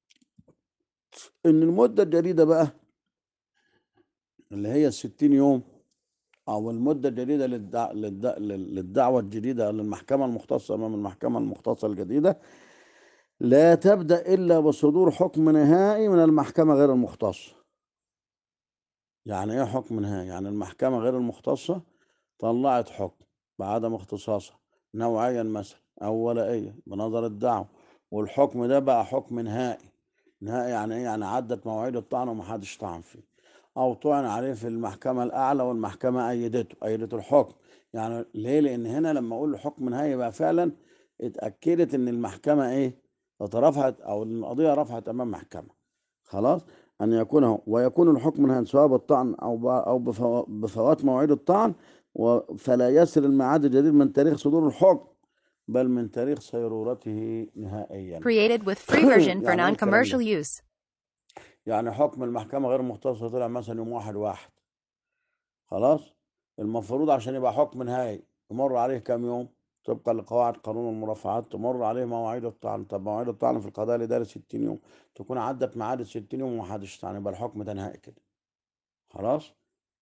ان المده الجديده بقى اللي هي الستين يوم او المده الجديده للدع... للدع... لل- للدعوه الجديده للمحكمه المختصه امام المحكمه المختصه الجديده لا تبدا الا بصدور حكم نهائي من المحكمه غير المختصه يعني ايه حكم نهائي يعني المحكمه غير المختصه طلعت حكم بعدم اختصاصها نوعيا مثلا او ولائيا بنظر الدعوه والحكم ده بقى حكم نهائي نهائي يعني ايه يعني عدت مواعيد الطعن ومحدش طعن فيه او طعن عليه في المحكمه الاعلى والمحكمه ايدته ايدت الحكم يعني ليه لان هنا لما اقول له حكم نهائي بقى فعلا اتاكدت ان المحكمه ايه اترفعت او ان القضيه رفعت امام محكمه خلاص ان يكون هو ويكون الحكم نهائيا سواء بالطعن او ب- او بفوا- بفوات مواعيد الطعن و- فلا يسر الميعاد الجديد من تاريخ صدور الحكم بل من تاريخ صيرورته نهائيا Created with free version for يعني ايه الكلام non-commercial ده use. يعني حكم المحكمة غير مختصة طلع مثلا يوم واحد واحد خلاص المفروض عشان يبقى حكم نهائي يمر عليه كام يوم طبقا لقواعد قانون المرافعات تمر عليه مواعيد الطعن طب مواعيد الطعن في القضاء الإداري 60 يوم تكون عدت ميعاد ال 60 يوم ومحدش طعن يبقى الحكم ده نهائي كده خلاص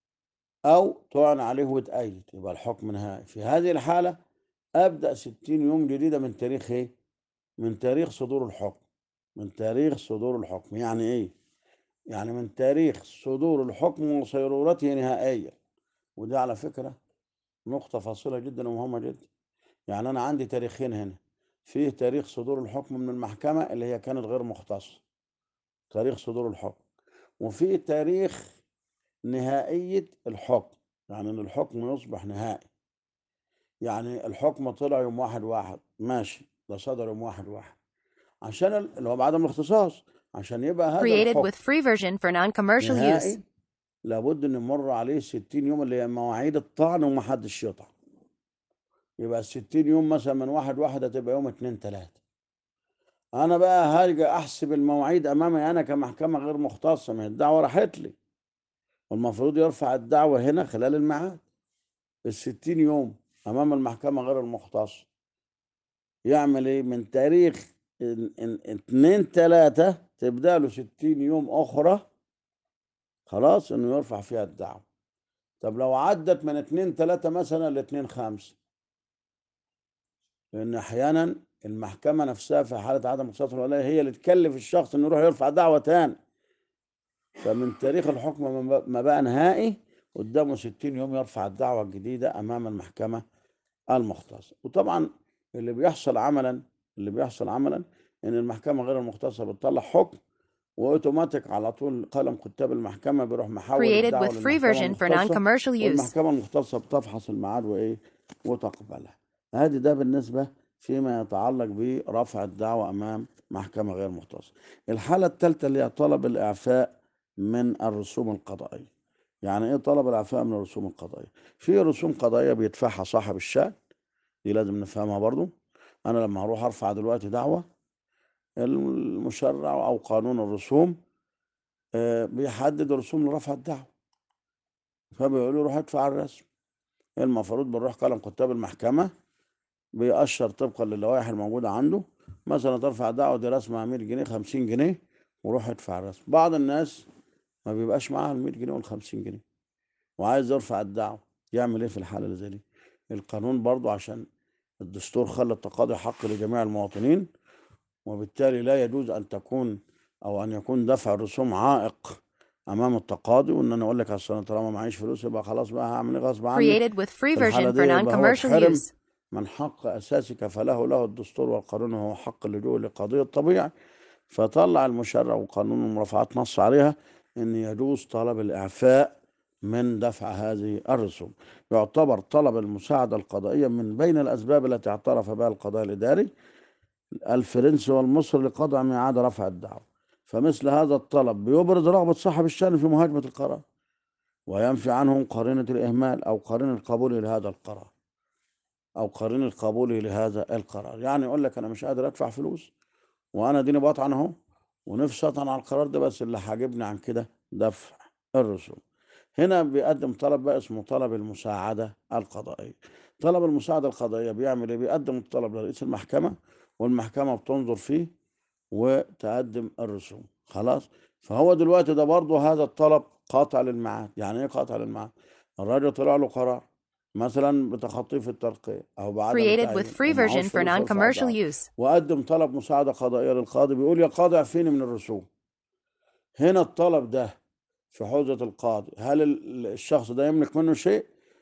أو طعن عليه واتأيد يبقى الحكم نهائي في هذه الحالة أبدأ 60 يوم جديدة من تاريخ إيه؟ من تاريخ صدور الحكم من تاريخ صدور الحكم يعني إيه؟ يعني من تاريخ صدور الحكم وصيرورته نهائيا ودي على فكرة نقطة فاصلة جدا ومهمة جدا يعني أنا عندي تاريخين هنا فيه تاريخ صدور الحكم من المحكمة اللي هي كانت غير مختصة تاريخ صدور الحكم وفي تاريخ نهائية الحكم يعني إن الحكم يصبح نهائي يعني الحكم طلع يوم واحد واحد ماشي ده صدر يوم واحد واحد عشان ال- اللي هو بعدم الاختصاص عشان يبقى هذا Created الحكم with free version for non-commercial use. نهائي لابد ان يمر عليه 60 يوم اللي هي مواعيد الطعن ومحدش يطعن يبقى ال 60 يوم مثلا من واحد واحد هتبقى يوم اتنين تلاتة انا بقى هرجع احسب المواعيد امامي انا كمحكمة غير مختصة ما هي الدعوة راحت لي والمفروض يرفع الدعوة هنا خلال الميعاد ال 60 يوم امام المحكمة غير المختصة يعمل ايه من تاريخ ال- ال- اتنين تلاتة تبدأ له 60 يوم اخرى خلاص انه يرفع فيها الدعوة طب لو عدت من اتنين تلاتة مثلا لاتنين خمسة لأن أحيانا المحكمة نفسها في حالة عدم اختصاص الولاية هي اللي تكلف الشخص إنه يروح يرفع دعوة تاني فمن تاريخ الحكم ما ما بقى نهائي قدامه 60 يوم يرفع الدعوة الجديدة أمام المحكمة المختصة وطبعا اللي بيحصل عملا اللي بيحصل عملا إن المحكمة غير المختصة بتطلع حكم واوتوماتيك على طول قلم كتاب المحكمة بيروح محول Created الدعوة with free للمحكمة version for المختصة non-commercial use. والمحكمة المختصة بتفحص الميعاد وإيه وتقبلها هذه ده بالنسبة فيما يتعلق برفع الدعوة أمام محكمة غير مختصة الحالة الثالثة اللي هي طلب الإعفاء من الرسوم القضائية يعني إيه طلب الإعفاء من الرسوم القضائية في رسوم قضائية بيدفعها صاحب الشأن دي لازم نفهمها برضو أنا لما هروح أرفع دلوقتي دعوة المشرع أو قانون الرسوم آه، بيحدد رسوم لرفع الدعوة فبيقول له روح ادفع الرسم المفروض بنروح قلم كتاب المحكمة بيأشر طبقا للوائح الموجودة عنده مثلا ترفع دعوة دي رسمها 100 جنيه 50 جنيه وروح ادفع الرسم بعض الناس ما بيبقاش معاها ال 100 جنيه وال 50 جنيه وعايز يرفع الدعوة يعمل ايه في الحالة اللي زي دي القانون برضو عشان الدستور خلى التقاضي حق لجميع المواطنين وبالتالي لا يجوز ان تكون او ان يكون دفع الرسوم عائق امام التقاضي وان انا اقول لك اصل انا طالما معيش فلوس يبقى خلاص بقى هعمل ايه غصب عني Created with free في الحالة version دي for يبقى هو non-commercial اتحرم use. من حق أساسي كفله له الدستور والقانون وهو حق اللجوء للقضية الطبيعي فطلع المشرع وقانون المرافعات نص عليها أن يجوز طلب الإعفاء من دفع هذه الرسوم يعتبر طلب المساعدة القضائية من بين الأسباب التي اعترف بها القضاء الإداري الفرنسي والمصري لقضاء ميعاد رفع الدعوة فمثل هذا الطلب بيبرز رغبة صاحب الشأن في مهاجمة القرار وينفي عنهم قرينة الإهمال أو قرينة القبول لهذا القرار او قرين قبوله لهذا القرار يعني يقول لك انا مش قادر ادفع فلوس وانا ديني بطعن اهو ونفسي اطعن على القرار ده بس اللي حاجبني عن كده دفع الرسوم هنا بيقدم طلب بقى اسمه طلب المساعدة القضائية طلب المساعدة القضائية بيعمل ايه بيقدم الطلب لرئيس المحكمة والمحكمة بتنظر فيه وتقدم الرسوم خلاص فهو دلوقتي ده برضه هذا الطلب قاطع للميعاد يعني ايه قاطع للميعاد الراجل طلع له قرار مثلا بتخطيه في الترقية أو بعدم Created with التعيين free ومعهوش version for فلوس يرفع non-commercial دعوة use. وقدم طلب مساعدة قضائية للقاضي بيقول يا قاضي اعفيني من الرسوم هنا الطلب ده في حوزة القاضي هل ال- الشخص ده يملك منه شيء؟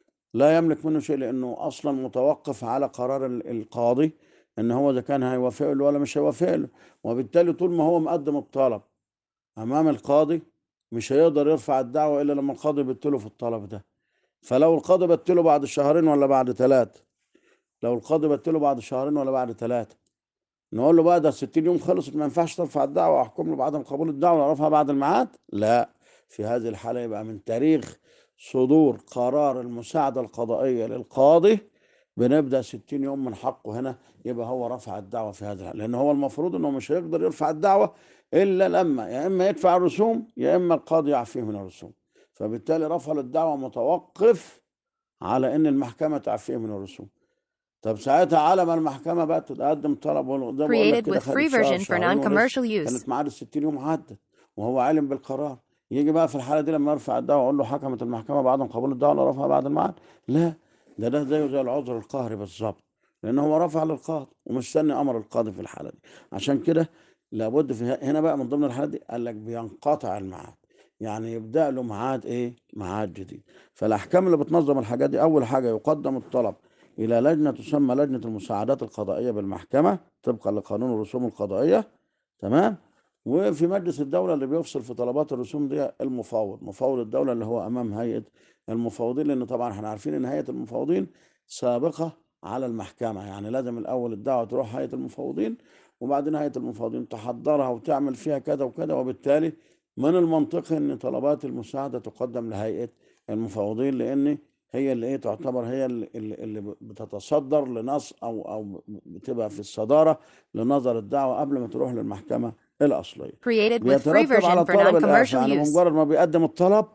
لا يملك منه شيء لأنه أصلا متوقف على قرار ال- القاضي إن هو إذا كان هيوافق له ولا مش هيوافق له وبالتالي طول ما هو مقدم الطلب أمام القاضي مش هيقدر يرفع الدعوة إلا لما القاضي يبتله في الطلب ده فلو القاضي بتله بعد شهرين ولا بعد ثلاثة لو القاضي بتله بعد شهرين ولا بعد ثلاثة نقول له بقى ده 60 يوم خلصت ما ينفعش ترفع الدعوة واحكم له بعدم قبول الدعوة ورفعها بعد الميعاد لا في هذه الحالة يبقى من تاريخ صدور قرار المساعدة القضائية للقاضي بنبدأ 60 يوم من حقه هنا يبقى هو رفع الدعوة في هذا الحالة لأن هو المفروض أنه مش هيقدر يرفع الدعوة إلا لما يا إما يدفع الرسوم يا إما القاضي يعفيه من الرسوم فبالتالي رفع الدعوة متوقف على ان المحكمه تعفيه من الرسوم طب ساعتها على ما المحكمه بقى تقدم طلب وال- زي ما بقول لك Created كده with free خدت شهر version for شهرين ولسه non-commercial use. كانت ميعاد ال 60 يوم عدت وهو عالم بالقرار يجي بقى في الحاله دي لما يرفع الدعوه اقول له حكمت المحكمه بعدم قبول الدعوه ولا رفعها بعد الميعاد لا ده ده زيه زي العذر القهري بالظبط لان هو رفع للقاضي ومستني امر القاضي في الحاله دي عشان كده لابد في هنا بقى من ضمن الحالات دي قال لك بينقطع الميعاد يعني يبدا له ميعاد ايه ميعاد جديد فالاحكام اللي بتنظم الحاجات دي اول حاجه يقدم الطلب الى لجنه تسمى لجنه المساعدات القضائيه بالمحكمه طبقا لقانون الرسوم القضائيه تمام وفي مجلس الدوله اللي بيفصل في طلبات الرسوم دي المفوض مفوض الدوله اللي هو امام هيئه المفوضين لان طبعا احنا عارفين ان هيئه المفوضين سابقه على المحكمه يعني لازم الاول الدعوه تروح هيئه المفوضين وبعدين هيئه المفوضين تحضرها وتعمل فيها كذا وكذا وبالتالي من المنطقي ان طلبات المساعده تقدم لهيئه المفوضين لان هي اللي ايه تعتبر هي اللي, اللي اللي بتتصدر لنص او او بتبقى في الصداره لنظر الدعوه قبل ما تروح للمحكمه الاصليه Created with free بيترتب على version for طلب الاعفاء non-commercial يعني use. بمجرد ما بيقدم الطلب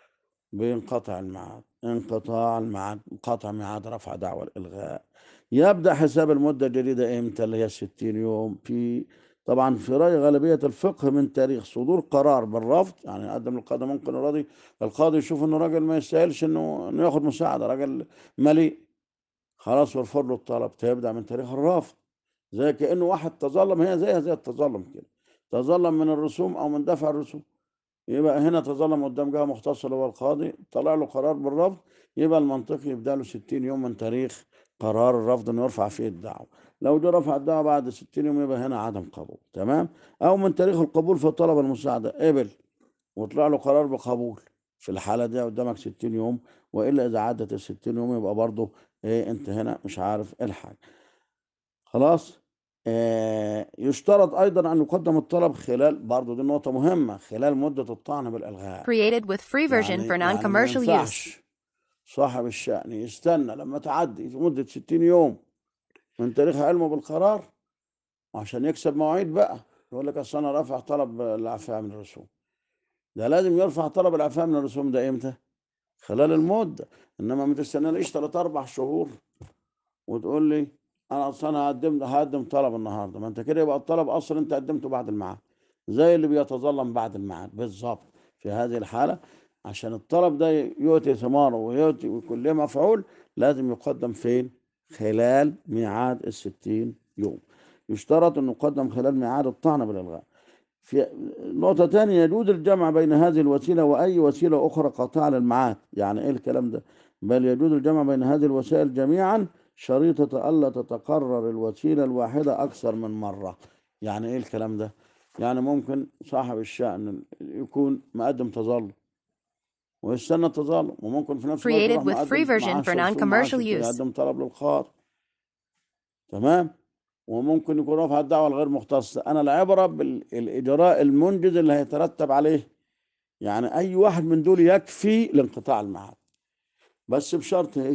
بينقطع الميعاد انقطاع الميعاد قطع ميعاد رفع دعوى الالغاء يبدا حساب المده الجديده امتى اللي هي 60 يوم في طبعا في راي غالبيه الفقه من تاريخ صدور قرار بالرفض يعني يقدم للقاضي ممكن الراضي القاضي يشوف انه راجل ما يستاهلش انه انه ياخد مساعده راجل مليء خلاص يرفض له الطلب تبدا من تاريخ الرفض زي كانه واحد تظلم هي زيها زي التظلم كده تظلم من الرسوم او من دفع الرسوم يبقى هنا تظلم قدام جهة مختصة اللي هو القاضي طلع له قرار بالرفض يبقى المنطقي يبدأ له 60 يوم من تاريخ قرار الرفض انه يرفع فيه الدعوة لو ده رفع الدعوة بعد 60 يوم يبقى هنا عدم قبول تمام او من تاريخ القبول في طلب المساعدة قبل وطلع له قرار بقبول في الحالة دي قدامك 60 يوم والا اذا عدت ال 60 يوم يبقى برضه ايه انت هنا مش عارف إيه الحاجة خلاص آه يشترط ايضا ان يقدم الطلب خلال برضه دي نقطة مهمة خلال مدة الطعن بالالغاء Created with free version يعني for يعني ما non-commercial use. ينفعش صاحب الشأن يستنى لما تعدي في مدة 60 يوم من تاريخ علمه بالقرار عشان يكسب مواعيد بقى يقول لك اصل انا رافع طلب الاعفاء من الرسوم ده لازم يرفع طلب الاعفاء من الرسوم ده امتى؟ خلال المدة انما ما تستناليش ثلاث اربع شهور وتقول لي انا اصل انا هقدم هقدم طلب النهارده ما انت كده يبقى الطلب اصلا انت قدمته بعد الميعاد زي اللي بيتظلم بعد الميعاد بالظبط في هذه الحالة عشان الطلب ده يؤتي ثماره ويؤتي ويكون له مفعول لازم يقدم فين؟ خلال ميعاد الستين يوم يشترط أن يقدم خلال ميعاد الطعن بالإلغاء في نقطة تانية يجوز الجمع بين هذه الوسيلة وأي وسيلة أخرى قاطعة للميعاد يعني إيه الكلام ده؟ بل يجوز الجمع بين هذه الوسائل جميعا شريطة ألا تتكرر الوسيلة الواحدة أكثر من مرة يعني إيه الكلام ده؟ يعني ممكن صاحب الشأن يكون مقدم تظلم ويستنى التظلم وممكن في نفس الوقت Created يروح with free مقدم version معاه for رسوم non-commercial معاه use. يقدم طلب للقاضي تمام وممكن يكون رفع الدعوة الغير مختصة أنا العبرة بالإجراء المنجز اللي هيترتب عليه يعني أي واحد من دول يكفي لانقطاع الميعاد بس بشرط إيه؟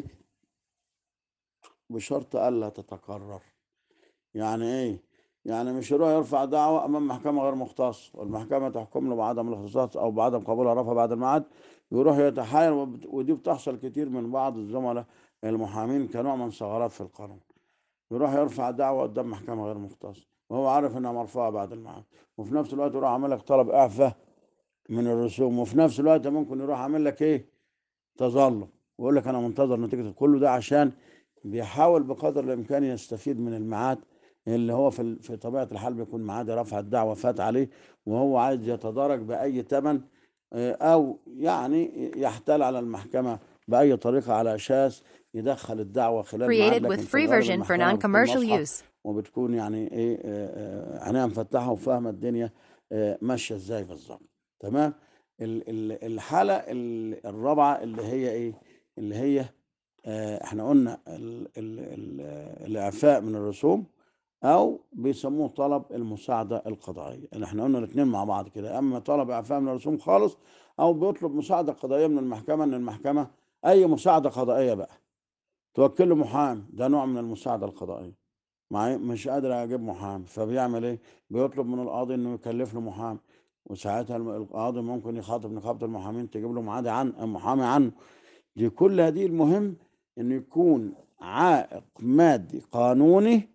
بشرط ألا تتكرر يعني إيه؟ يعني مش يروح يرفع دعوة أمام محكمة غير مختصة والمحكمة تحكم له بعدم الاختصاص أو بعدم قبولها رفع بعد الميعاد يروح يتحايل وبت- ودي بتحصل كتير من بعض الزملاء المحامين كنوع من ثغرات في القانون يروح يرفع دعوة قدام محكمة غير مختصة وهو عارف انها مرفوعة بعد الميعاد وفي نفس الوقت يروح عامل لك طلب اعفاء من الرسوم وفي نفس الوقت ممكن يروح عامل لك ايه تظلم ويقول لك انا منتظر نتيجة كله ده عشان بيحاول بقدر الامكان يستفيد من الميعاد اللي هو في ال- في طبيعة الحال بيكون ميعاد رفع الدعوة فات عليه وهو عايز يتدارك بأي ثمن آه، أو يعني يحتال على المحكمة بأي طريقة على أساس يدخل الدعوة خلال ميعاد Created with لكن في free الغالب version for المحكمة بتكون non-commercial ناصحة use. وبتكون يعني ايه آه، آه، عينيها مفتحه وفاهمه الدنيا آه، ماشيه ازاي بالظبط تمام ال- ال- الحاله ال- الرابعه اللي هي ايه اللي هي آه، احنا قلنا ال- ال- ال- الاعفاء من الرسوم او بيسموه طلب المساعده القضائيه اللي احنا قلنا الاثنين مع بعض كده اما طلب اعفاء من الرسوم خالص او بيطلب مساعده قضائيه من المحكمه ان المحكمه اي مساعده قضائيه بقى توكل له محامي ده نوع من المساعده القضائيه معي مش قادر اجيب محامي فبيعمل ايه بيطلب من القاضي انه يكلف له محامي وساعتها الم- القاضي ممكن يخاطب نقابه المحامين تجيب له معادي عن محامي عنه دي كل هذه المهم انه يكون عائق مادي قانوني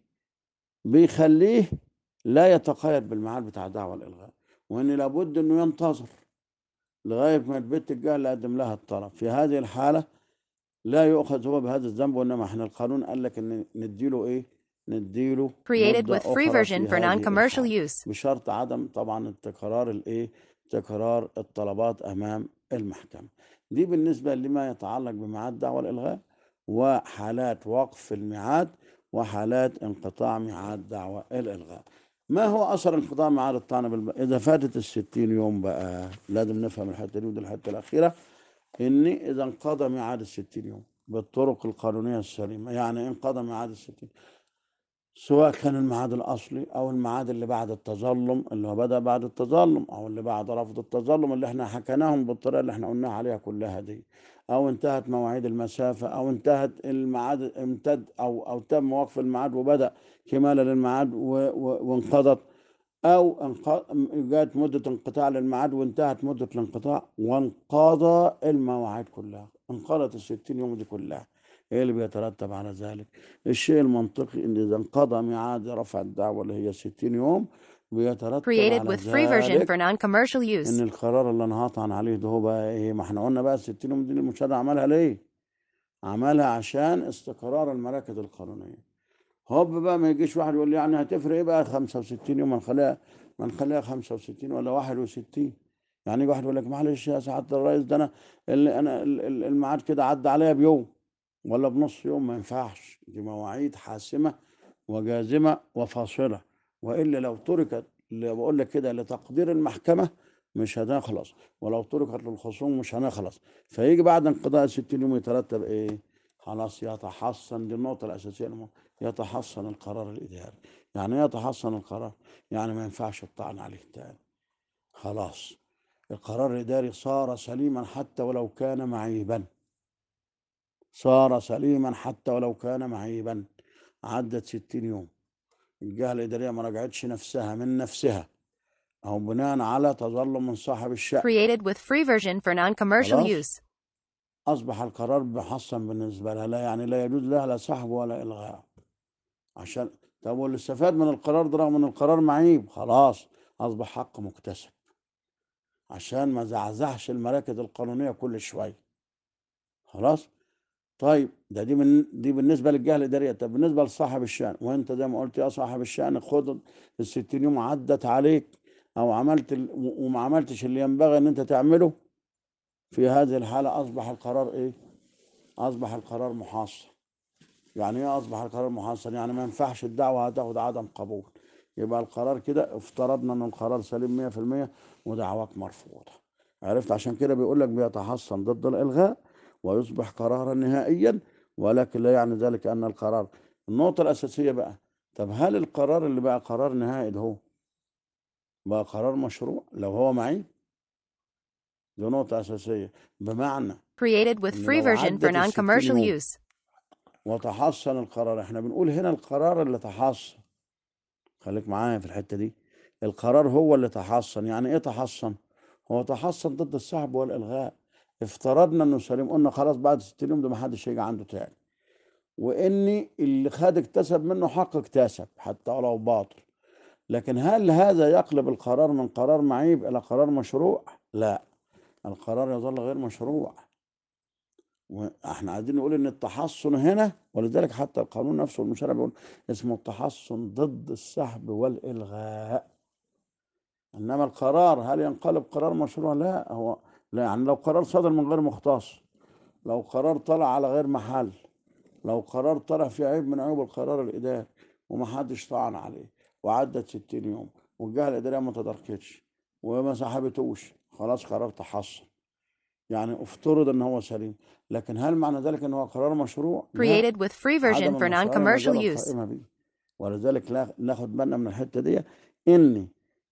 بيخليه لا يتقيد بالميعاد بتاع دعوى الالغاء وان لابد انه ينتظر لغايه ما البت الجهه اللي قدم لها الطلب في هذه الحاله لا يؤخذ هو بهذا الذنب وانما احنا القانون قال لك ان نديله ايه نديله Created مده with free اخرى version في for هذه non-commercial الحاله use. بشرط عدم طبعا تكرار الايه تكرار الطلبات امام المحكمه دي بالنسبه لما يتعلق بميعاد دعوى الالغاء وحالات وقف الميعاد وحالات انقطاع ميعاد دعوى الالغاء ما هو اثر انقطاع ميعاد الطعن بالب... اذا فاتت الستين يوم بقى لازم نفهم الحته دي ودي الحته الاخيره ان اذا انقضى ميعاد الستين يوم بالطرق القانونيه السليمه يعني انقضى ميعاد الستين سواء كان الميعاد الأصلي أو الميعاد اللي بعد التظلم اللي هو بدأ بعد التظلم أو اللي بعد رفض التظلم اللي احنا حكيناهم بالطريقة اللي احنا قلناها عليها كلها دي أو انتهت مواعيد المسافة أو انتهت الميعاد امتد أو أو تم وقف الميعاد وبدأ كمالا للميعاد و- و- وانقضت أو انق- جاءت مدة انقطاع للميعاد وانتهت مدة الانقطاع وانقضى المواعيد كلها انقضت الستين يوم دي كلها ايه اللي بيترتب على ذلك الشيء المنطقي ان اذا انقضى ميعاد رفع الدعوة اللي هي 60 يوم بيترتب Created على with free version for ذلك non-commercial ان use. القرار اللي انا هطعن عليه ده هو بقى ايه ما احنا قلنا بقى 60 يوم دي المشرع عملها ليه عملها عشان استقرار المراكز القانونية هوب بقى ما يجيش واحد يقول لي يعني هتفرق ايه بقى 65 يوم ما نخليها ما نخليها 65 ولا 61 يعني يجي واحد يقول لك معلش يا سعاده الرئيس ده انا اللي انا ال- ال- الميعاد كده عدى عليا بيوم ولا بنص يوم ما ينفعش دي مواعيد حاسمه وجازمه وفاصله والا لو تركت اللي بقول لك كده لتقدير المحكمه مش هنخلص ولو تركت للخصوم مش هنخلص فيجي بعد انقضاء 60 يوم يترتب ايه؟ خلاص يتحصن دي النقطه الاساسيه المهم. يتحصن القرار الاداري يعني ايه يتحصن القرار؟ يعني ما ينفعش الطعن عليه تاني خلاص القرار الإداري صار سليما حتى ولو كان معيبا صار سليما حتى ولو كان معيبا عدت ستين يوم الجهة الإدارية ما رجعتش نفسها من نفسها أو بناء على تظلم من صاحب الشأن Created with free version for non-commercial خلاص. use. أصبح القرار محصن بالنسبة لها لا يعني لا يجوز لها لا سحب ولا إلغاء عشان طب واللي استفاد من القرار ده رغم ان القرار معيب خلاص اصبح حق مكتسب عشان ما زعزعش المراكز القانونيه كل شويه خلاص طيب ده دي من دي بالنسبه للجهه الاداريه طب بالنسبه لصاحب الشان وانت زي ما قلت يا صاحب الشان خد ال 60 يوم عدت عليك او عملت ال... و- وما عملتش اللي ينبغي ان انت تعمله في هذه الحاله اصبح القرار ايه؟ اصبح القرار محاصر يعني ايه اصبح القرار محصن يعني ما ينفعش الدعوه هتاخد عدم قبول يبقى القرار كده افترضنا ان القرار سليم 100% ودعواك مرفوضه عرفت عشان كده بيقول لك بيتحصن ضد الالغاء ويصبح قرارا نهائيا ولكن لا يعني ذلك ان القرار النقطه الاساسيه بقى طب هل القرار اللي بقى قرار نهائي ده هو بقى قرار مشروع لو هو معيب دي نقطه اساسيه بمعنى Created with إن free لو version عدت for ال 60 non-commercial يوم use. وتحصن القرار احنا بنقول هنا القرار اللي تحصن خليك معايا في الحتة دي القرار هو اللي تحصن يعني ايه تحصن هو تحصن ضد السحب والإلغاء افترضنا انه سليم قلنا خلاص بعد 60 يوم ده ما حدش هيجي عنده تاني وان اللي خد اكتسب منه حق اكتسب حتى ولو باطل لكن هل هذا يقلب القرار من قرار معيب الى قرار مشروع لا القرار يظل غير مشروع واحنا عايزين نقول ان التحصن هنا ولذلك حتى القانون نفسه المشرع بيقول اسمه التحصن ضد السحب والالغاء انما القرار هل ينقلب قرار مشروع لا هو لا يعني لو قرار صدر من غير مختص لو قرار طلع على غير محل لو قرار طلع فيه عيب من عيوب القرار الاداري ومحدش طعن عليه وعدت 60 يوم والجهه الاداريه ما تداركتش وما سحبتوش خلاص قرار تحصن يعني افترض ان هو سليم لكن هل معنى ذلك ان هو قرار مشروع لا Created with free version عدم for المشروعيه ما non-commercial زالت use. قائمه به ولذلك لا- ناخد بالنا من الحته دي ان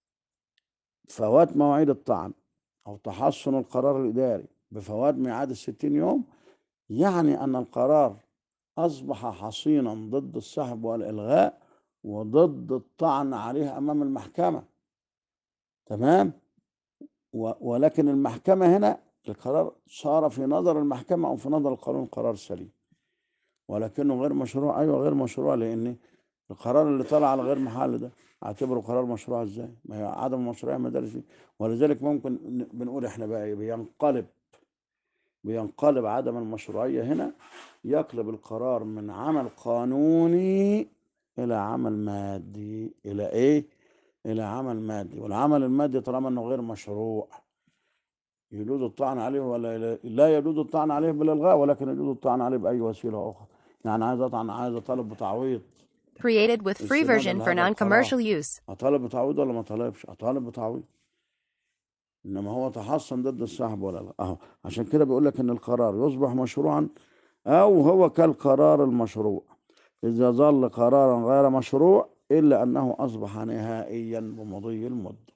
فوات مواعيد الطعن او تحصن القرار الاداري بفوات ميعاد الستين يوم يعني ان القرار اصبح حصينا ضد السحب والالغاء وضد الطعن عليه امام المحكمه تمام و- ولكن المحكمه هنا القرار صار في نظر المحكمه او في نظر القانون قرار سليم ولكنه غير مشروع ايوه غير مشروع لان القرار اللي طلع على غير محل ده اعتبره قرار مشروع ازاي؟ ما هي عدم المشروعيه ما دارش فيه ولذلك ممكن ن- بنقول احنا بقى إيه؟ بينقلب بينقلب عدم المشروعيه هنا يقلب القرار من عمل قانوني الى عمل مادي الى ايه؟ الى عمل مادي والعمل المادي طالما انه غير مشروع يجوز الطعن عليه ولا لا- لا يجوز الطعن عليه بالالغاء ولكن يجوز الطعن عليه باي وسيله اخرى يعني عايز اطعن عايز اطالب بتعويض Created with free استنادا version for لهذا القرار non-commercial use. اطالب بتعويض ولا ما اطالبش اطالب بتعويض انما هو تحصن ضد السحب ولا لا اهو عشان كده بيقول لك ان القرار يصبح مشروعا او هو كالقرار المشروع اذا ظل قرارا غير مشروع الا انه اصبح نهائيا بمضي المده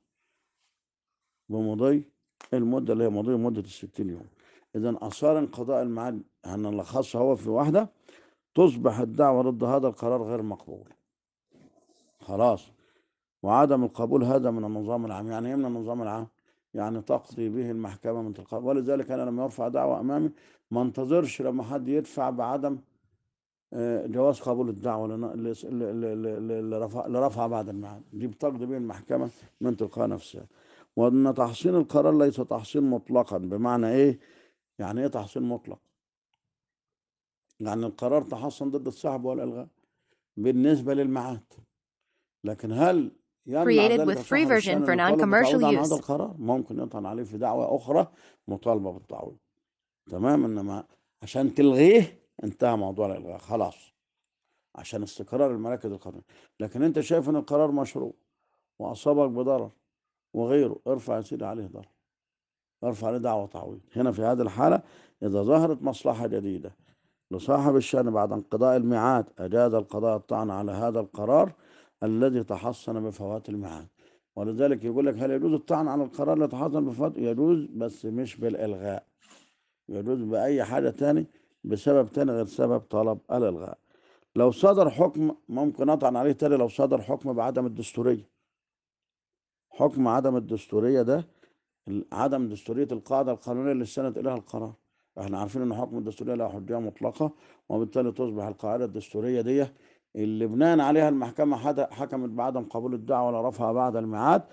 بمضي المده اللي هي مضي مده الستين يوم اذا اثار انقضاء الميعاد هنلخصها هو في واحده تصبح الدعوه ضد هذا القرار غير مقبول خلاص وعدم القبول هذا من النظام العام يعني ايه من النظام العام يعني تقضي به المحكمة من تلقاء ولذلك أنا لما يرفع دعوة أمامي ما انتظرش لما حد يدفع بعدم آه، جواز قبول الدعوة لن- اللي اللي- اللي- اللي اللي رفع اللي رفع بعد الميعاد دي بتقضي به المحكمة من تلقاء نفسها وأن تحصين القرار ليس تحصين مطلقا بمعنى إيه يعني إيه تحصين مطلق يعني القرار تحصن ضد السحب والإلغاء بالنسبة للميعاد لكن هل يمنع Created ذلك with free صاحب version الشأن for المطالب non-commercial بالتعويض عن هذا use. القرار ممكن يطعن عليه في دعوة أخرى مطالبة بالتعويض تمام إنما عشان تلغيه انتهى موضوع الإلغاء خلاص عشان استقرار المراكز القانونية لكن أنت شايف إن القرار مشروع وأصابك بضرر وغيره ارفع يا سيدي عليه ضرر ارفع عليه دعوة تعويض هنا في هذه الحالة إذا ظهرت مصلحة جديدة لصاحب الشأن بعد انقضاء الميعاد أجاز القضاء الطعن على هذا القرار الذي تحصن بفوات الميعاد ولذلك يقول لك هل يجوز الطعن على القرار الذي تحصن بفوات يجوز بس مش بالإلغاء يجوز بأي حاجة تاني بسبب تاني غير سبب طلب الإلغاء لو صدر حكم ممكن أطعن عليه تاني لو صدر حكم بعدم الدستورية حكم عدم الدستورية ده ال- عدم دستورية القاعدة القانونية اللي استند إليها القرار احنا عارفين ان حكم الدستورية له حجية مطلقة وبالتالي تصبح القاعدة الدستورية دي اللي بناء عليها المحكمة حد- حكمت بعدم قبول الدعوة ولا رفعها بعد الميعاد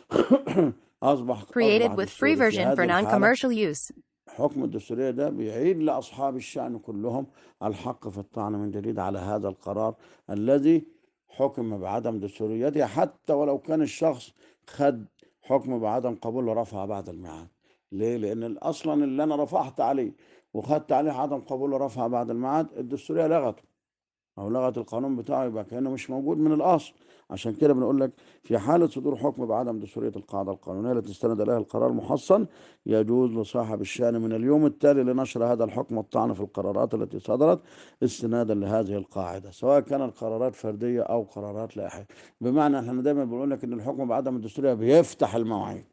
أصبح Created أصبح with free دستوري في version for هذه الحالة non-commercial use. حكم الدستورية ده بيعيد لأصحاب الشأن كلهم الحق في الطعن من جديد على هذا القرار الذي حكم بعدم دستوريته حتى ولو كان الشخص خد حكم بعدم قبول ورفع بعد الميعاد ليه؟ لأن أصلا اللي أنا رفعت عليه وخدت عليه عدم قبول ورفع بعد الميعاد الدستورية لغته أو لغت القانون بتاعه يبقى كأنه مش موجود من الأصل عشان كده بنقول لك في حالة صدور حكم بعدم دستورية القاعدة القانونية التي استند إليها القرار المحصن يجوز لصاحب الشأن من اليوم التالي لنشر هذا الحكم الطعن في القرارات التي صدرت استنادا لهذه القاعدة سواء كانت قرارات فردية أو قرارات لائحية بمعنى احنا دايما بنقول لك إن الحكم بعدم الدستورية بيفتح المواعيد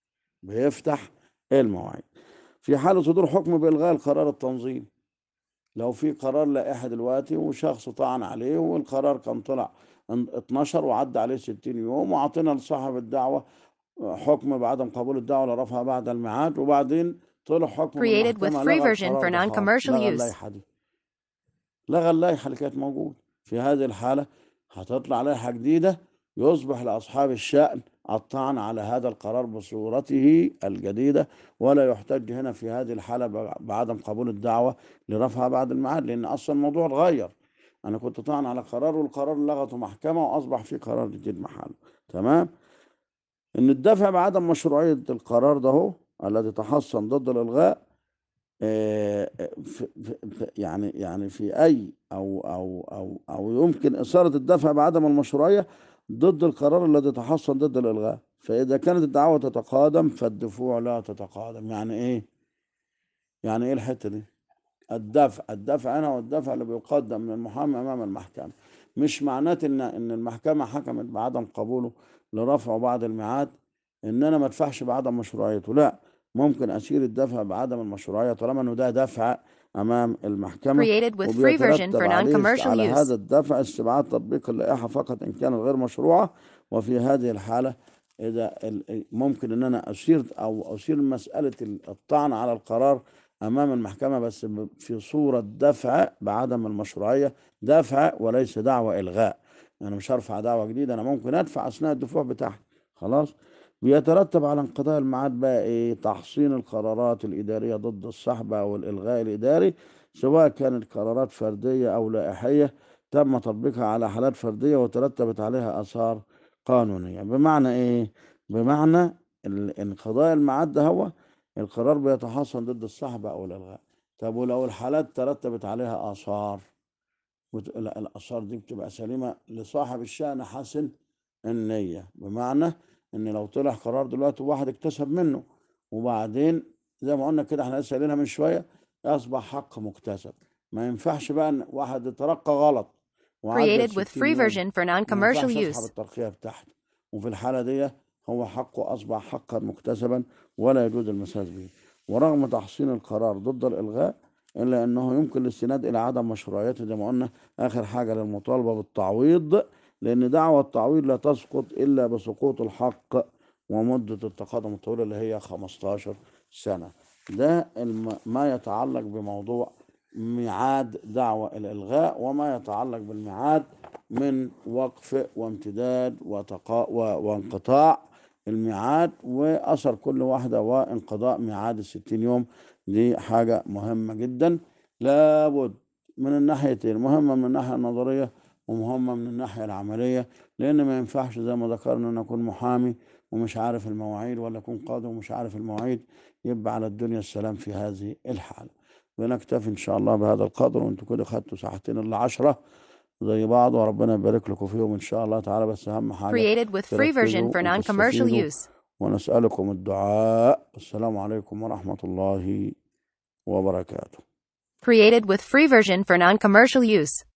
بيفتح المواعيد في حالة صدور حكم بإلغاء القرار التنظيم لو في قرار لائحي دلوقتي وشخص طعن عليه والقرار كان طلع ان- 12 وعدى عليه 60 يوم وعطينا لصاحب الدعوة حكم بعدم قبول الدعوة لرفعها بعد الميعاد وبعدين طلع حكم من Created with المحكمة free لغى version القرار for ده خالص non-commercial لغى use. اللائحة دي لغى اللائحة اللي كانت موجودة في هذه الحالة هتطلع لائحة جديدة يصبح لأصحاب الشأن الطعن على هذا القرار بصورته الجديدة ولا يحتج هنا في هذه الحالة ب- بعدم قبول الدعوة لرفعها بعد الميعاد لأن أصلا الموضوع اتغير أنا كنت طعن على قرار والقرار لغته محكمة وأصبح في قرار جديد محله تمام إن الدفع بعدم مشروعية القرار ده هو الذي تحصن ضد الإلغاء آه، في في في- يعني يعني في أي أو أو أو أو يمكن إثارة الدفع بعدم المشروعية ضد القرار الذي تحصن ضد الإلغاء فإذا كانت الدعوة تتقادم فالدفوع لا تتقادم يعني إيه؟ يعني إيه الحتة دي؟ الدفع الدفع هنا هو الدفع اللي بيقدم من المحامي امام المحكمه مش معناته ان ان المحكمه حكمت بعدم قبوله لرفعه بعد الميعاد ان انا ما ادفعش بعدم مشروعيته لا ممكن اسير الدفع بعدم المشروعيه طالما انه ده دفع امام المحكمه Created with free version وبيترتب for عليه non-commercial على use. هذا الدفع استبعاد تطبيق اللائحه فقط ان كانت غير مشروعه وفي هذه الحاله اذا ال- ممكن ان انا اسير او اسير مساله الطعن على القرار امام المحكمه بس ب- في صوره دفع بعدم المشروعيه دفع وليس دعوه الغاء انا مش هرفع دعوه جديده انا ممكن ادفع اثناء الدفوع بتاعها خلاص بيترتب على انقضاء الميعاد بقى ايه تحصين القرارات الاداريه ضد السحب او الالغاء الاداري سواء كانت قرارات فرديه او لائحيه تم تطبيقها على حالات فرديه وترتبت عليها اثار قانونيه بمعنى ايه بمعنى ال- انقضاء الميعاد ده هو القرار بيتحصن ضد السحب او الالغاء طب ولو الحالات ترتبت عليها اثار وت- لا، الاثار دي بتبقى سليمه لصاحب الشأن حسن النيه بمعنى ان لو طلع قرار دلوقتي واحد اكتسب منه وبعدين زي ما قلنا كده احنا لسه قايلينها من شويه يصبح حق مكتسب ما ينفعش بقى ان واحد يترقى غلط وعدى Created with 60 free يوم version for ما non-commercial ينفعش اسحب use. الترقية بتاعته وفي الحالة دي هو حقه أصبح حقا مكتسبا ولا يجوز المساس به ورغم تحصين القرار ضد الإلغاء إلا أنه يمكن الاستناد إلى عدم مشروعيته زي ما قلنا آخر حاجة للمطالبة بالتعويض لأن دعوى التعويض لا تسقط إلا بسقوط الحق ومدة التقادم الطويلة اللي هي 15 سنة ده الم- ما يتعلق بموضوع ميعاد دعوى الإلغاء وما يتعلق بالميعاد من وقف وامتداد وتقا و- وانقطاع الميعاد وأثر كل واحدة وانقضاء ميعاد الستين يوم دي حاجة مهمة جدا لابد من الناحيتين مهمة من الناحية النظرية ومهمة من الناحية العملية لأن ما ينفعش زي ما ذكرنا أن أكون محامي ومش عارف المواعيد ولا أكون قاضي ومش عارف المواعيد يبقى على الدنيا السلام في هذه الحالة بنكتفي إن شاء الله بهذا القدر وأنتوا كده خدتوا ساعتين إلا عشرة زي بعض وربنا يبارك لكم فيهم إن شاء الله تعالى بس أهم حاجة Created with free version for تركزوا non-commercial وتستفيدوا use. ونسألكم الدعاء السلام عليكم ورحمة الله وبركاته Created with free version for non-commercial use.